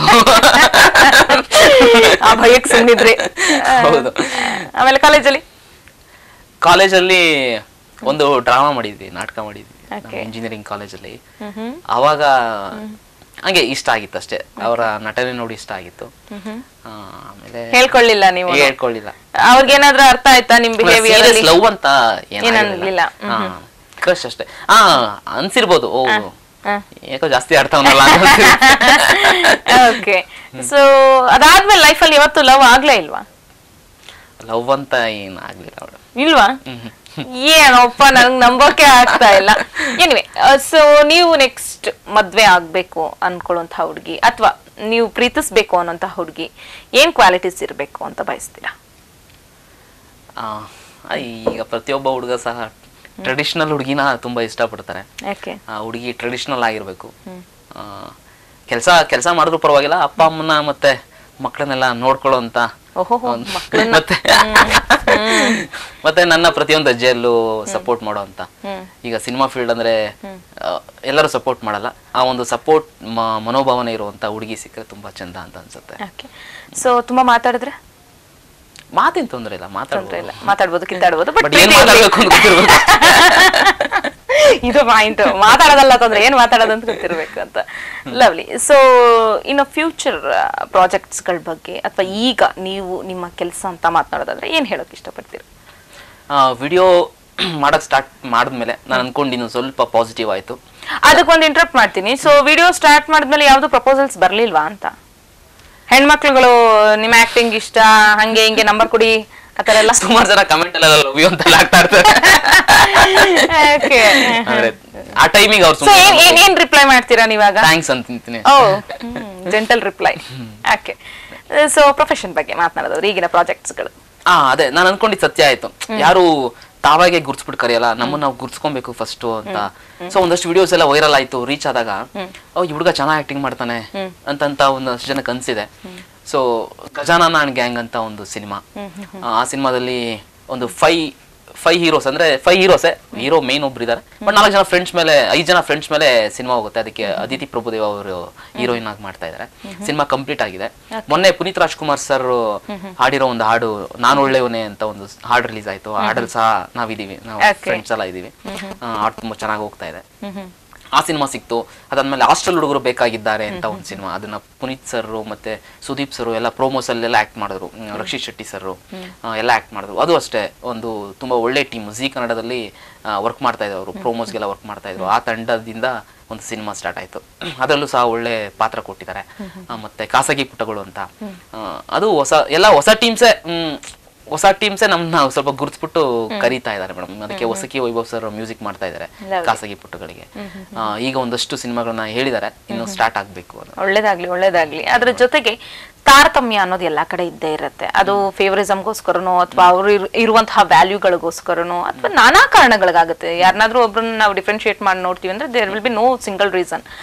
ಆ ಭಯಕ್ಕೆ ಸುಮ್ಮನಿದ್ರಿ ಹೌದು. ಆಮೇಲೆ ಕಾಲೇಜಲ್ಲಿ ಕಾಲೇಜಲ್ಲಿ ಒಂದು ಡ್ರಾಮಾ ಮಾಡಿದ್ವಿ ನಾಟಕ ಮಾಡಿದ್ವಿ Okay. ಇಂಜಿನಿಯರಿಂಗ್ ಕಾಲೇಜಲ್ಲಿ ಹ್ಮ್ ಅವಾಗ ಹಂಗೆ ಇಷ್ಟ ಆಗಿತ್ತು ಅಷ್ಟೇ ಅವರ ನಟನೆ ನೋಡಿ ಇಷ್ಟ ಆಗಿತ್ತು ಆ, ಆಮೇಲೆ ಹೇಳ್ಕೊಳ್ಳಿಲ್ಲ ನೀವು ಹೇಳ್ಕೊಳ್ಳಿಲ್ಲ ಅವ್ರಿಗೇನಾದ್ರೂ ಅರ್ಥ ಆಯ್ತಾ ನಿಮ್ ಬಿಹೇವಿಯರ್ ಅಲ್ಲಿ ಲವ್ ಅಂತ ಏನಾಗ್ಲಿಲ್ಲ. ಕ್ರಶ್ ಅಷ್ಟೇ ಹಾ ಅನ್ಸಿರ್ಬೋದು ಓ ಹ. ಯಾಕೋ ಜಾಸ್ತಿ ಆಡ್ತಾವನಲ್ಲ ಓಕೆ ಸೊ ಅದಾದ್ಮೇಲೆ ಲೈಫಲ್ಲಿ ಯಾವತ್ತು ಲವ್ ಆಗ್ಲೇ ಇಲ್ವಾ ಲವ್ ಅಂತ ಏನ್ ಆಗ್ಲಿಲ್ಲ ಅವಳು ಇಲ್ವಾ ಏನಪ್ಪ ನಂಗೆ ನಂಬೋಕೆ ಆಗ್ತಾ ಇಲ್ಲ ಎನಿವೆ ಸೊ ನೀವು ನೆಕ್ಸ್ಟ್ ಮದ್ವೆ ಆಗ್ಬೇಕು ಅನ್ಕೊಳ್ಳುವಂತ ಹುಡುಗಿ ಅಥವಾ ನೀವು ಪ್ರೀತಿಸ್ಬೇಕು ಅನ್ನೋಂತ ಹುಡುಗಿ ಏನ್ ಕ್ವಾಲಿಟೀಸ್ ಇರಬೇಕು ಅಂತ ಬಯಸ್ತೀರಾ ಈಗ ಪ್ರತಿಯೊಬ್ಬ ಹುಡುಗ ಸಹ ಟ್ರೆಡಿಷನಲ್ ಹುಡುಗಿನ ತುಂಬಾ ಇಷ್ಟಪಡ್ತಾರೆ ಯಾಕೆ ಆ ಹುಡುಗಿ ಟ್ರೆಡಿಷನಲ್ ಆಗಿರ್ಬೇಕು ಕೆಲಸ ಕೆಲಸ ಮಾಡಿದ್ರು ಪರವಾಗಿಲ್ಲ ಅಪ್ಪ ಅಮ್ಮನ ಮತ್ತೆ ಮಕ್ಕಳನ್ನೆಲ್ಲ ನೋಡ್ಕೊಳ್ಳೋ ಅಂತ ಓಹೋ ಒಂದ್- ಮತ್ತೆ ಮತ್ತೆ ನನ್ನ ಪ್ರತಿಯೊಂದು ಹೆಜ್ಜೆಯಲ್ಲೂ ಸಪೋರ್ಟ್ ಮಾಡೋ ಅಂತ ಈಗ ಸಿನಿಮಾ ಫೀಲ್ಡ್ ಅಂದ್ರೆ ಆ, ಎಲ್ಲರೂ ಸಪೋರ್ಟ್ ಮಾಡಲ್ಲ ಆ ಒಂದು ಸಪೋರ್ಟ್ ಮನೋಭಾವನೆ ಇರುವಂತ ಹುಡುಗಿ ಸಿಕ್ಕರೆ ತುಂಬಾ ಚಂದ ಅಂತ ಅನ್ಸುತ್ತೆ ಓಕೆ ಸೊ ತುಂಬಾ ಮಾತಾಡಿದ್ರೆ ಮಾತಿನ ತೊಂದ್ರೆ ಇಲ್ಲ ತೊಂದ್ರೆ ಮಾತಾಡ್ಬೋದು ಇಲ್ಲ ಮಾತಾಡ್ಬೋದು ಕಿತ್ತಾಡ್ಬೋದು ಬಟ್ ಬಟ್ ಏನ್ ಮಾತಾಡ್ಬೇಕು ಅಂತ ಗೊತ್ತಿರ್ಬೇಕು ಇದು ಪಾಯಿಂಟ್ ಮಾತಾಡೋದಲ್ಲ ತೊಂದ್ರೆ ಏನ್ ಮಾತಾಡೋದು ಅಂತ ಗೊತ್ತಿರ್ಬೇಕು ಅಂತ ಲವ್ಲಿ ಸೊ ಇನ್ನು ಫ್ಯೂಚರ್ ಪ್ರಾಜೆಕ್ಟ್ಸ್ಗಳ ಬಗ್ಗೆ ಅಥವಾ ಈಗ ನೀವು ನಿಮ್ಮ ಕೆಲಸ ಅಂತ ಮಾತನಾಡೋದಾದ್ರೆ ಏನ್ ಹೇಳೋಕೆ ಇಷ್ಟಪಡ್ತೀರಿ ವಿಡಿಯೋ ಮಾಡಕ್ ಸ್ಟಾರ್ಟ್ ಮಾಡಿದ್ಮೇಲೆ ನಾನು ಅನ್ಕೊಂಡಿದ್ದು ಸ್ವಲ್ಪ ಪಾಸಿಟಿವ್ ಆಯ್ತು ಅದಕ್ಕೊಂದು ಇಂಟ್ರಪ್ಟ್ ಮಾಡ್ತೀನಿ ಸೊ ವಿಡಿಯೋ ಸ್ಟಾರ್ಟ್ ಮಾಡಿದ್ಮೇಲೆ ಯಾವ್ದು ಪ್ರಪೋಸಲ್ಸ್ ಬರ್ಲಿಲ್ವಾ ಅಂತ ಹೆಣ್ಮಕ್ಳುಗಳು ನಿಮ್ಮ ಆಕ್ಟಿಂಗ್ ಇಷ್ಟ ಹಂಗೆ ಹಿಂಗೆ ನಂಬರ್ ಕೊಡಿ ಆತರ ಎಲ್ಲ ಸುಮಾರು ಜನ ಕಮೆಂಟ್ ಎಲ್ಲ ಲವ್ ಯು ಅಂತೆಲ್ಲ ಆಗ್ತಾ ಇರ್ತಾರೆ Okay. ಅಂದ್ರೆ ಆ ಟೈಮಿಗೆ ಅವ್ರು ಸೊ ಏನ್ ಏನ್ ಏನ್ ರಿಪ್ಲೈ ಮಾಡ್ತೀರಾ ನೀವಾಗ ಥ್ಯಾಂಕ್ಸ್ ಅಂತೀನಿ ಓ gentle reply okay so profession ಬಗ್ಗೆ ಮಾತನಾಡೋದು ಈಗಿನ ಪ್ರಾಜೆಕ್ಟ್ಸ್ಗಳು ಆ ಅದೇ ನಾನು ಅನ್ಕೊಂಡಿದ್ ಸತ್ಯ ಆಯ್ತು ಯಾರು ತಾವಾಗೆ ಗುರ್ಸ್ಬಿಟ್ಟು ಕರೆಯಲ್ಲ ನಮ್ಮನ್ನ ನಾವು ಗುರ್ಸ್ಕೊಬೇಕು ಫಸ್ಟ್ ಅಂತ ಸೊ ಒಂದಷ್ಟು ವಿಡಿಯೋಸ್ ಎಲ್ಲ ವೈರಲ್ ಆಯ್ತು ರೀಚ್ ಆದಾಗ ಓ ಈ ಹುಡುಗ ಚೆನ್ನಾಗಿ ಆಕ್ಟಿಂಗ್ ಮಾಡ್ತಾನೆ ಅಂತಂತ ಒಂದಷ್ಟು ಜನಕ್ಕೆ ಅನ್ಸಿದೆ ಸೊ ಗಜಾನನ ಅಂಡ್ ಗ್ಯಾಂಗ್ ಅಂತ ಒಂದು ಸಿನಿಮಾ ಆ ಸಿನಿಮಾದಲ್ಲಿ ಒಂದು ಫೈ ಫೈವ್ ಹೀರೋಸ್ ಅಂದ್ರೆ ಫೈವ್ ಹೀರೋಸೆ ಹೀರೋ ಮೇನ್ ಒಬ್ರು ಇದಾರೆ ಬಟ್ ನಾಲ್ಕು ಜನ ಫ್ರೆಂಡ್ಸ್ ಮೇಲೆ ಐದು ಜನ ಫ್ರೆಂಡ್ಸ್ ಮೇಲೆ ಸಿನಿಮಾ ಹೋಗುತ್ತೆ ಅದಕ್ಕೆ ಅದಿತಿ ಪ್ರಭುದೇವ ಅವರು ಹೀರೋಯಿನ್ ಆಗಿ ಮಾಡ್ತಾ ಇದ್ದಾರೆ ಸಿನಿಮಾ ಕಂಪ್ಲೀಟ್ ಆಗಿದೆ ಮೊನ್ನೆ ಪುನೀತ್ ರಾಜ್ಕುಮಾರ್ ಸರ್ ಹಾಡಿರೋ ಒಂದು ಹಾಡು ನಾನು ಒಳ್ಳೆಯವನೇ ಅಂತ ಒಂದು ಹಾಡು ರಿಲೀಸ್ ಆಯ್ತು ಆ ಹಾಡಲ್ಲಿ ಸಹ ನಾವಿದೀವಿ ನಾವು Okay. ಫ್ರೆಂಡ್ಸ್ ಎಲ್ಲ ಇದೀವಿ ಆ, ಹಾಡು ತುಂಬಾ ಚೆನ್ನಾಗಿ ಹೋಗ್ತಾ ಇದೆ ಆ ಸಿನಿಮಾ ಸಿಕ್ತು ಅದಾದ್ಮೇಲೆ ಹಾಸ್ಟೆಲ್ ಹುಡುಗರು ಬೇಕಾಗಿದ್ದಾರೆ ಅಂತ ಒಂದು ಸಿನಿಮಾ ಅದನ್ನ ಪುನೀತ್ ಸರ್ ಮತ್ತೆ ಸುದೀಪ್ ಸರ್ ಎಲ್ಲ ಪ್ರೋಮೋಸ್ ಅಲ್ಲೆಲ್ಲ ಆಕ್ಟ್ ಮಾಡಿದ್ರು ಹ್ಮ್, ರಕ್ಷಿತ್ ಶೆಟ್ಟಿ ಸರ್ ಎಲ್ಲ ಆಕ್ಟ್ ಮಾಡಿದ್ರು ಅದು ಅಷ್ಟೇ ಒಂದು ತುಂಬಾ ಒಳ್ಳೆ ಟೀಮ್ ಜಿ ಕನ್ನಡದಲ್ಲಿ ವರ್ಕ್ ಮಾಡ್ತಾ ಇದ್ರು ಅವರು ಪ್ರೋಮೋಸ್ಗೆಲ್ಲ ವರ್ಕ್ ಮಾಡ್ತಾ ಇದ್ರು ಆ ತಂಡದಿಂದ ಒಂದು ಸಿನಿಮಾ ಸ್ಟಾರ್ಟ್ ಆಯ್ತು ಅದರಲ್ಲೂ ಸಹ ಒಳ್ಳೆ ಪಾತ್ರ ಕೊಟ್ಟಿದ್ದಾರೆ ಆ, ಮತ್ತೆ ಖಾಸಗಿ ಪುಟಗಳು ಅಂತ ಆ, ಅದು ಹೊಸ ಎಲ್ಲ ಹೊಸ ಟೀಮ್ಸೇ ಹೊಸ ಟೀಮ್ಸೇ ನಮ್ನ ಸ್ವಲ್ಪ ಗುರುತಿಸ್ಬಿಟ್ಟು ಕರೀತಾ ಇದ್ದಾರೆ ಮೇಡಮ್ ಅದಕ್ಕೆ ಹೊಸಕಿ ವೈಭವ್ ಸರ್ ಮ್ಯೂಸಿಕ್ ಮಾಡ್ತಾ ಇದ್ದಾರೆ Lovely. ಖಾಸಗಿ ಪುಟಗಳಿಗೆ ಆ, ಈಗ ಒಂದಷ್ಟು ಸಿನಿಮಾಗಳನ್ನ ಹೇಳಿದ್ದಾರೆ ಇನ್ನು ಸ್ಟಾರ್ಟ್ ಆಗ್ಬೇಕು ಅದು ಒಳ್ಳೇದಾಗ್ಲಿ ಒಳ್ಳೇದಾಗ್ಲಿ ಅದ್ರ ಜೊತೆಗೆ ತಾರತಮ್ಯ ಅನ್ನೋದು ಎಲ್ಲಾ ಕಡೆ ಇದ್ದೇ ಇರುತ್ತೆ ಅದು ಫೇವರಿಸಮ್ಗೋಸ್ಕರನೋ ಅಥವಾ ಅವ್ರು ಇರು- ಇರುವಂತಹ ವ್ಯಾಲ್ಯೂಗಳಿಗೋಸ್ಕರನೋ ಅಥವಾ ನಾನಾ ಕಾರಣಗಳಿಗಾಗುತ್ತೆ ಯಾರನ್ನಾದ್ರೂ ಒಬ್ರನ್ನ ನಾವು ಡಿಫ್ರೆನ್ಶಿಯೇಟ್ ಮಾಡಿ ನೋಡ್ತೀವಿ ಅಂದ್ರೆ there will be no single reason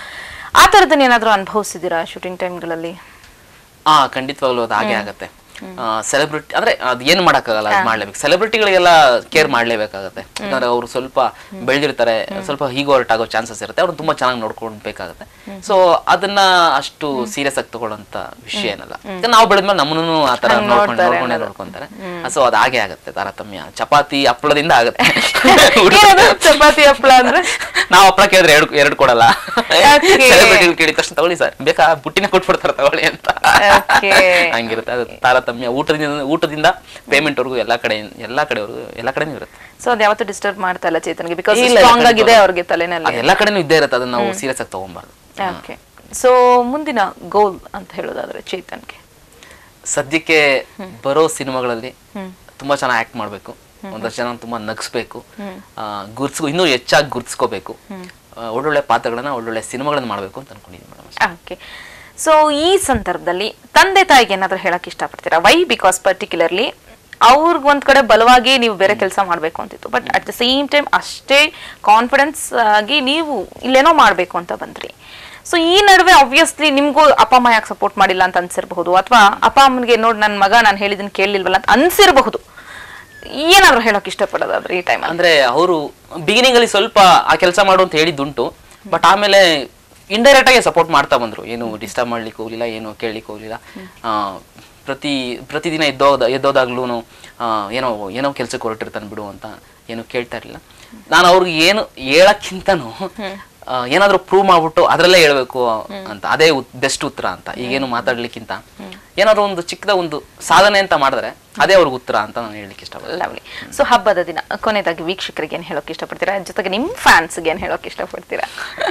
ಆ ಥರದನ್ನ ಏನಾದರೂ ಅನುಭವಿಸಿದ್ದೀರಾ ಶೂಟಿಂಗ್ ಟೈಮ್ಗಳಲ್ಲಿ ಹಾ ಖಂಡಿತವಾಗ್ಲೂ ಅದು ಹಾಗೆ ಆಗತ್ತೆ ಸೆಲೆಬ್ರಿಟಿ ಅಂದ್ರೆ ಅದ್ ಏನ್ ಮಾಡಕ್ಕಾಗಲ್ಲ ಅದ್ ಮಾಡ್ಲೇಬೇಕು ಸೆಲೆಬ್ರಿಟಿಗಳಿಗೆಲ್ಲ ಕೇರ್ ಮಾಡ್ಲೇಬೇಕಾಗತ್ತೆ ಯಾಕಂದ್ರೆ ಅವ್ರು ಸ್ವಲ್ಪ ಬೆಳೆದಿರ್ತಾರೆ ಸ್ವಲ್ಪ ಹೀಗೋ ಹೊರಟ್ ಆಗೋ ಚಾನ್ಸಸ್ ಇರುತ್ತೆ ಅವ್ರು ತುಂಬಾ ಚೆನ್ನಾಗಿ ನೋಡ್ಕೊಳ್ಬೇಕಾಗತ್ತೆ ಸೊ ಅದನ್ನ ಅಷ್ಟು ಸೀರಿಯಸ್ ಆಗಿ ತಗೊಳ್ಳೋಂತ ವಿಷಯ ಏನಲ್ಲ ಯಾಕಂದ್ರೆ ನಾವು ಬೆಳೆದ್ಮೇಲೆ ನಮ್ಮನ್ನು ಆ ತರ ನೋಡ್ಕೊಂಡು ನೋಡ್ಕೊಂಡೇ ನೋಡ್ಕೊಂತಾರೆ ಸೊ ಅದು ಹಾಗೆ ಆಗತ್ತೆ ತಾರತಮ್ಯ ಚಪಾತಿ ಹಪ್ಪಳದಿಂದ ಆಗತ್ತೆ ಏನದು ಚಪಾತಿ ಹಪ್ಪಳ ಅಂದ್ರೆ ನಾವು ಹಪ್ಪಳ ಕೇಳಿದ್ರೆ ಎರಡು ಎರಡು ಕೊಡಲ್ಲ Okay. ಸೆಲೆಬ್ರಿಟಿ ಕೇಳಿದ ತಕ್ಷಣ ತಗೊಳ್ಳಿ ಸರ್ ಬೇಕಾ ಬುಟ್ಟಿನ ಕೊಟ್ಬಿಡ್ತಾರೆ ತಗೊಳ್ಳಿ ಅಂತ Okay. ಹಂಗಿರುತ್ತೆ ಅದು ತಾರತಮ್ಯ ಊಟದಿಂದ ಊಟದಿಂದ ಪೇಮೆಂಟ್ ವರ್ಗು ಎಲ್ಲಾ ಕಡೆ ಎಲ್ಲಾ ಕಡೆವರೆಗೂ ಎಲ್ಲಾ ಕಡೆನೂ ಇರುತ್ತೆ ಸೊ ಅದು ಯಾವತ್ತೂ ಡಿಸ್ಟರ್ಬ್ ಮಾಡ್ತಾ ಇಲ್ಲ ಚೇತನ್ಗೆ ಬಿಕಾಸ್ ಇಲ್ಲ, ಇಲ್ಲ, ಸ್ಟ್ರಾಂಗ್ ಆಗಿದೆ ಖಂಡಿತ. ಅವ್ರಿಗೆ ತಲೆನಲ್ಲಿ ಅದು ಎಲ್ಲಾ ಕಡೆನೂ ಇದ್ದೇ ಇರುತ್ತೆ ಅದನ್ನ ನಾವು ಸೀರಿಯಸ್ ಆಗಿ ತಗೊಂಬಾರ್ದು ಓಕೆ ಸೊ ಮುಂದಿನ ಗೋಲ್ ಅಂತ ಹೇಳೋದಾದ್ರೆ ಚೇತನ್ಗೆ ಸದ್ಯಕ್ಕೆ ಬರೋ ಸಿನಿಮಾಗಳಲ್ಲಿ ತುಂಬಾ ಚೆನ್ನಾಗಿ ಆಕ್ಟ್ ಮಾಡ್ಬೇಕು ಒಂದಷ್ಟು ಜನ ತುಂಬಾ ನಗಿಸ್ಬೇಕು ಗುರ್ಸ್ಕೊ ಇನ್ನೂ ಹೆಚ್ಚಾಗಿ ಗುರ್ಸ್ಕೋಬೇಕು ಆ, ಒಳ್ಳೊಳ್ಳೆ ಪಾತ್ರಗಳನ್ನ ಒಳ್ಳೊಳ್ಳೆ ಸಿನಿಮಾಗಳನ್ನ ಮಾಡ್ಬೇಕು ಅಂತ ಅನ್ಕೊಂಡಿದ್ದೀನಿ ಮೇಡಮ್ ಓಕೆ ಸೊ ಈ ಸಂದರ್ಭದಲ್ಲಿ ತಂದೆ ತಾಯಿಗೆ ಏನಾದರೂ ಹೇಳಕ್ ಇಷ್ಟಪಡ್ತೀರಾ ವೈ ಬಿಕಾಸ್ ಪರ್ಟಿಕ್ಯುಲರ್ಲಿ ಅವ್ರಿಗೆ ಒಂದ್ ಕಡೆ ಬಲವಾಗಿ ನೀವು ಬೇರೆ ಕೆಲಸ ಮಾಡಬೇಕು ಅಂತಿತ್ತು but at the same time ಅಷ್ಟೇ ಕಾನ್ಫಿಡೆನ್ಸ್ ಆಗಿ ನೀವು ಇಲ್ಲೇನೋ ಮಾಡಬೇಕು ಅಂತ ಬಂದ್ರಿ ಸೊ ಈ ನಡುವೆ ಆಬ್ವಿಯಸ್ಲಿ ನಿಮ್ಗೂ ಅಪ್ಪ ಅಮ್ಮ ಯಾಕೆ ಸಪೋರ್ಟ್ ಮಾಡಿಲ್ಲ ಅಂತ ಅನ್ಸಿರ್ಬಹುದು ಅಥವಾ ಅಪ್ಪ ಅಮ್ಮನಿಗೆ ನೋಡಿ ನನ್ನ ಮಗ ನಾನು ಹೇಳಿದನ್ ಕೇಳಲಿಲ್ವಲ್ಲ ಅಂತ ಅನ್ಸಿರಬಹುದು ಏನಾದ್ರು ಹೇಳಕ್ ಇಷ್ಟಪಡೋದಾದ್ರೆ ಈ ಟೈಮ್ ಅಂದ್ರೆ ಅವರು ಬಿಗಿನಿಂಗ್ ಅಲ್ಲಿ ಸ್ವಲ್ಪ ಆ ಕೆಲಸ ಮಾಡು ಅಂತ ಹೇಳಿದ್ದುಂಟು ಬಟ್ ಆಮೇಲೆ ಇಂಡೈರೆಕ್ಟ್ ಆಗಿ ಸಪೋರ್ಟ್ ಮಾಡ್ತಾ ಬಂದ್ರು ಏನು ಡಿಸ್ಟರ್ಬ್ ಮಾಡ್ಲಿಕ್ಕೆ ಹೋಗ್ಲಿಲ್ಲ ಏನು ಕೇಳಲಿಕ್ಕೆ ಹೋಗ್ಲಿಲ್ಲ ಆ, ಪ್ರತಿ ಪ್ರತಿದಿನ ಎದ್ದೋದ ಎದ್ದೋದಾಗ್ಲೂ ಏನೋ ಏನೋ ಕೆಲ್ಸಕ್ಕೆ ಹೊರಟಿರ್ತಾನೆ ಬಿಡು ಅಂತ ಏನು ಕೇಳ್ತಾ ಇರಲಿಲ್ಲ ನಾನು ಅವ್ರಿಗೆ ಏನು ಹೇಳಕ್ಕಿಂತನೂ ಆ, ಏನಾದ್ರೂ ಪ್ರೂವ್ ಮಾಡ್ಬಿಟ್ಟು ಅದರಲ್ಲೇ ಹೇಳ್ಬೇಕು ಅಂತ ಅದೇ ಬೆಸ್ಟ್ ಉತ್ತರ ಅಂತ ಈಗೇನು ಮಾತಾಡ್ಲಿಕ್ಕಿಂತ ಏನಾದ್ರು ಒಂದು ಚಿಕ್ಕದ ಒಂದು ಸಾಧನೆ ಅಂತ ಮಾಡಿದ್ರೆ ಅದೇ ಅವ್ರಿಗೆ ಉತ್ತರ ಅಂತ ನಾನು ಹೇಳಲಿಕ್ಕೆ ಇಷ್ಟಪಡ್ತೀನಿ ಲವ್ಲಿ ಸೊ ಹಬ್ಬದ ದಿನ ಕೊನೆಯದಾಗಿ ವೀಕ್ಷಕರಿಗೆ ಏನ್ ಹೇಳೋಕೆ ಇಷ್ಟಪಡ್ತೀರಾ ಜೊತೆಗೆ ನಿಮ್ ಫ್ಯಾನ್ಸ್ಗೆ ಏನ್ ಹೇಳೋಕೆ ಇಷ್ಟಪಡ್ತೀರಾ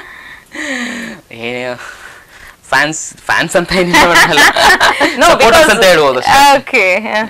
ಫ್ಯಾನ್ಸ್ ಫ್ಯಾನ್ಸ್ ಅಂತ ಏನಿಲ್ಲ madam ಅಲ್ಲ. Supporters ಅಂತ ಹೇಳ್ಬೋದು ಅಷ್ಟೇ. ಓಕೆ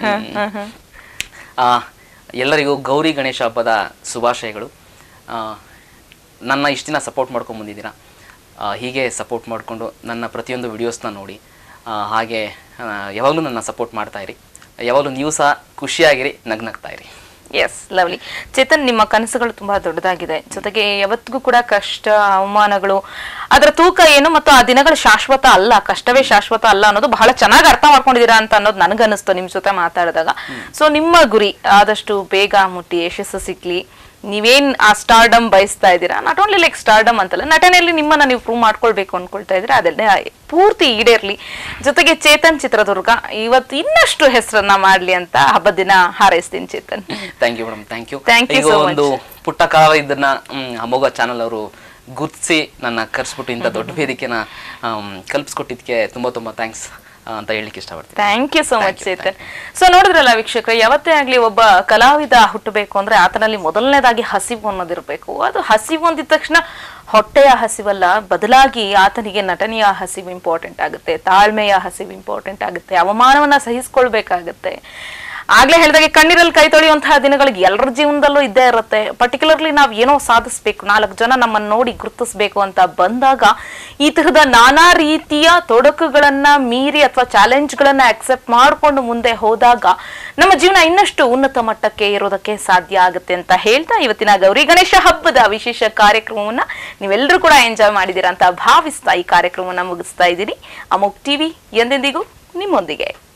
ಆ, ಎಲ್ಲರಿಗೂ ಗೌರಿ ಗಣೇಶ ಹಬ್ಬದ ಶುಭಾಶಯಗಳು ಆ, ನನ್ನ ಇಷ್ಟು ದಿನ ಸಪೋರ್ಟ್ ಮಾಡ್ಕೊಂಡು ಬಂದಿದ್ದೀರಾ ಆ, ಹೀಗೆ ಸಪೋರ್ಟ್ ಮಾಡಿಕೊಂಡು ನನ್ನ ಪ್ರತಿಯೊಂದು ವಿಡಿಯೋಸ್ನ ನೋಡಿ ಆ, ಹಾಗೆ ಆ, ಯಾವಾಗಲೂ ನನ್ನ ಸಪೋರ್ಟ್ ಮಾಡ್ತಾ ಇರಿ ಯಾವಾಗಲೂ ನೀವು ಸಹ ಖುಷಿಯಾಗಿರಿ ನಗ್ನಗ್ತಾ ಇರಿ ಎಸ್ ಲವ್ಲಿ ಚೇತನ್ ನಿಮ್ಮ ಕನಸುಗಳು ತುಂಬಾ ದೊಡ್ಡದಾಗಿದೆ ಜೊತೆಗೆ ಯಾವತ್ತಿಗೂ ಕೂಡ ಕಷ್ಟ ಅವಮಾನಗಳು ಅದರ ತೂಕ ಏನು ಮತ್ತು ಆ ದಿನಗಳು ಶಾಶ್ವತ ಅಲ್ಲ ಕಷ್ಟವೇ ಶಾಶ್ವತ ಅಲ್ಲ ಅನ್ನೋದು ಬಹಳ ಚೆನ್ನಾಗಿ ಅರ್ಥ ಮಾಡ್ಕೊಂಡಿದ್ದೀರಾ ಅಂತ ಅನ್ನೋದು ನನಗನ್ನಿಸ್ತು ನಿಮ್ ಜೊತೆ ಮಾತಾಡಿದಾಗ ಸೊ ನಿಮ್ಮ ಗುರಿ ಆದಷ್ಟು ಬೇಗ ಮುಟ್ಟಿ ಯಶಸ್ಸು ಸಿಕ್ಲಿ ನೀವೇನ್ ಆ ಸ್ಟಾರ್ಡಮ್ ಬಯಸ್ತಾ ಇದ್ದೀರಾ ನಾಟ್ ಓನ್ಲಿ ಲೈಕ್ ಸ್ಟಾರ್ಡಮ್ ಅಂತಲ್ಲ ನಟನೆಯಲ್ಲಿ ನಿಮ್ಮನ್ನ ನೀವು ಪ್ರೂವ್ ಮಾಡ್ಕೊಳ್ಬೇಕು ಅನ್ಕೊಳ್ತಾ ಇದ್ರೆ ಅದೆಲ್ಲ ಪೂರ್ತಿ ಈಡೇರ್ಲಿ ಜೊತೆಗೆ ಚೇತನ್ ಚಿತ್ರದುರ್ಗ ಇವತ್ತು ಇನ್ನಷ್ಟು ಹೆಸರನ್ನ ಮಾಡ್ಲಿ ಅಂತ ಹಬ್ಬದ ದಿನ ಹಾರೈಸ್ತೀನಿ Chetan thank you madam thank you Thank you ಈಗ so ಒಂದು ಪುಟ್ಟ ಕಾಲ ಇದನ್ನ ಮ್, ಅಮೋಘ ಚಾನಲ್ ಅವರು ಗುರ್ತಿಸಿ ನನ್ನ ಕರ್ಸ್ಬಿಟ್ಟು ಇಂಥ ದೊಡ್ಡ ವೇದಿಕೆನ ಆಮ್, ಕಲ್ಪಿಸ್ಕೊಟ್ಟಿದ್ದಕ್ಕೆ ತುಂಬಾ ತುಂಬಾ ಥ್ಯಾಂಕ್ಸ್ ಅಂತ ಹೇಳಲಿಕ್ಕೆ ಇಷ್ಟಪಡ್ತೀನಿ thank you so much Chetan so ನೋಡಿದ್ರಲ್ಲ ವೀಕ್ಷಕರು ಯಾವತ್ತೇ ಆಗ್ಲಿ ಒಬ್ಬ ಕಲಾವಿದ ಹುಟ್ಟಬೇಕು ಅಂದ್ರೆ ಆತನಲ್ಲಿ ಮೊದಲನೇದಾಗಿ ಹಸಿವು ಅನ್ನೋದಿರ್ಬೇಕು ಅದು ಹಸಿವು ಅಂದಿದ ತಕ್ಷಣ ಹೊಟ್ಟೆಯ ಹಸಿವಲ್ಲ ಬದಲಾಗಿ ಆತನಿಗೆ ನಟನೆಯ ಹಸಿವು ಇಂಪಾರ್ಟೆಂಟ್ ಆಗುತ್ತೆ ತಾಳ್ಮೆಯ ಹಸಿವು ಇಂಪಾರ್ಟೆಂಟ್ ಆಗುತ್ತೆ ಅವಮಾನವನ್ನ ಸಹಿಸ್ಕೊಳ್ಬೇಕಾಗತ್ತೆ ಆಗ್ಲೇ ಹೇಳಿದಾಗೆ ಕಣ್ಣೀರಲ್ಲಿ ಕೈ ತೊಳೆಯುವಂತಹ ದಿನಗಳಿಗೆ ಎಲ್ಲರ ಜೀವನದಲ್ಲೂ ಇದ್ದೇ ಇರುತ್ತೆ ಪರ್ಟಿಕ್ಯುಲರ್ಲಿ ನಾವು ಏನೋ ಸಾಧಿಸ್ಬೇಕು ನಾಲ್ಕು ಜನ ನಮ್ಮನ್ನು ನೋಡಿ ಗುರುತಿಸ್ಬೇಕು ಅಂತ ಬಂದಾಗ ಈ ತರಹದ ನಾನಾ ರೀತಿಯ ತೊಡಕುಗಳನ್ನ ಮೀರಿ ಅಥವಾ ಚಾಲೆಂಜ್ಗಳನ್ನ ಅಕ್ಸೆಪ್ಟ್ ಮಾಡಿಕೊಂಡು ಮುಂದೆ ಹೋದಾಗ ನಮ್ಮ ಜೀವನ ಇನ್ನಷ್ಟು ಉನ್ನತ ಮಟ್ಟಕ್ಕೆ ಇರೋದಕ್ಕೆ ಸಾಧ್ಯ ಆಗುತ್ತೆ ಅಂತ ಹೇಳ್ತಾ ಇವತ್ತಿನ ಗೌರಿ ಗಣೇಶ ಹಬ್ಬದ ವಿಶೇಷ ಕಾರ್ಯಕ್ರಮವನ್ನ ನೀವೆಲ್ಲರೂ ಕೂಡ ಎಂಜಾಯ್ ಮಾಡಿದ್ದೀರಾ ಅಂತ ಭಾವಿಸ್ತಾ ಈ ಕಾರ್ಯಕ್ರಮವನ್ನ ಮುಗಿಸ್ತಾ ಇದ್ದೀನಿ ಅಮೋಕ್ ಟಿವಿ ಎಂದೆಂದಿಗೂ ನಿಮ್ಮೊಂದಿಗೆ